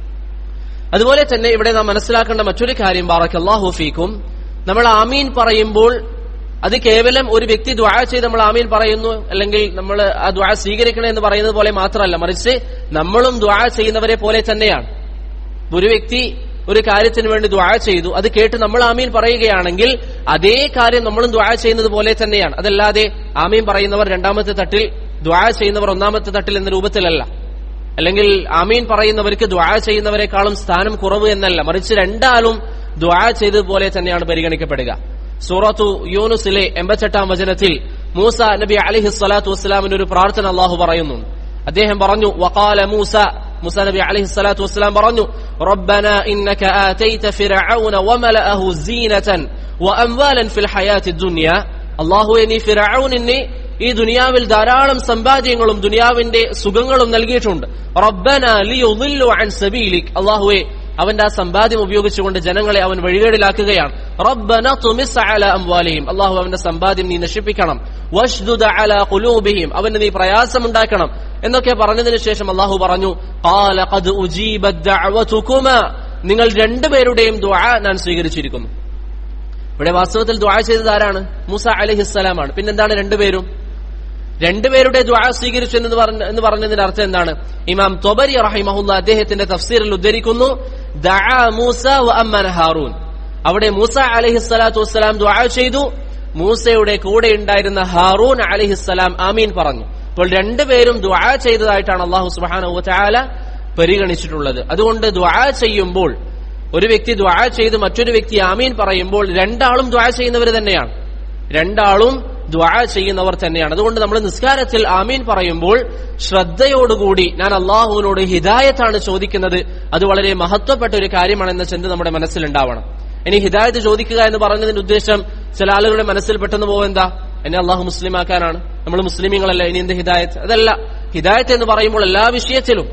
അതുപോലെ തന്നെ ഇവിടെ നാം മനസ്സിലാക്കേണ്ട മറ്റൊരു കാര്യം ബാറക്കല്ലാഹു ഫീക്കും നമ്മൾ ആമീൻ പറയുമ്പോൾ അത് കേവലം ഒരു വ്യക്തി ദ്വാ ചെയ്ത് നമ്മൾ ആമീൻ പറയുന്നു അല്ലെങ്കിൽ നമ്മൾ ആ ദ്വാ സ്വീകരിക്കണം എന്ന് പറയുന്നത് പോലെ മാത്രമല്ല മറിച്ച് നമ്മളും ദ്വാ ചെയ്യുന്നവരെ പോലെ തന്നെയാണ് ഒരു വ്യക്തി ഒരു കാര്യത്തിന് വേണ്ടി ദ്വാ ചെയ്തു അത് കേട്ട് നമ്മൾ ആമീൻ പറയുകയാണെങ്കിൽ അതേ കാര്യം നമ്മളും ദ്വാ ചെയ്യുന്നത് പോലെ തന്നെയാണ് അതല്ലാതെ ആമീൻ പറയുന്നവർ രണ്ടാമത്തെ തട്ടിൽ ദ്വാ ചെയ്യുന്നവർ ഒന്നാമത്തെ തട്ടിൽ എന്ന രൂപത്തിലല്ല അല്ലെങ്കിൽ ആമീൻ പറയുന്നവർക്ക് ദ്വാ ചെയ്യുന്നവരെക്കാളും സ്ഥാനം കുറവ് എന്നല്ല മറിച്ച് രണ്ടാളും ദ്വാ ചെയ്തതുപോലെ തന്നെയാണ് പരിഗണിക്കപ്പെടുക സൂറത്തു യൂനുസിലെ എൺപത്തെട്ടാം വചനത്തിൽ മൂസ നബി അലിഹി സ്വലാത്തു വസ്സലാമിന് ഒരു പ്രാർത്ഥന അള്ളാഹു പറയുന്നു അദ്ദേഹം പറഞ്ഞു വഖാല മൂസ മൂസ നബി അലിഹി സ്വലാത്തു വസ്സലാം പറഞ്ഞു റബ്ബന ഇന്നക ആതൈത ഫിർഔന വമലഅഹു സീനതൻ വഅംവാലൻ ഫിൽ ഹയാത്തി ദുനിയ അള്ളാഹുവെ നീ ഫിർഔനിനെ ഈ ദുനിയാവിൽ ധാരാളം സമ്പാദ്യങ്ങളും ദുനിയാവിന്റെ സുഖങ്ങളും നൽകിയിട്ടുണ്ട് റബ്ബന ലിയുദില്ലു അൻ സബീലിക് അള്ളാഹുവെ അവന്റെ ആ സമ്പാദ്യം ഉപയോഗിച്ചുകൊണ്ട് ജനങ്ങളെ അവൻ വഴികേടിലാക്കുകയാണ് റബ്ബന തുമിസ് അല അംവാലിഹിം അള്ളാഹു അവന്റെ സമ്പാദ്യം നീ നശിപ്പിക്കണം വഷ്ദുദ അല ഖുലൂബിഹിം അവന് നീ പ്രയാസമുണ്ടാക്കണം എന്നൊക്കെ പറഞ്ഞതിന് ശേഷം അള്ളാഹു പറഞ്ഞു ഖാല ഖദ് ഉജീബത് ദഅവതുകുമാ നിങ്ങൾ രണ്ടുപേരുടെയും ദുആ ഞാൻ സ്വീകരിച്ചിരിക്കുന്നു ഇവിടെ വാസ്തവത്തിൽ ദുആ ചെയ്തത് ആരാണ് മൂസ അലഹിസ്സലാമാണ് പിന്നെന്താണ് രണ്ടുപേരും രണ്ടുപേരുടെ ദ്വാ സ്വീകരിച്ചു എന്ന് പറഞ്ഞ എന്ന് പറഞ്ഞതിന്റെ അർത്ഥം എന്താണ് ഇമാം തൊബരി റഹിമഹുല്ല അദ്ദേഹത്തിന്റെ തഫ്സീറിൽ ഉദ്ധരിക്കുന്നു ദഅ മൂസ വ അമ്മന ഹാറൂൻ അവിടെ മൂസ അലഹിസ്സലാത്തു വസ്സലാം ദ്വാ ചെയ്തു മൂസയുടെ കൂടെ ഉണ്ടായിരുന്ന ഹാറൂൻ അലഹിസ്സലാം ആമീൻ പറഞ്ഞു അപ്പോൾ രണ്ടുപേരും ദ്വാ ചെയ്തതായിട്ടാണ് അള്ളാഹു സുബാന ചാല പരിഗണിച്ചിട്ടുള്ളത് അതുകൊണ്ട് ദ്വാ ചെയ്യുമ്പോൾ ഒരു വ്യക്തി ദ്വാ ചെയ്ത് മറ്റൊരു വ്യക്തി ആമീൻ പറയുമ്പോൾ രണ്ടാളും ദ്വാ ചെയ്യുന്നവർ തന്നെയാണ് രണ്ടാളും ദ്വാ ചെയ്യുന്നവർ തന്നെയാണ് അതുകൊണ്ട് നമ്മൾ നിസ്കാരത്തിൽ ആമീൻ പറയുമ്പോൾ ശ്രദ്ധയോടുകൂടി ഞാൻ അള്ളാഹുവിനോട് ഹിദായത്താണ് ചോദിക്കുന്നത് അത് വളരെ മഹത്വപ്പെട്ട ഒരു കാര്യമാണെന്ന ചിന്ത നമ്മുടെ മനസ്സിലുണ്ടാവണം ഇനി ഹിദായത്ത് ചോദിക്കുക എന്ന് പറഞ്ഞതിന്റെ ഉദ്ദേശം ചില ആളുകളുടെ മനസ്സിൽ പെട്ടെന്ന് പോകും എന്താ എന്നെ അള്ളാഹു മുസ്ലിമാക്കാനാണ് നമ്മൾ മുസ്ലിമീങ്ങളല്ല ഇനി എന്ത് ഹിദായത്ത് അതല്ല ഹിദായത്ത് എന്ന് പറയുമ്പോൾ എല്ലാ വിഷയത്തിലും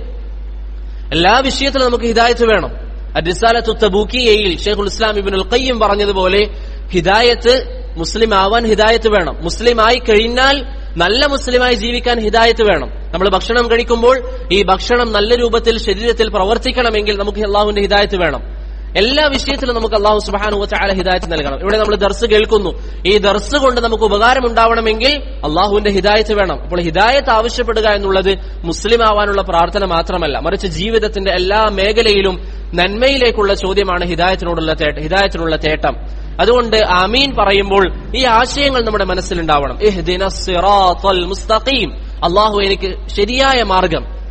എല്ലാ വിഷയത്തിലും നമുക്ക് ഹിദായത്ത് വേണം അരിസാലത്തു തബൂക്കിയയിൽ ഷെയ്ഖുൽ ഇസ്ലാം ഇബിനുൽ ഖയ്യം പറഞ്ഞതുപോലെ ഹിദായത്ത് മുസ്ലിം ആവാൻ ഹിദായത്ത് വേണം മുസ്ലിം ആയി കഴിഞ്ഞാൽ നല്ല മുസ്ലിമായി ജീവിക്കാൻ ഹിദായത്ത് വേണം നമ്മൾ ഭക്ഷണം കഴിക്കുമ്പോൾ ഈ ഭക്ഷണം നല്ല രൂപത്തിൽ ശരീരത്തിൽ പ്രവർത്തിക്കണമെങ്കിൽ നമുക്ക് അള്ളാഹുവിന്റെ ഹിദായത്ത് വേണം എല്ലാ വിഷയത്തിലും നമുക്ക് അള്ളാഹു സുബാനു ചാല ഹിദായത്ത് നൽകണം ഇവിടെ നമ്മൾ ദർസ് കേൾക്കുന്നു ഈ ദർസ് കൊണ്ട് നമുക്ക് ഉപകാരം ഉണ്ടാവണമെങ്കിൽ അള്ളാഹുവിന്റെ ഹിദായത്ത് വേണം അപ്പോൾ ഹിദായത്ത് ആവശ്യപ്പെടുക എന്നുള്ളത് മുസ്ലിം ആവാനുള്ള പ്രാർത്ഥന മാത്രമല്ല മറിച്ച് ജീവിതത്തിന്റെ എല്ലാ മേഖലയിലും നന്മയിലേക്കുള്ള ചോദ്യമാണ് ഹിദായത്തിനോടുള്ള തേട്ടം ഹിദായത്തിനുള്ള തേട്ടം അതുകൊണ്ട് ആമീൻ പറയുമ്പോൾ ഈ ആശയങ്ങൾ നമ്മുടെ മനസ്സിലുണ്ടാവണം മുസ്തഖീം അള്ളാഹു എനിക്ക് ശരിയായ മാർഗം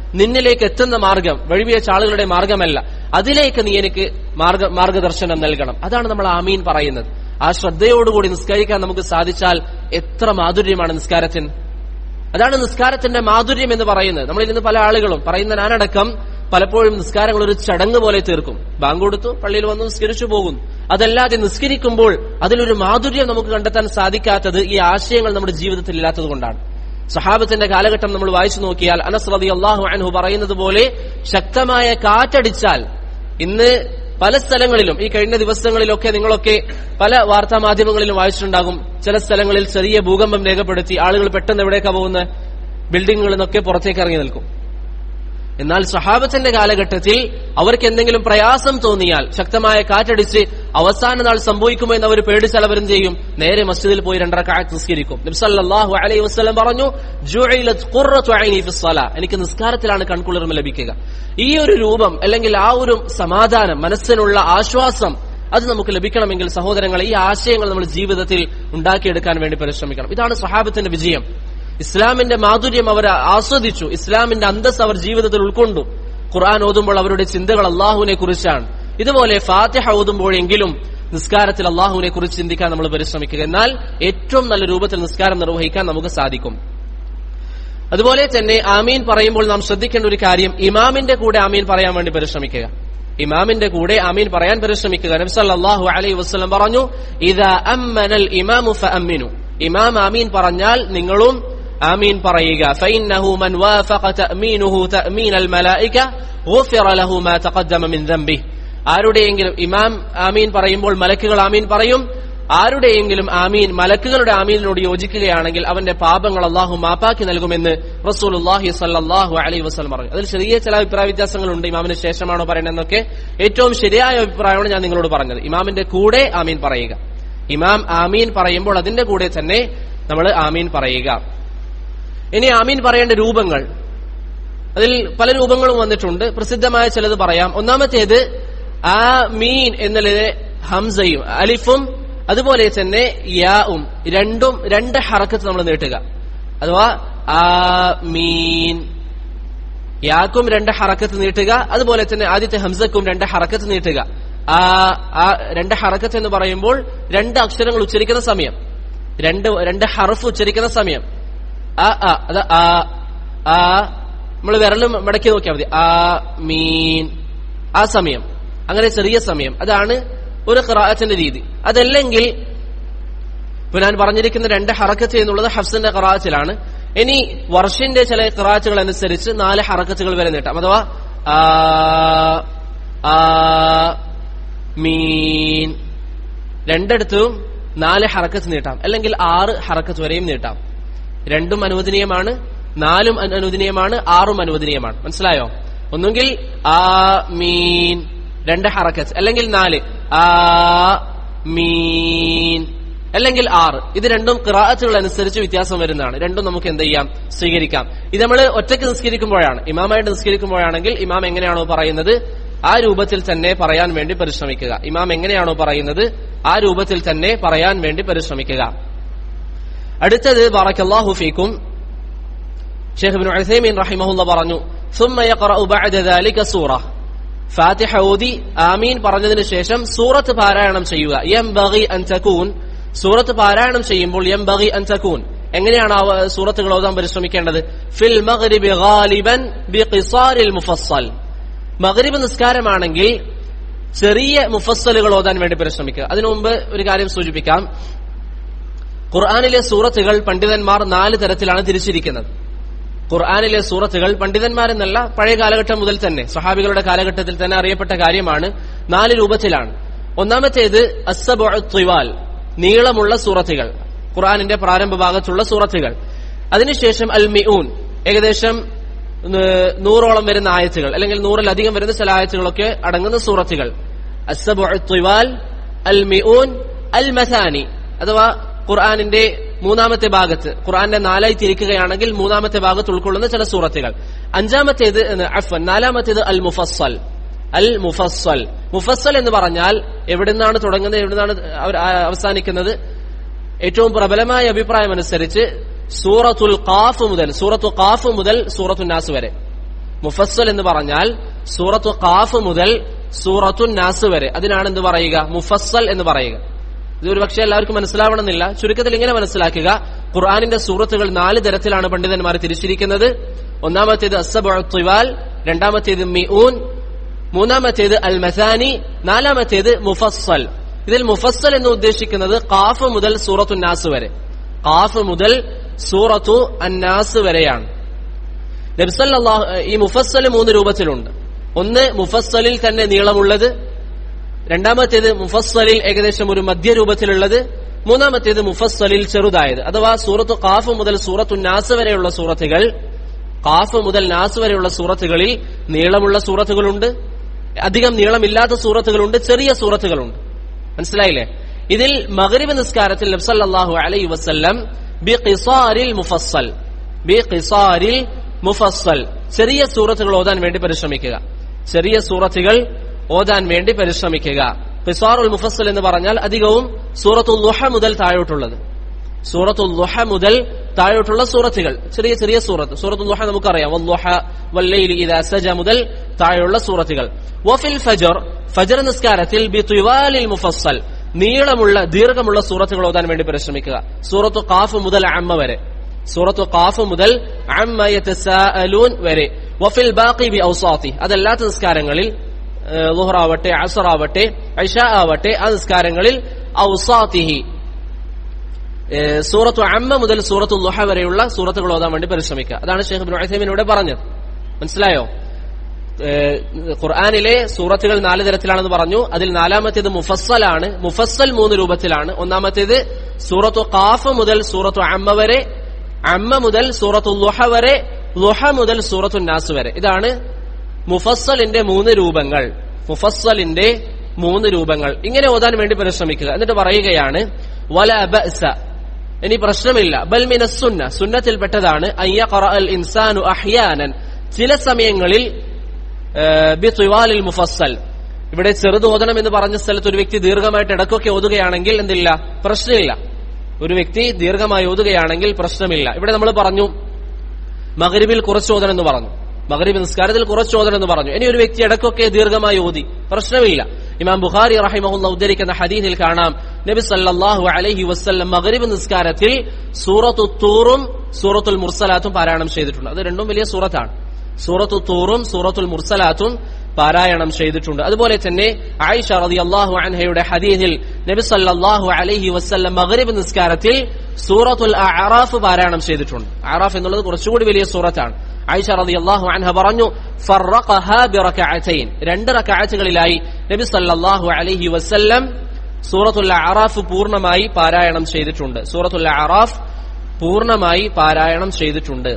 നിന്നിലേക്ക് എത്തുന്ന മാർഗം വഴിവിയച്ച ആളുകളുടെ മാർഗമല്ല അതിലേക്ക് നീ എനിക്ക് മാർഗ മാർഗദർശനം നൽകണം അതാണ് നമ്മൾ ആമീൻ പറയുന്നത് ആ ശ്രദ്ധയോടുകൂടി നിസ്കരിക്കാൻ നമുക്ക് സാധിച്ചാൽ എത്ര മാധുര്യമാണ് നിസ്കാരത്തിന് അതാണ് നിസ്കാരത്തിന്റെ മാധുര്യം എന്ന് പറയുന്നത് നമ്മളിൽ നിന്ന് പല ആളുകളും പറയുന്ന ഞാനടക്കം പലപ്പോഴും നിസ്കാരങ്ങൾ ഒരു ചടങ്ങ് പോലെ തീർക്കും ബാങ്ക് കൊടുത്തു പള്ളിയിൽ വന്നു നിസ്കരിച്ചു പോകുന്നു അതല്ലാതെ നിസ്കരിക്കുമ്പോൾ അതിലൊരു മാധുര്യം നമുക്ക് കണ്ടെത്താൻ സാധിക്കാത്തത് ഈ ആശയങ്ങൾ നമ്മുടെ ജീവിതത്തിൽ ഇല്ലാത്തത് കൊണ്ടാണ് സഹാബത്തിന്റെ കാലഘട്ടം നമ്മൾ വായിച്ചു നോക്കിയാൽ അനസ് റതി അള്ളാഹു അൻഹു പറയുന്നത് പോലെ ശക്തമായ കാറ്റടിച്ചാൽ ഇന്ന് പല സ്ഥലങ്ങളിലും ഈ കഴിഞ്ഞ ദിവസങ്ങളിലൊക്കെ നിങ്ങളൊക്കെ പല വാർത്താ മാധ്യമങ്ങളിലും വായിച്ചിട്ടുണ്ടാകും ചില സ്ഥലങ്ങളിൽ ചെറിയ ഭൂകമ്പം രേഖപ്പെടുത്തി ആളുകൾ പെട്ടെന്ന് എവിടേക്കാ പോകുന്നത് ബിൽഡിങ്ങുകളിൽ നിന്നൊക്കെ പുറത്തേക്ക് ഇറങ്ങി നിൽക്കും എന്നാൽ സഹാബത്തിന്റെ കാലഘട്ടത്തിൽ അവർക്ക് എന്തെങ്കിലും പ്രയാസം തോന്നിയാൽ ശക്തമായ കാറ്റടിച്ച് അവസാന നാൾ സംഭവിക്കുമോ എന്ന് അവർ പേടിച്ചാൽ അവരും ചെയ്യും നേരെ മസ്ജിദിൽ പോയി രണ്ടര കാറ്റ് നിസ്കരിക്കും നബ്സല്ലാഹു അലൈഹി വസ്ലം പറഞ്ഞു "ജുഇലത് ഖുർറത്തു ഐനി ഫിസ് സ്വലാ." എനിക്ക് നിസ്കാരത്തിലാണ് കൺകുളിർമ ലഭിക്കുക ഈ ഒരു രൂപം അല്ലെങ്കിൽ ആ ഒരു സമാധാനം മനസ്സിനുള്ള ആശ്വാസം അത് നമുക്ക് ലഭിക്കണമെങ്കിൽ സഹോദരങ്ങൾ ഈ ആശയങ്ങൾ നമ്മൾ ജീവിതത്തിൽ ഉണ്ടാക്കിയെടുക്കാൻ വേണ്ടി പരിശ്രമിക്കണം ഇതാണ് സഹാബത്തിന്റെ വിജയം ഇസ്ലാമിന്റെ മാധുര്യം അവർ ആസ്വദിച്ചു ഇസ്ലാമിന്റെ അന്തസ് അവർ ജീവിതത്തിൽ ഉൾക്കൊണ്ടു ഖുർആൻ ഓതുമ്പോൾ അവരുടെ ചിന്തകൾ അള്ളാഹുവിനെ കുറിച്ചാണ് ഇതുപോലെ ഫാത്തിഹ ഓതുമ്പോഴെങ്കിലും നിസ്കാരത്തിൽ അള്ളാഹുവിനെ കുറിച്ച് ചിന്തിക്കാൻ നമ്മൾ പരിശ്രമിക്കുക എന്നാൽ ഏറ്റവും നല്ല രൂപത്തിൽ നിസ്കാരം നിർവഹിക്കാൻ നമുക്ക് സാധിക്കും അതുപോലെ തന്നെ ആമീൻ പറയുമ്പോൾ നാം ശ്രദ്ധിക്കേണ്ട ഒരു കാര്യം ഇമാമിന്റെ കൂടെ ആമീൻ പറയാൻ വേണ്ടി പരിശ്രമിക്കുക ഇമാമിന്റെ കൂടെ ആമീൻ പറയാൻ പരിശ്രമിക്കുക നബി സല്ലല്ലാഹു അലൈഹി വസല്ലം പറഞ്ഞു ഇദാ അമ്മനൽ ഇമാമു ഫഅമ്മിനു ഇമാം ആമീൻ പറഞ്ഞാൽ നിങ്ങളും ആമീൻ പറയുക ഫഇന്നഹു മൻ വാഫഖ തഅമീനുഹു തഅമീനൽ മലായിക ഗുഫിറ ലഹു മാ തഖദ്ദമ മിൻ ദംബിഹി ആരുടെയെങ്കിലും ഇമാം ആമീൻ പറയുമ്പോൾ മലക്കുകൾ ആമീൻ പറയും ആരുടെയെങ്കിലും ആമീൻ മലക്കുകളുടെ ആമീനിനോട് യോജിക്കുകയാണെങ്കിൽ അവന്റെ പാപങ്ങൾ അള്ളാഹു മാപ്പാക്കി നൽകുമെന്ന് റസൂലുള്ളാഹി സല്ലല്ലാഹു അലൈഹി വസല്ലം പറഞ്ഞു അതിൽ ചെറിയ ചില അഭിപ്രായ വ്യത്യാസങ്ങളുണ്ട് ഇമാമിന് ശേഷമാണോ പറയണമെന്നൊക്കെ ഏറ്റവും ശരിയായ അഭിപ്രായമാണ് ഞാൻ നിങ്ങളോട് പറഞ്ഞത് ഇമാമിന്റെ കൂടെ ആമീൻ പറയുക ഇമാം ആമീൻ പറയുമ്പോൾ അതിന്റെ കൂടെ തന്നെ നമ്മൾ ആമീൻ പറയുക ഇനി ആമീൻ പറയേണ്ട രൂപങ്ങൾ അതിൽ പല രൂപങ്ങളും വന്നിട്ടുണ്ട് പ്രസിദ്ധമായ ചിലത് പറയാം ഒന്നാമത്തേത് ആ മീൻ എന്നുള്ളത് ഹംസയും അലിഫും അതുപോലെ തന്നെ യാവും രണ്ടും രണ്ട് ഹറക്കത്ത് നമ്മൾ നീട്ടുക അഥവാ ആ മീൻ യാക്കും രണ്ട് ഹറക്കത്ത് നീട്ടുക അതുപോലെ തന്നെ ആദ്യത്തെ ഹംസക്കും രണ്ട് ഹറക്കത്ത് നീട്ടുക ആ ആ രണ്ട് ഹറക്കത്ത് എന്ന് പറയുമ്പോൾ രണ്ട് അക്ഷരങ്ങൾ ഉച്ചരിക്കുന്ന സമയം രണ്ട് രണ്ട് ഹറഫ് ഉച്ചരിക്കുന്ന സമയം ആ ആ അത് ആ ആ നമ്മൾ വിരലും മടക്കി നോക്കിയാൽ മതി ആ മീൻ ആ സമയം അങ്ങനെ ചെറിയ സമയം അതാണ് ഒരു ഖറാഅത്തിന്റെ രീതി അതല്ലെങ്കിൽ ഇപ്പൊ ഞാൻ പറഞ്ഞിരിക്കുന്ന രണ്ട് ഹറക്കത്ത് എന്നുള്ളത് ഹഫ്സിന്റെ ഖറാഅത്തിലാണ് ഇനി വർഷിന്റെ ചില ഖറാഅത്തുകൾ അനുസരിച്ച് നാല് ഹറക്കത്തുകൾ വരെ നീട്ടാം അഥവാ ആ ആ മീൻ രണ്ടിടത്തും നാല് ഹറക്കത്ത് നീട്ടാം അല്ലെങ്കിൽ ആറ് ഹറക്കത്ത് വരെയും നീട്ടാം രണ്ടും അനുവദനീയമാണ് നാലും അന- അനുവദനീയമാണ് ആറും അനുവദനീയമാണ് മനസ്സിലായോ ഒന്നുകിൽ ആ മീൻ രണ്ട് ഹറക്കത്ത് അല്ലെങ്കിൽ നാല് ആ മീൻ അല്ലെങ്കിൽ ആറ് ഇത് രണ്ടും ഖിറാഅത്തുകൾ അനുസരിച്ച് വ്യത്യാസം വരുന്നതാണ് രണ്ടും നമുക്ക് എന്ത് ചെയ്യാം സ്വീകരിക്കാം ഇത് നമ്മൾ ഒറ്റയ്ക്ക് നിസ്കരിക്കുമ്പോഴാണ് ഇമാമായിട്ട് നിസ്കരിക്കുമ്പോഴാണെങ്കിൽ ഇമാം എങ്ങനെയാണോ പറയുന്നത് ആ രൂപത്തിൽ തന്നെ പറയാൻ വേണ്ടി പരിശ്രമിക്കുക ഇമാം എങ്ങനെയാണോ പറയുന്നത് ആ രൂപത്തിൽ തന്നെ പറയാൻ വേണ്ടി പരിശ്രമിക്കുക അടുത്തത് ബറക്കല്ലാഹു ഫീക്കും ഷെയ്ഖ് ഇബ്നു ഉസൈമീൻ റഹിമഹുല്ല പറഞ്ഞു ثم يقرأ بعد ذلك سورة ഫാത്തിഹ ഓതി ആമീൻ പറഞ്ഞതിന് ശേഷം സൂറത്ത് പാരായണം ചെയ്യുക യം ബഗി അൻ തകൂൻ സൂറത്ത് പാരായണം ചെയ്യുമ്പോൾ യം ബഗി അൻ തകൂൻ എങ്ങനെയാണ് ആ സൂറത്തുകൾ ഓതാൻ പരിശ്രമിക്കേണ്ടത് ഫിൽ മഗ്രിബി ഗാലിബൻ ബിഖിസാരിൽ മുഫസ്സൽ മഗ്രിബ് നിസ്കാരമാണെങ്കിൽ ചെറിയ മുഫസ്സലുകൾ ഓതാൻ വേണ്ടി പരിശ്രമിക്കുക അതിനു മുമ്പ് ഒരു കാര്യം സൂചിപ്പിക്കാം ഖുർആാനിലെ സൂറത്തുകൾ പണ്ഡിതന്മാർ നാല് തരത്തിലാണ് തിരിച്ചിരിക്കുന്നത് ഖുർആാനിലെ സൂറത്തുകൾ പണ്ഡിതന്മാരെന്നല്ല പഴയ കാലഘട്ടം മുതൽ തന്നെ സഹാബികളുടെ കാലഘട്ടത്തിൽ തന്നെ അറിയപ്പെട്ട കാര്യമാണ് നാല് രൂപത്തിലാണ് ഒന്നാമത്തേത് അസബുവാൽ നീളമുള്ള സൂറത്തുകൾ ഖുർആാനിന്റെ പ്രാരംഭ ഭാഗത്തുള്ള സൂറത്തുകൾ അതിനുശേഷം അൽ മിഊൻ ഏകദേശം ന- നൂറോളം വരുന്ന ആയത്തുകൾ അല്ലെങ്കിൽ നൂറിലധികം വരുന്ന ചില ആയത്തുകളൊക്കെ അടങ്ങുന്ന സൂറത്തുകൾ അസബുവാൽ അൽ മിഊൻ അൽ മസാനി അഥവാ ഖുർആാനിന്റെ മൂന്നാമത്തെ ഭാഗത്ത് ഖുർആാന്റെ നാലായി തിരിക്കുകയാണെങ്കിൽ മൂന്നാമത്തെ ഭാഗത്ത് ഉൾക്കൊള്ളുന്ന ചില സൂറത്തുകൾ അഞ്ചാമത്തേത് എന്ന് അഫ്വൻ നാലാമത്തേത് അൽ മുഫസ്സൽ അൽ മുഫസ്സൽ മുഫസ്സൽ എന്ന് പറഞ്ഞാൽ എവിടുന്നാണ് തുടങ്ങുന്നത് എവിടുന്നാണ് അവർ ആ- അവസാനിക്കുന്നത് ഏറ്റവും പ്രബലമായ അഭിപ്രായം അനുസരിച്ച് സൂറത്തുൽ ഖാഫ് മുതൽ സൂറത്തു ഖാഫ് മുതൽ സൂറത്തു നാസ് വരെ മുഫസ്സൽ എന്ന് പറഞ്ഞാൽ സൂറത്തു ഖാഫ് മുതൽ സൂറത്തു നാസ് വരെ അതിനാണ് എന്ത് പറയുക മുഫസ്സൽ എന്ന് പറയുക ഇത് ഒരു പക്ഷേ എല്ലാവർക്കും മനസ്സിലാവണമെന്നില്ല ചുരുക്കത്തിൽ ഇങ്ങനെ മനസ്സിലാക്കുക ഖുർആാനിന്റെ സൂറത്തുകൾ നാല് തരത്തിലാണ് പണ്ഡിതന്മാർ തിരിച്ചിരിക്കുന്നത് ഒന്നാമത്തേത് അസബുവാൽ രണ്ടാമത്തേത് മിഊൻ മൂന്നാമത്തേത് അൽ മസാനി നാലാമത്തേത് മുഫസ്സൽ ഇതിൽ മുഫസ്സൽ എന്ന് ഉദ്ദേശിക്കുന്നത് ഖാഫ് മുതൽ സൂറത്തു നാസ് വരെ ഖാഫ് മുതൽ സൂറത്തു അന്നാസ് വരെയാണ് നബ്സല്ലാഹു ഈ മുഫസ്സൽ മൂന്ന് രൂപത്തിലുണ്ട് ഒന്ന് മുഫസ്സലിൽ തന്നെ നീളമുള്ളത് രണ്ടാമത്തേത് മുഫസ്സലിൽ ഏകദേശം ഒരു മധ്യരൂപത്തിലുള്ളത് മൂന്നാമത്തേത് മുഫസ്സലിൽ ചെറുതായത് അഥവാ സൂറത്ത് ഖാഫ് മുതൽ സൂറത്തു നാസ് വരെയുള്ള സൂറത്തുകൾ ഖാഫ് മുതൽ നാസ് വരെയുള്ള സൂറത്തുകളിൽ നീളമുള്ള സൂറത്തുകളുണ്ട് അധികം നീളമില്ലാത്ത സൂറത്തുകളുണ്ട് ചെറിയ സൂറത്തുകളുണ്ട് മനസ്സിലായില്ലേ ഇതിൽ മഗ്രിബ് നിസ്കാരത്തിൽ നബ്സല്ലാഹു അലൈ വസല്ലം ബി ഖിസാരിൽ മുഫസ്സൽ ബി ഖിസാരിൽ മുഫസ്സൽ ചെറിയ സൂറത്തുകൾ ഓതാൻ വേണ്ടി പരിശ്രമിക്കുക ചെറിയ സൂറത്തുകൾ ഓതാൻ വേണ്ടി പരിശ്രമിക്കുക ഖിസാറുൽ മുഫസ്സൽ എന്ന് പറഞ്ഞാൽ അധികവും സൂറത്തുൽ ലുഹ മുതൽ താഴോട്ടുള്ളത് സൂറത്തുൽ ലുഹ മുതൽ താഴോട്ടുള്ള സൂറത്തുകൾ ചെറിയ ചെറിയ സൂറത്ത് സൂറത്തുൽ ലുഹ നമുക്കറിയാം വല്ലുഹ വല്ലൈലി ഇദാ സജ മുതൽ താഴെയുള്ള സൂറത്തുകൾ വഫിൽ ഫജർ ഫജർ നിസ്കാരത്തിൽ ബി തുവാലിൽ മുഫസ്സൽ നീളമുള്ള ദീർഘമുള്ള സൂറത്തുകൾ ഓതാൻ വേണ്ടി പരിശ്രമിക്കുക സൂറത്തു ഖാഫ് മുതൽ അമ്മ വരെ സൂറത്തു ഖാഫ് മുതൽ അമ്മ യതസാഅലൂൻ വരെ വഫിൽ ബാഖി ബി ഔസാത്തി അതല്ലാത്ത നിസ്കാരങ്ങളിൽ ലുഹറാവട്ടെ അസറാവട്ടെ ഐഷ ആവട്ടെ ആ നിസ്കാരങ്ങളിൽ ഔസാത്തിഹി സൂറത്തു അമ്മ മുതൽ സൂറത്തു ലുഹ വരെയുള്ള സൂറത്തുകൾ ഓതാൻ വേണ്ടി പരിശ്രമിക്കുക അതാണ് ഷെയ്ഖ് ബിൻ ഉസൈമിൻ ഇവിടെ പറഞ്ഞത് മനസ്സിലായോ ഖുർആാനിലെ സൂറത്തുകൾ നാല് തരത്തിലാണെന്ന് പറഞ്ഞു അതിൽ നാലാമത്തേത് മുഫസ്സലാണ് മുഫസ്സൽ മൂന്ന് രൂപത്തിലാണ് ഒന്നാമത്തേത് സൂറത്തു ഖാഫ് മുതൽ സൂറത്തു അമ്മ വരെ അമ്മ മുതൽ സൂറത്തു ലുഹ വരെ ലുഹ മുതൽ സൂറത്തു നാസ് വരെ ഇതാണ് മുഫസ്സലിന്റെ മൂന്ന് രൂപങ്ങൾ മുഫസ്സലിന്റെ മൂന്ന് രൂപങ്ങൾ ഇങ്ങനെ ഓതാൻ വേണ്ടി പരിശ്രമിക്കുക എന്നിട്ട് പറയുകയാണ് വല ബഅസ ഇനി പ്രശ്നമില്ല ബൽ മിന സുന്ന സുന്നത്തിൽപ്പെട്ടതാണ് അയ്യ അൽ ഇൻസാനു അഹ്യാനൻ ചില സമയങ്ങളിൽ ബി തുവാലിൽ മുഫസ്സൽ ഇവിടെ ചെറുത് ഓതണം എന്ന് പറഞ്ഞ സ്ഥലത്ത് ഒരു വ്യക്തി ദീർഘമായിട്ട് ഇടക്കൊക്കെ ഓതുകയാണെങ്കിൽ എന്തില്ല പ്രശ്നമില്ല ഒരു വ്യക്തി ദീർഘമായി ഓതുകയാണെങ്കിൽ പ്രശ്നമില്ല ഇവിടെ നമ്മൾ പറഞ്ഞു മകരിബിൽ കുറച്ച് ഓതണം എന്ന് പറഞ്ഞു മകരിബ് നിസ്കാരത്തിൽ കുറച്ച് ഓതണം എന്ന് പറഞ്ഞു ഇനി ഒരു വ്യക്തി ഇടക്കൊക്കെ ദീർഘമായി ഓതി പ്രശ്നമില്ല ഇമാം ബുഖാരി റഹിമഹുല്ല ഉദ്ധരിക്കുന്ന ഹദീസിൽ കാണാം നബി സല്ലല്ലാഹു അലൈഹി വസല്ലം മഗ്രിബ് നിസ്കാരത്തിൽ സൂറത്തു തൂറും സൂറത്തുൽ മുർസലാത്തും പാരായണം ചെയ്തിട്ടുണ്ട് അത് രണ്ടും വലിയ സൂറത്താണ് സൂറത്തു തൂറും സൂറത്തുൽ മുർസലാത്തും പാരായണം ചെയ്തിട്ടുണ്ട് അതുപോലെ തന്നെ ആയിഷ റളിയല്ലാഹു അൻഹയുടെ ഹദീസിൽ നബി സല്ലല്ലാഹു അലൈഹി വസല്ലം മഗ്രിബ് നിസ്കാരത്തിൽ സൂറത്തുൽ അഅറാഫ് പാരായണം ചെയ്തിട്ടുണ്ട് അറാഫ് എന്നുള്ളത് കുറച്ചുകൂടി വലിയ സൂറത്താണ് ആയിഷ റളിയല്ലാഹു അൻഹ പറഞ്ഞു ഫറഖഹ ബിറകഅതൈൻ രണ്ട് റകഅത്തുകളിലായി നബി സല്ലല്ലാഹു അലൈഹി വസല്ലം സൂറത്തുൽ അറാഫ് പൂർണ്ണമായി പാരായണം ചെയ്തിട്ടുണ്ട് സൂറത്തുൽ അറാഫ് പൂർണ്ണമായി പാരായണം ചെയ്തിട്ടുണ്ട്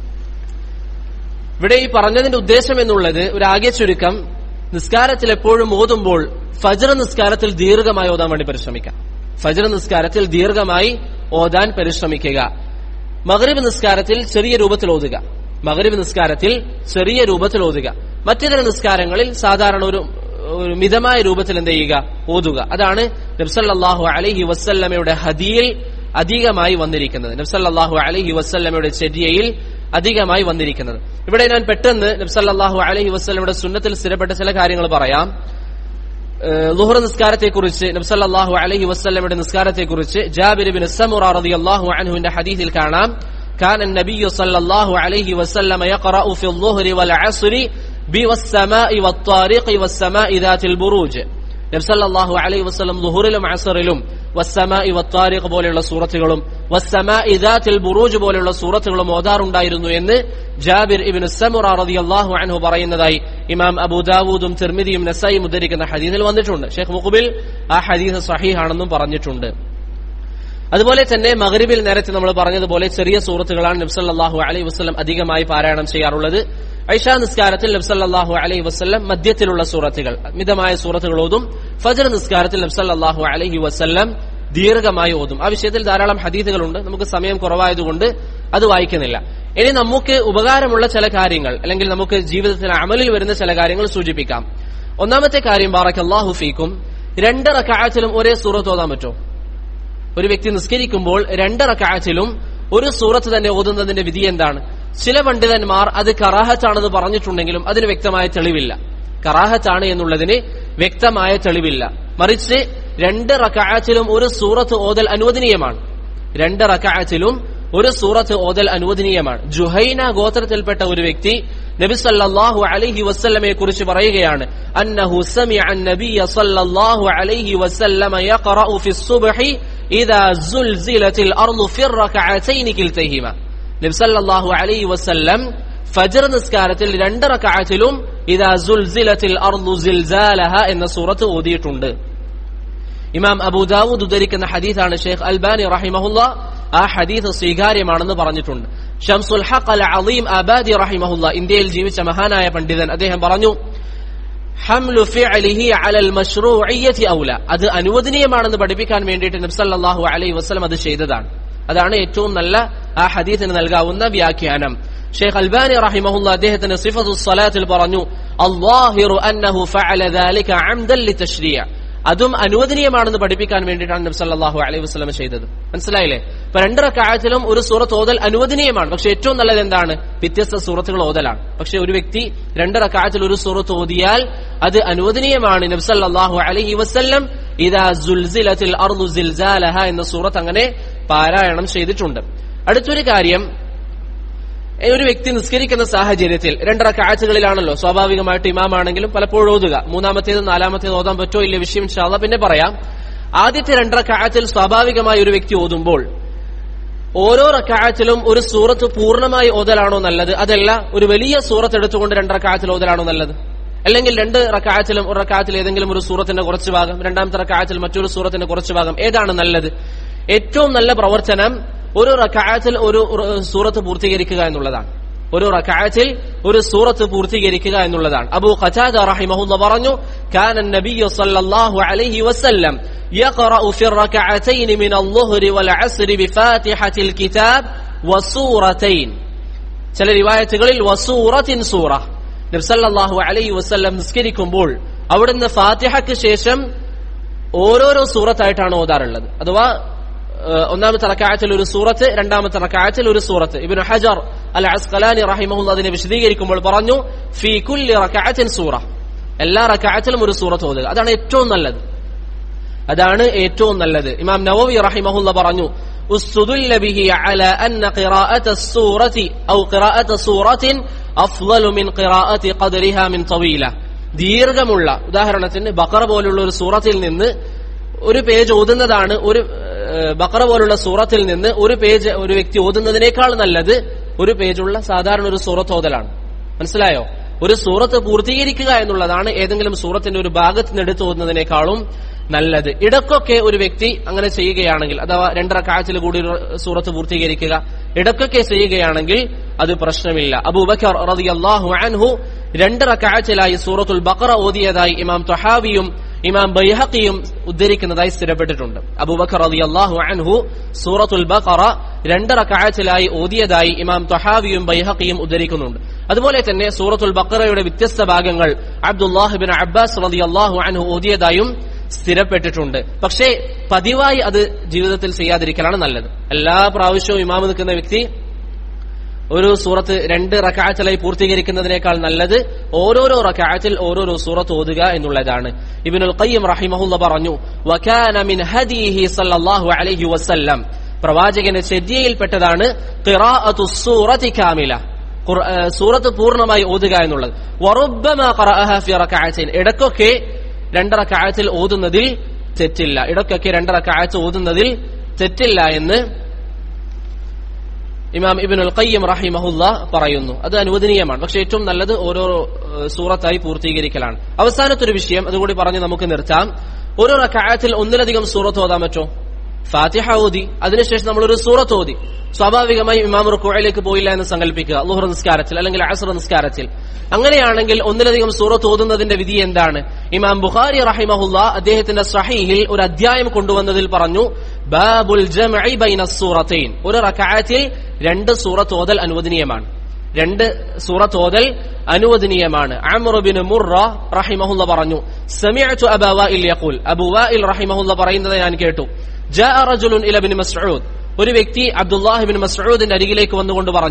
ഇവിടെ ഈ പറഞ്ഞതിന്റെ ഉദ്ദേശം എന്നുള്ളത് ഒരു ആകെ ചുരുക്കം നിസ്കാരത്തിൽ എപ്പോഴും ഓതുമ്പോൾ ഫജർ നിസ്കാരത്തിൽ ദീർഘമായി ഓതാൻ വേണ്ടി പരിശ്രമിക്കാം ഫജർ നിസ്കാരത്തിൽ ദീർഘമായി ഓതാൻ പരിശ്രമിക്കുക മഗ്രിബ് നിസ്കാരത്തിൽ ചെറിയ രൂപത്തിൽ ഓതുക മഗ്രിബ് നിസ്കാരത്തിൽ ചെറിയ രൂപത്തിൽ ഓതുക മറ്റിതര നിസ്കാരങ്ങളിൽ സാധാരണ ഒരു ഒരു മിതമായ രൂപത്തിൽ എന്ത് ചെയ്യുക ഓതുക അതാണ് നബ്സല്ലാഹു അലൈഹി വസ്ല്ലമയുടെ ഹദിയിൽ അധികമായി വന്നിരിക്കുന്നത് നബ്സല്ലാഹു അലൈഹി വസ്ല്ലമയുടെ ചെരിയയിൽ അധികമായി വന്നിരിക്കുന്നത് ഇവിടെ ഞാൻ പെട്ടെന്ന് നബ്സല്ലാഹു അലൈഹി വസ്ലമയുടെ സുന്നത്തിൽ സ്ഥിരപ്പെട്ട ചില കാര്യങ്ങൾ പറയാം ലുഹർ നിസ്കാരത്തെക്കുറിച്ച് നബ്സല്ലാഹു അലൈഹി വസ്ലമയുടെ നിസ്കാരത്തെക്കുറിച്ച് ജാബിർ ബിൻ സമുറ റളിയല്ലാഹു അൻഹുവിന്റെ ഹദീസിൽ കാണാം كان النبي صلى الله عليه وسلم يقرأ في الظهر والعصر بالسماء والطارق والسماء ذات البروج നബ്സല്ലാഹു അലൈഹി വസ്ലം ലുഹുറിലും അസറിലും വസ്സമാഇ വത്താരിഖ് പോലെയുള്ള സൂറത്തുകളും വസ്സമാഇ ദാത്തിൽ ബുറൂജ് പോലെയുള്ള സൂറത്തുകളും ഓതാറുണ്ടായിരുന്നു എന്ന് ജാബിർ ഇബ്നു സമുറ റളിയല്ലാഹു അൻഹു പറയുന്നതായി ഇമാം അബൂദാവൂദും തിർമിദിയും നസൈയും ഉദ്ധരിക്കുന്ന ഹദീസിൽ വന്നിട്ടുണ്ട് ഷെയ്ഖ് മുഖബിൽ ആ ഹദീസ് സഹീഹാണെന്നും പറഞ്ഞിട്ടുണ്ട് അതുപോലെ തന്നെ മഗ്രിബിൽ നേരത്തെ നമ്മൾ പറഞ്ഞതുപോലെ ചെറിയ സൂറത്തുകളാണ് നബ്സല്ലാഹു അലൈഹി വസ്ലം അധികമായി പാരായണം ചെയ്യാറുള്ളത് ഐഷാ നിസ്കാരത്തിൽ നബ്സല്ലാഹു അലൈഹി വസ്ലം മധ്യത്തിലുള്ള സൂറത്തുകൾ മിതമായ സൂറത്തുകൾ ഓതും ഫജർ നിസ്കാരത്തിൽ നബ്സല്ലാഹു അലൈഹി വസ്ലം ദീർഘമായി ഓതും ആ വിഷയത്തിൽ ധാരാളം ഹദീസുകളുണ്ട് നമുക്ക് സമയം കുറവായതുകൊണ്ട് അത് വായിക്കുന്നില്ല ഇനി നമുക്ക് ഉപകാരമുള്ള ചില കാര്യങ്ങൾ അല്ലെങ്കിൽ നമുക്ക് ജീവിതത്തിൽ അമലിൽ വരുന്ന ചില കാര്യങ്ങൾ സൂചിപ്പിക്കാം ഒന്നാമത്തെ കാര്യം ബാറക്കല്ലാഹു ഫീക്കും രണ്ട് റക്കായത്തിലും ഒരേ സൂറത്ത് ഓതാൻ പറ്റുമോ ഒരു വ്യക്തി നിസ്കരിക്കുമ്പോൾ രണ്ട് റക്കായത്തിലും ഒരു സൂറത്ത് തന്നെ ഓതുന്നതിന്റെ വിധി എന്താണ് ചില പണ്ഡിതന്മാർ അത് കറാഹത്താണെന്ന് പറഞ്ഞിട്ടുണ്ടെങ്കിലും അതിന് വ്യക്തമായ തെളിവില്ല കറാഹത്താണ് എന്നുള്ളതിന് വ്യക്തമായ തെളിവില്ല മറിച്ച് രണ്ട് റക്കായത്തിലും ഒരു സൂറത്ത് ഓതൽ അനുവദനീയമാണ് രണ്ട് റക്കായത്തിലും ഒരു സൂറത്ത് ഓതൽ അനുവദനീയമാണ് ജുഹൈന ഗോത്രത്തിൽപ്പെട്ട ഒരു വ്യക്തി നബി സല്ലല്ലാഹു അലൈഹി വസല്ലമയെ കുറിച്ച് പറയുകയാണ് അന്നഹു സമിഅ അൻ-നബിയ സല്ലല്ലാഹു അലൈഹി വസല്ലമ യഖറഉ ഫി الصبح ഇദാ സുൽസിലത്തിൽ അർളു ഫി റകഅതൈനി കിൽതൈഹിമ നബി സല്ലല്ലാഹു അലൈഹി വസല്ലം ഫജ്ർ നിസ്കാരത്തിൽ രണ്ട് റകഅത്തിലും ഇദാ സുൽസിലത്തിൽ അർളു സിൽസാലഹ എന്ന സൂറത്ത് ഓതിയിട്ടുണ്ട് ഇമാം അബൂദാവൂദ് ഉദ്ധരിക്കുന്ന ഹദീസാണ് ഷെയ്ഖ് അൽബാനി റഹിമഹുല്ല ആ ഹദീസ് സ്വീകാര്യമാണെന്ന് പറഞ്ഞിട്ടുണ്ട് ഷംസുൽ ഹഖ് അൽ അലീം അബാദി റഹിമഹുല്ല ഇന്ത്യയിൽ ജീവിച്ച മഹാനായ പണ്ഡിതൻ അദ്ദേഹം പറഞ്ഞു ഹംലു ഫിഅലിഹി അലൽ മശ്റൂഇയ്യതി ഔല അത് അനുവദനീയമാണെന്ന് പഠിപ്പിക്കാൻ വേണ്ടിയിട്ട് നബി സല്ലല്ലാഹു അലൈഹി വസല്ലം അത് ചെയ്തതാണ് അതാണ് ഏറ്റവും നല്ല ആ ഹദീസിന് നൽകാവുന്ന വ്യാഖ്യാനം ഷെയ്ഖ് അൽബാനി റഹിമഹുല്ല അദ്ദേഹത്തിന് സിഫത്തു സ്വലാത്തിൽ പറഞ്ഞു അല്ലാഹിറു അന്നഹു ഫഅല ദാലിക അംദൻ ലിതശ്രിയ അതും അനുവദനീയമാണെന്ന് പഠിപ്പിക്കാൻ വേണ്ടിയിട്ടാണ് നബി സല്ലല്ലാഹു അലൈഹി വസല്ലം ചെയ്തത് മനസ്സിലായില്ലേ ഇപ്പൊ രണ്ട് റക്കായത്തിലും ഒരു സൂറത്ത് ഓതൽ അനുവദനീയമാണ് പക്ഷെ ഏറ്റവും നല്ലത് എന്താണ് വ്യത്യസ്ത സൂറത്തുകൾ ഓതലാണ് പക്ഷെ ഒരു വ്യക്തി രണ്ട് റക്കായത്തിൽ ഒരു സൂറത്ത് ഓതിയാൽ അത് അനുവദനീയമാണ് നബി സല്ലല്ലാഹു അലൈഹി വസല്ലം ഇദാ സുൽസിലത്തിൽ അർദു സിൽസാലഹ എന്ന സൂറത്ത് അങ്ങനെ പാരായണം ചെയ്തിട്ടുണ്ട് അടുത്തൊരു കാര്യം ഒരു വ്യക്തി നിസ്കരിക്കുന്ന സാഹചര്യത്തിൽ രണ്ടര കാഴ്ചകളിലാണല്ലോ സ്വാഭാവികമായിട്ട് ഇമാമാണെങ്കിലും പലപ്പോഴും ഓതുക മൂന്നാമത്തേത് നാലാമത്തേത് ഓതാൻ പറ്റോ ഇല്ല വിഷയം ഇൻഷാല്ല പിന്നെ പറയാം ആദ്യത്തെ രണ്ടര കാഴ്ചയിൽ സ്വാഭാവികമായി ഒരു വ്യക്തി ഓതുമ്പോൾ ഓരോ റക്കായത്തിലും ഒരു സൂറത്ത് പൂർണ്ണമായി ഓതലാണോ നല്ലത് അതല്ല ഒരു വലിയ സൂറത്ത് എടുത്തുകൊണ്ട് രണ്ട് റക്കായത്തിൽ ഓതലാണോ നല്ലത് അല്ലെങ്കിൽ രണ്ട് റക്കായത്തിലും ഒരു റക്കായത്തിൽ ഏതെങ്കിലും ഒരു സൂറത്തിന്റെ കുറച്ച് ഭാഗം രണ്ടാമത്തെ റക്കായത്തിൽ മറ്റൊരു സൂറത്തിന്റെ കുറച്ച് ഭാഗം ഏതാണ് നല്ലത് ഏറ്റവും നല്ല പ്രവർത്തനം ഒരു റക്കായത്തിൽ ഒരു സൂറത്ത് പൂർത്തീകരിക്കുക എന്നുള്ളതാണ് ഒരു റക്കായത്തിൽ ഒരു സൂറത്ത് പൂർത്തീകരിക്കുക എന്നുള്ളതാണ് അബൂ ഖതാദ റഹിമഹുല്ല പറഞ്ഞു കാന നബിയ്യു സല്ലല്ലാഹു അലൈഹി വസല്ലം يقرأ في الركعتين من الظهر والعصر بفاتحة الكتاب وسورتين ചില റിവായത്തുകളിൽ വസൂറത്തിൻ സൂറ നബ്സല്ലാഹു അലൈഹി വസല്ലം നിസ്കരിക്കുമ്പോൾ അവിടുന്ന് ഫാത്തിഹയ്ക്ക് ശേഷം ഓരോരോ സൂറത്തായിട്ടാണ് ഓതാറുള്ളത് അഥവാ ഒന്നാമത്തെ റക്കായത്തിൽ ഒരു സൂറത്ത് രണ്ടാമത്തെ റക്കായത്തിൽ ഒരു സൂറത്ത് ഇബിൻ ഹജർ അൽ അസ്കലാനി റഹിമഹുല്ല അതിനെ വിശദീകരിക്കുമ്പോൾ പറഞ്ഞു ഫി കുല്ലി റക്കായത്തിൻ സൂറ എല്ലാ റക്കായത്തിലും ഒരു സൂറത്ത് ഓതുക അതാണ് ഏറ്റവും നല്ലത് അതാണ് ഏറ്റവും നല്ലത് ഇമാം നവവി റഹിമഹുല്ല പറഞ്ഞു استدل به على أن قراءة السورة أو قراءة سورة أفضل من قراءة قدرها من طويلة ദീർഘമുള്ള ഉദാഹരണത്തിന് ബക്കറ പോലുള്ള ഒരു സൂറത്തിൽ നിന്ന് ഒരു പേജ് ഓതുന്നതാണ് ഒരു ബക്കറ പോലുള്ള സൂറത്തിൽ നിന്ന് ഒരു പേജ് ഒരു വ്യക്തി ഓതുന്നതിനേക്കാൾ നല്ലത് ഒരു പേജുള്ള സാധാരണ ഒരു സൂറത്ത് ഓതലാണ് മനസ്സിലായോ ഒരു സൂറത്ത് പൂർത്തീകരിക്കുക എന്നുള്ളതാണ് ഏതെങ്കിലും സൂറത്തിന്റെ ഒരു ഭാഗത്ത് നിന്ന് എടുത്ത് ഓതുന്നതിനേക്കാളും നല്ലത് ഇടക്കൊക്കെ ഒരു വ്യക്തി അങ്ങനെ ചെയ്യുകയാണെങ്കിൽ അഥവാ രണ്ടര കാഴ്ചയിൽ കൂടി ഒരു സൂറത്ത് പൂർത്തീകരിക്കുക ഇടക്കൊക്കെ ചെയ്യുകയാണെങ്കിൽ അത് പ്രശ്നമില്ല അബൂബക്കർ റളിയല്ലാഹു അൻഹു രണ്ടര കാഴ്ചയിലായി സൂറത്തുൽ ബഖറ ഓതിയതായി ഇമാം തൊഹാവിയും ഇമാം ബൈഹഖിയും ഉദ്ധരിക്കുന്നതായി സ്ഥിരപ്പെട്ടിട്ടുണ്ട് അബൂബക്കർ റളിയല്ലാഹു അൻഹു സൂറത്തുൽ ബഖറ രണ്ടര കാഴ്ചയിലായി ഓതിയതായി ഇമാം തൊഹാവിയും ബൈഹഖിയും ഉദ്ധരിക്കുന്നുണ്ട് അതുപോലെ തന്നെ സൂറത്തുൽ ബഖറയുടെ വ്യത്യസ്ത ഭാഗങ്ങൾ അബ്ദുല്ലാഹിബിൻ അബ്ബാസ് റളിയല്ലാഹു അൻഹു ഓതിയതായും സ്ഥിരപ്പെട്ടിട്ടുണ്ട് പക്ഷേ പതിവായി അത് ജീവിതത്തിൽ ചെയ്യാതിരിക്കലാണ് നല്ലത് എല്ലാ പ്രാവശ്യവും ഇമാമ് നിൽക്കുന്ന വ്യക്തി ഒരു സൂറത്ത് രണ്ട് റക്കായത്തിലായി പൂർത്തീകരിക്കുന്നതിനേക്കാൾ നല്ലത് ഓരോരോ റക്കായത്തിൽ ഓരോരോ സൂറത്ത് ഓതുക എന്നുള്ളതാണ് ഇബിനുൽ ഖയ്യം റഹിമഹുല്ല പറഞ്ഞു വകാന മിൻ ഹദീഹി സല്ലല്ലാഹു അലൈഹി വസല്ലം പ്രവാചകന്റെ ചര്യയിൽപ്പെട്ടതാണ് ഖിറാഅത്തു സൂറത്തി കാമില സൂറത്ത് പൂർണ്ണമായി ഓതുക എന്നുള്ളത് വറുബ്ബമാ ഖറഅഹ ഫി റകഅത്തൈൻ ഇടക്കൊക്കെ രണ്ടര കാഴ്ചയിൽ ഓതുന്നതിൽ തെറ്റില്ല ഇടയ്ക്കൊക്കെ രണ്ടര കാഴ്ച ഓതുന്നതിൽ തെറ്റില്ല എന്ന് ഇമാം ഇബിനുൽ ഖയ്യം റഹിമഹുല്ല പറയുന്നു അത് അനുവദനീയമാണ് പക്ഷെ ഏറ്റവും നല്ലത് ഓരോ സൂറത്തായി പൂർത്തീകരിക്കലാണ് അവസാനത്തൊരു വിഷയം അതുകൂടി പറഞ്ഞ് നമുക്ക് നിർത്താം ഓരോ റക്കായത്തിൽ ഒന്നിലധികം സൂറത്ത് ഓതാൻ പറ്റോ ഫാത്തിഹ ഓതി അതിനുശേഷം നമ്മൾ ഒരു സൂറത്ത് ഓതി സ്വാഭാവികമായി ഇമാം റുക്കോയിലേക്ക് പോയില്ല എന്ന് സങ്കല്പിക്കുക ലുഹർ നിസ്കാരത്തിൽ അല്ലെങ്കിൽ അസർ നിസ്കാരത്തിൽ അങ്ങനെയാണെങ്കിൽ ഒന്നിലധികം സൂറത്ത് ഓതുന്നതിന്റെ വിധി എന്താണ് ഇമാം ബുഖാരി റഹിമഹുല്ല അദ്ദേഹത്തിന്റെ സഹീഹിൽ ഒരു അധ്യായം കൊണ്ടുവന്നതിൽ പറഞ്ഞു ബാബുൽ ജംഇ ബൈന സൂറത്തൈൻ ഒരു റക്അത്തിൽ രണ്ട് സൂറത്ത് ഓതൽ അനുവദനീയമാണ് രണ്ട് സൂറത്ത് ഓതൽ അനുവദനീയമാണ് അമ്രുബിന് മുറ റഹിമഹുല്ല പറഞ്ഞു സമിഅതു അബാ വഇൽ യഖൂൽ അബൂ വഇൽ റഹിമഹുല്ല പറയുന്നത് ഞാൻ കേട്ടു ജാഅ റജുലുൻ ഇല ഇബ്നു മസ്ഊദ് ഒരു വ്യക്തി അബ്ദുല്ലാഹിബിൻ മസ്ഊദിന്റെ അരികിലേക്ക് വന്നുകൊണ്ട് പറഞ്ഞു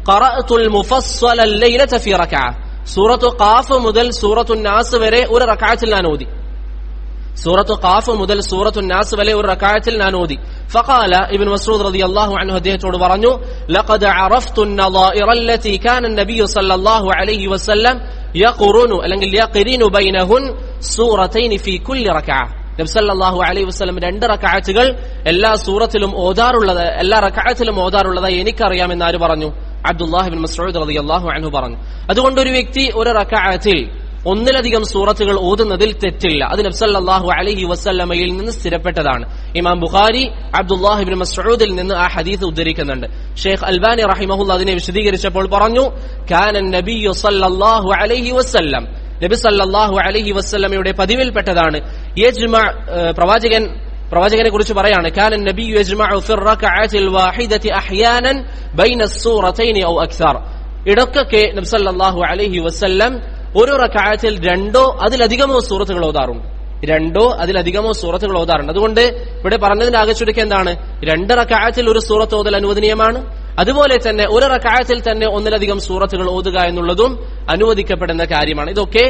ഖറഅത്തുൽ മുഫസ്സല ലൈലത ഫീ റക്അ സൂറത്തു ഖാഫ് മുതൽ സൂറത്തു നാസ് വരെ ഒരു റക്അത്തിൽ ഞാൻ ഓതി സൂറത്തു ഖാഫ് മുതൽ സൂറത്തു നാസ് വരെ ഒരു റക്അത്തിൽ ഞാൻ ഓതി فقال ابن مسعود رضي الله عنه അദ്ദേഹത്തോട് പറഞ്ഞു لقد عرفت النظائر التي كان النبي صلى الله عليه وسلم يقرن അല്ലെങ്കിൽ يقرن بينهن سورتين في كل ركعه നബ്സല്ലാഹു അലൈഹി വസ്ലം രണ്ട് റക്കാറ്റുകൾ എല്ലാ സൂറത്തിലും ഓതാറുള്ളത് എല്ലാ റക്കാറ്റിലും ഓതാറുള്ളതായി എനിക്കറിയാമെന്ന് ആര് പറഞ്ഞു അബ്ദുല്ലാഹിബിൻ മസ്ഊദ് റളിയല്ലാഹു അൻഹു പറഞ്ഞു അതുകൊണ്ട് ഒരു വ്യക്തി ഒരു റക്കാത്തിൽ ഒന്നിലധികം സൂറത്തുകൾ ഓതുന്നതിൽ തെറ്റില്ല അത് നബ്സല്ലാഹു അലഹി വസ്ല്ലമയിൽ നിന്ന് സ്ഥിരപ്പെട്ടതാണ് ഇമാം ബുഖാരി അബ്ദുല്ലാഹിബിൻ മസ്ഊദിൽ നിന്ന് ആ ഹദീസ് ഉദ്ധരിക്കുന്നുണ്ട് ഷെയ്ഖ് അൽബാനി റഹിമഹുല്ല അതിനെ വിശദീകരിച്ചപ്പോൾ പറഞ്ഞു കാനൻ നബിയു സല്ലല്ലാഹു അലൈഹി വസല്ലം നബി സല്ലല്ലാഹു അലൈഹി വസല്ലമയുടെ പതിവിൽപ്പെട്ടതാണ് യജ്മഅ ഏഹ് പ്രവാചകൻ പ്രവാചകനെ കുറിച്ച് പറയാണ് കാനൻ നബിയു യജ്മഉ ഫിർ റകഅത്തിൽ വാഹിദതി അഹ്യാനൻ ബൈന സൂറത്തൈനി ഔ അക്സർ ഇടക്കൊക്കെ നബി സല്ലല്ലാഹു അലൈഹി വസല്ലം ഒരു റകഅത്തിൽ രണ്ടോ അതിലധികമോ സൂറത്തുകൾ ഓതാറുണ്ട് രണ്ടോ അതിലധികമോ സൂറത്തുകൾ ഓതാറുണ്ട് അതുകൊണ്ട് ഇവിടെ പറഞ്ഞതിന്റെ ആകെ ചുരുക്കം എന്താണ് രണ്ട് റക്കായത്തിൽ ഒരു സൂറത്ത് ഓതൽ അനുവദനീയമാണ് അതുപോലെ തന്നെ ഒരു റക്കായത്തിൽ തന്നെ ഒന്നിലധികം സൂറത്തുകൾ ഓതുക എന്നുള്ളതും അനുവദിക്കപ്പെടുന്ന കാര്യമാണ് ഇതൊക്കെ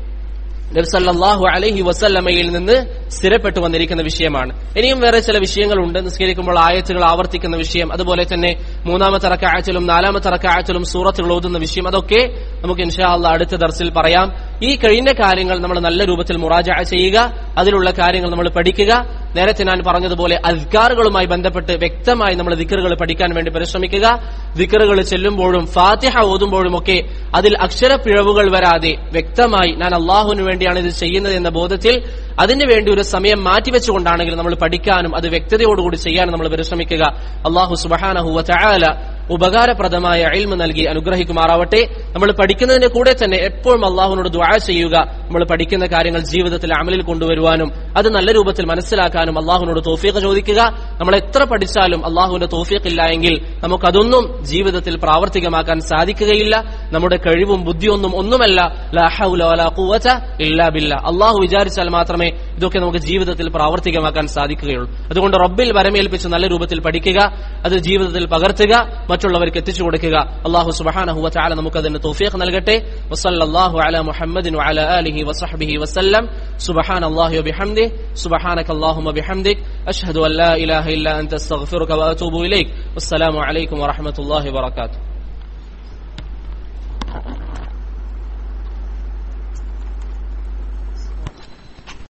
നബ്സല്ലാഹു അലഹി വസല്ലമയിൽ നിന്ന് സ്ഥിരപ്പെട്ടു വന്നിരിക്കുന്ന വിഷയമാണ് ഇനിയും വേറെ ചില വിഷയങ്ങളുണ്ട് നിസ്കരിക്കുമ്പോൾ ആയത്തുകൾ ആവർത്തിക്കുന്ന വിഷയം അതുപോലെ തന്നെ മൂന്നാമത്തെ റക്കായത്തിലും നാലാമത്തെ റക്കായത്തിലും സൂറത്തുകൾ ഓതുന്ന വിഷയം അതൊക്കെ നമുക്ക് ഇൻഷാ അള്ളാഹ് അടുത്ത ദർസിൽ പറയാം ഈ കഴിഞ്ഞ കാര്യങ്ങൾ നമ്മൾ നല്ല രൂപത്തിൽ മുറാജ ചെയ്യുക അതിലുള്ള കാര്യങ്ങൾ നമ്മൾ പഠിക്കുക നേരത്തെ ഞാൻ പറഞ്ഞതുപോലെ അധികാറുകളുമായി ബന്ധപ്പെട്ട് വ്യക്തമായി നമ്മൾ ദിക്കറുകൾ പഠിക്കാൻ വേണ്ടി പരിശ്രമിക്കുക ദിക്കറുകൾ ചെല്ലുമ്പോഴും ഫാത്തിഹ ഓതുമ്പോഴും ഒക്കെ അതിൽ അക്ഷരപ്പിഴവുകൾ വരാതെ വ്യക്തമായി ഞാൻ അള്ളാഹുവിന് വേണ്ടിയാണ് ഇത് ചെയ്യുന്നത് എന്ന ബോധത്തിൽ അതിനു വേണ്ടി ഒരു സമയം മാറ്റിവെച്ചുകൊണ്ടാണെങ്കിൽ നമ്മൾ പഠിക്കാനും അത് വ്യക്തതയോടുകൂടി ചെയ്യാനും നമ്മൾ പരിശ്രമിക്കുക അള്ളാഹു സുബഹാനഹുവ ചായാല ഉപകാരപ്രദമായ അയിൽമ നൽകി അനുഗ്രഹിക്കുമാറാവട്ടെ നമ്മൾ പഠിക്കുന്നതിന്റെ കൂടെ തന്നെ എപ്പോഴും അള്ളാഹുവിനോട് ദ്വാ ചെയ്യുക നമ്മൾ പഠിക്കുന്ന കാര്യങ്ങൾ ജീവിതത്തിൽ അമലിൽ കൊണ്ടുവരുവാനും അത് നല്ല രൂപത്തിൽ മനസ്സിലാക്കാനും അള്ളാഹുവിനോട് തോഫീഖ് ചോദിക്കുക നമ്മൾ എത്ര പഠിച്ചാലും അള്ളാഹുവിന്റെ തോഫീഖ് ഇല്ല എങ്കിൽ നമുക്കതൊന്നും ജീവിതത്തിൽ പ്രാവർത്തികമാക്കാൻ സാധിക്കുകയില്ല നമ്മുടെ കഴിവും ബുദ്ധിയൊന്നും ഒന്നുമല്ല ലാ ഹൗല വലാ ഖുവത ഇല്ലാ ബില്ലാ അള്ളാഹു വിചാരിച്ചാൽ മാത്രമേ ഇതൊക്കെ നമുക്ക് ജീവിതത്തിൽ പ്രാവർത്തികമാക്കാൻ സാധിക്കുകയുള്ളൂ അതുകൊണ്ട് റബ്ബിൽ വരമേൽപ്പിച്ച് നല്ല രൂപത്തിൽ പഠിക്കുക അത് ജീവിതത്തിൽ പകർത്തുക മറ്റുള്ളവർക്ക് എത്തിച്ചു കൊടുക്കുക അള്ളാഹു സുബഹാനഹു വതആല നമുക്ക് അതിന് തൗഫീഖ് നൽകട്ടെ വസല്ലല്ലാഹു അലാ മുഹമ്മദിൻ വഅലാ ആലിഹി വസഹ്ബിഹി വസല്ലം സുബ്ഹാനല്ലാഹി വബിഹംദിഹി സുബ്ഹാനക അല്ലാഹുമ്മ ബിഹംദിക് അഷ്ഹദു അൻ ലാ ഇലാഹ ഇല്ലാ അൻത അസ്തഗ്ഫിറുക വഅതൂബു ഇലൈക് വസ്സലാമു അലൈക്കും വറഹ്മത്തുള്ളാഹി വബറകാതുഹു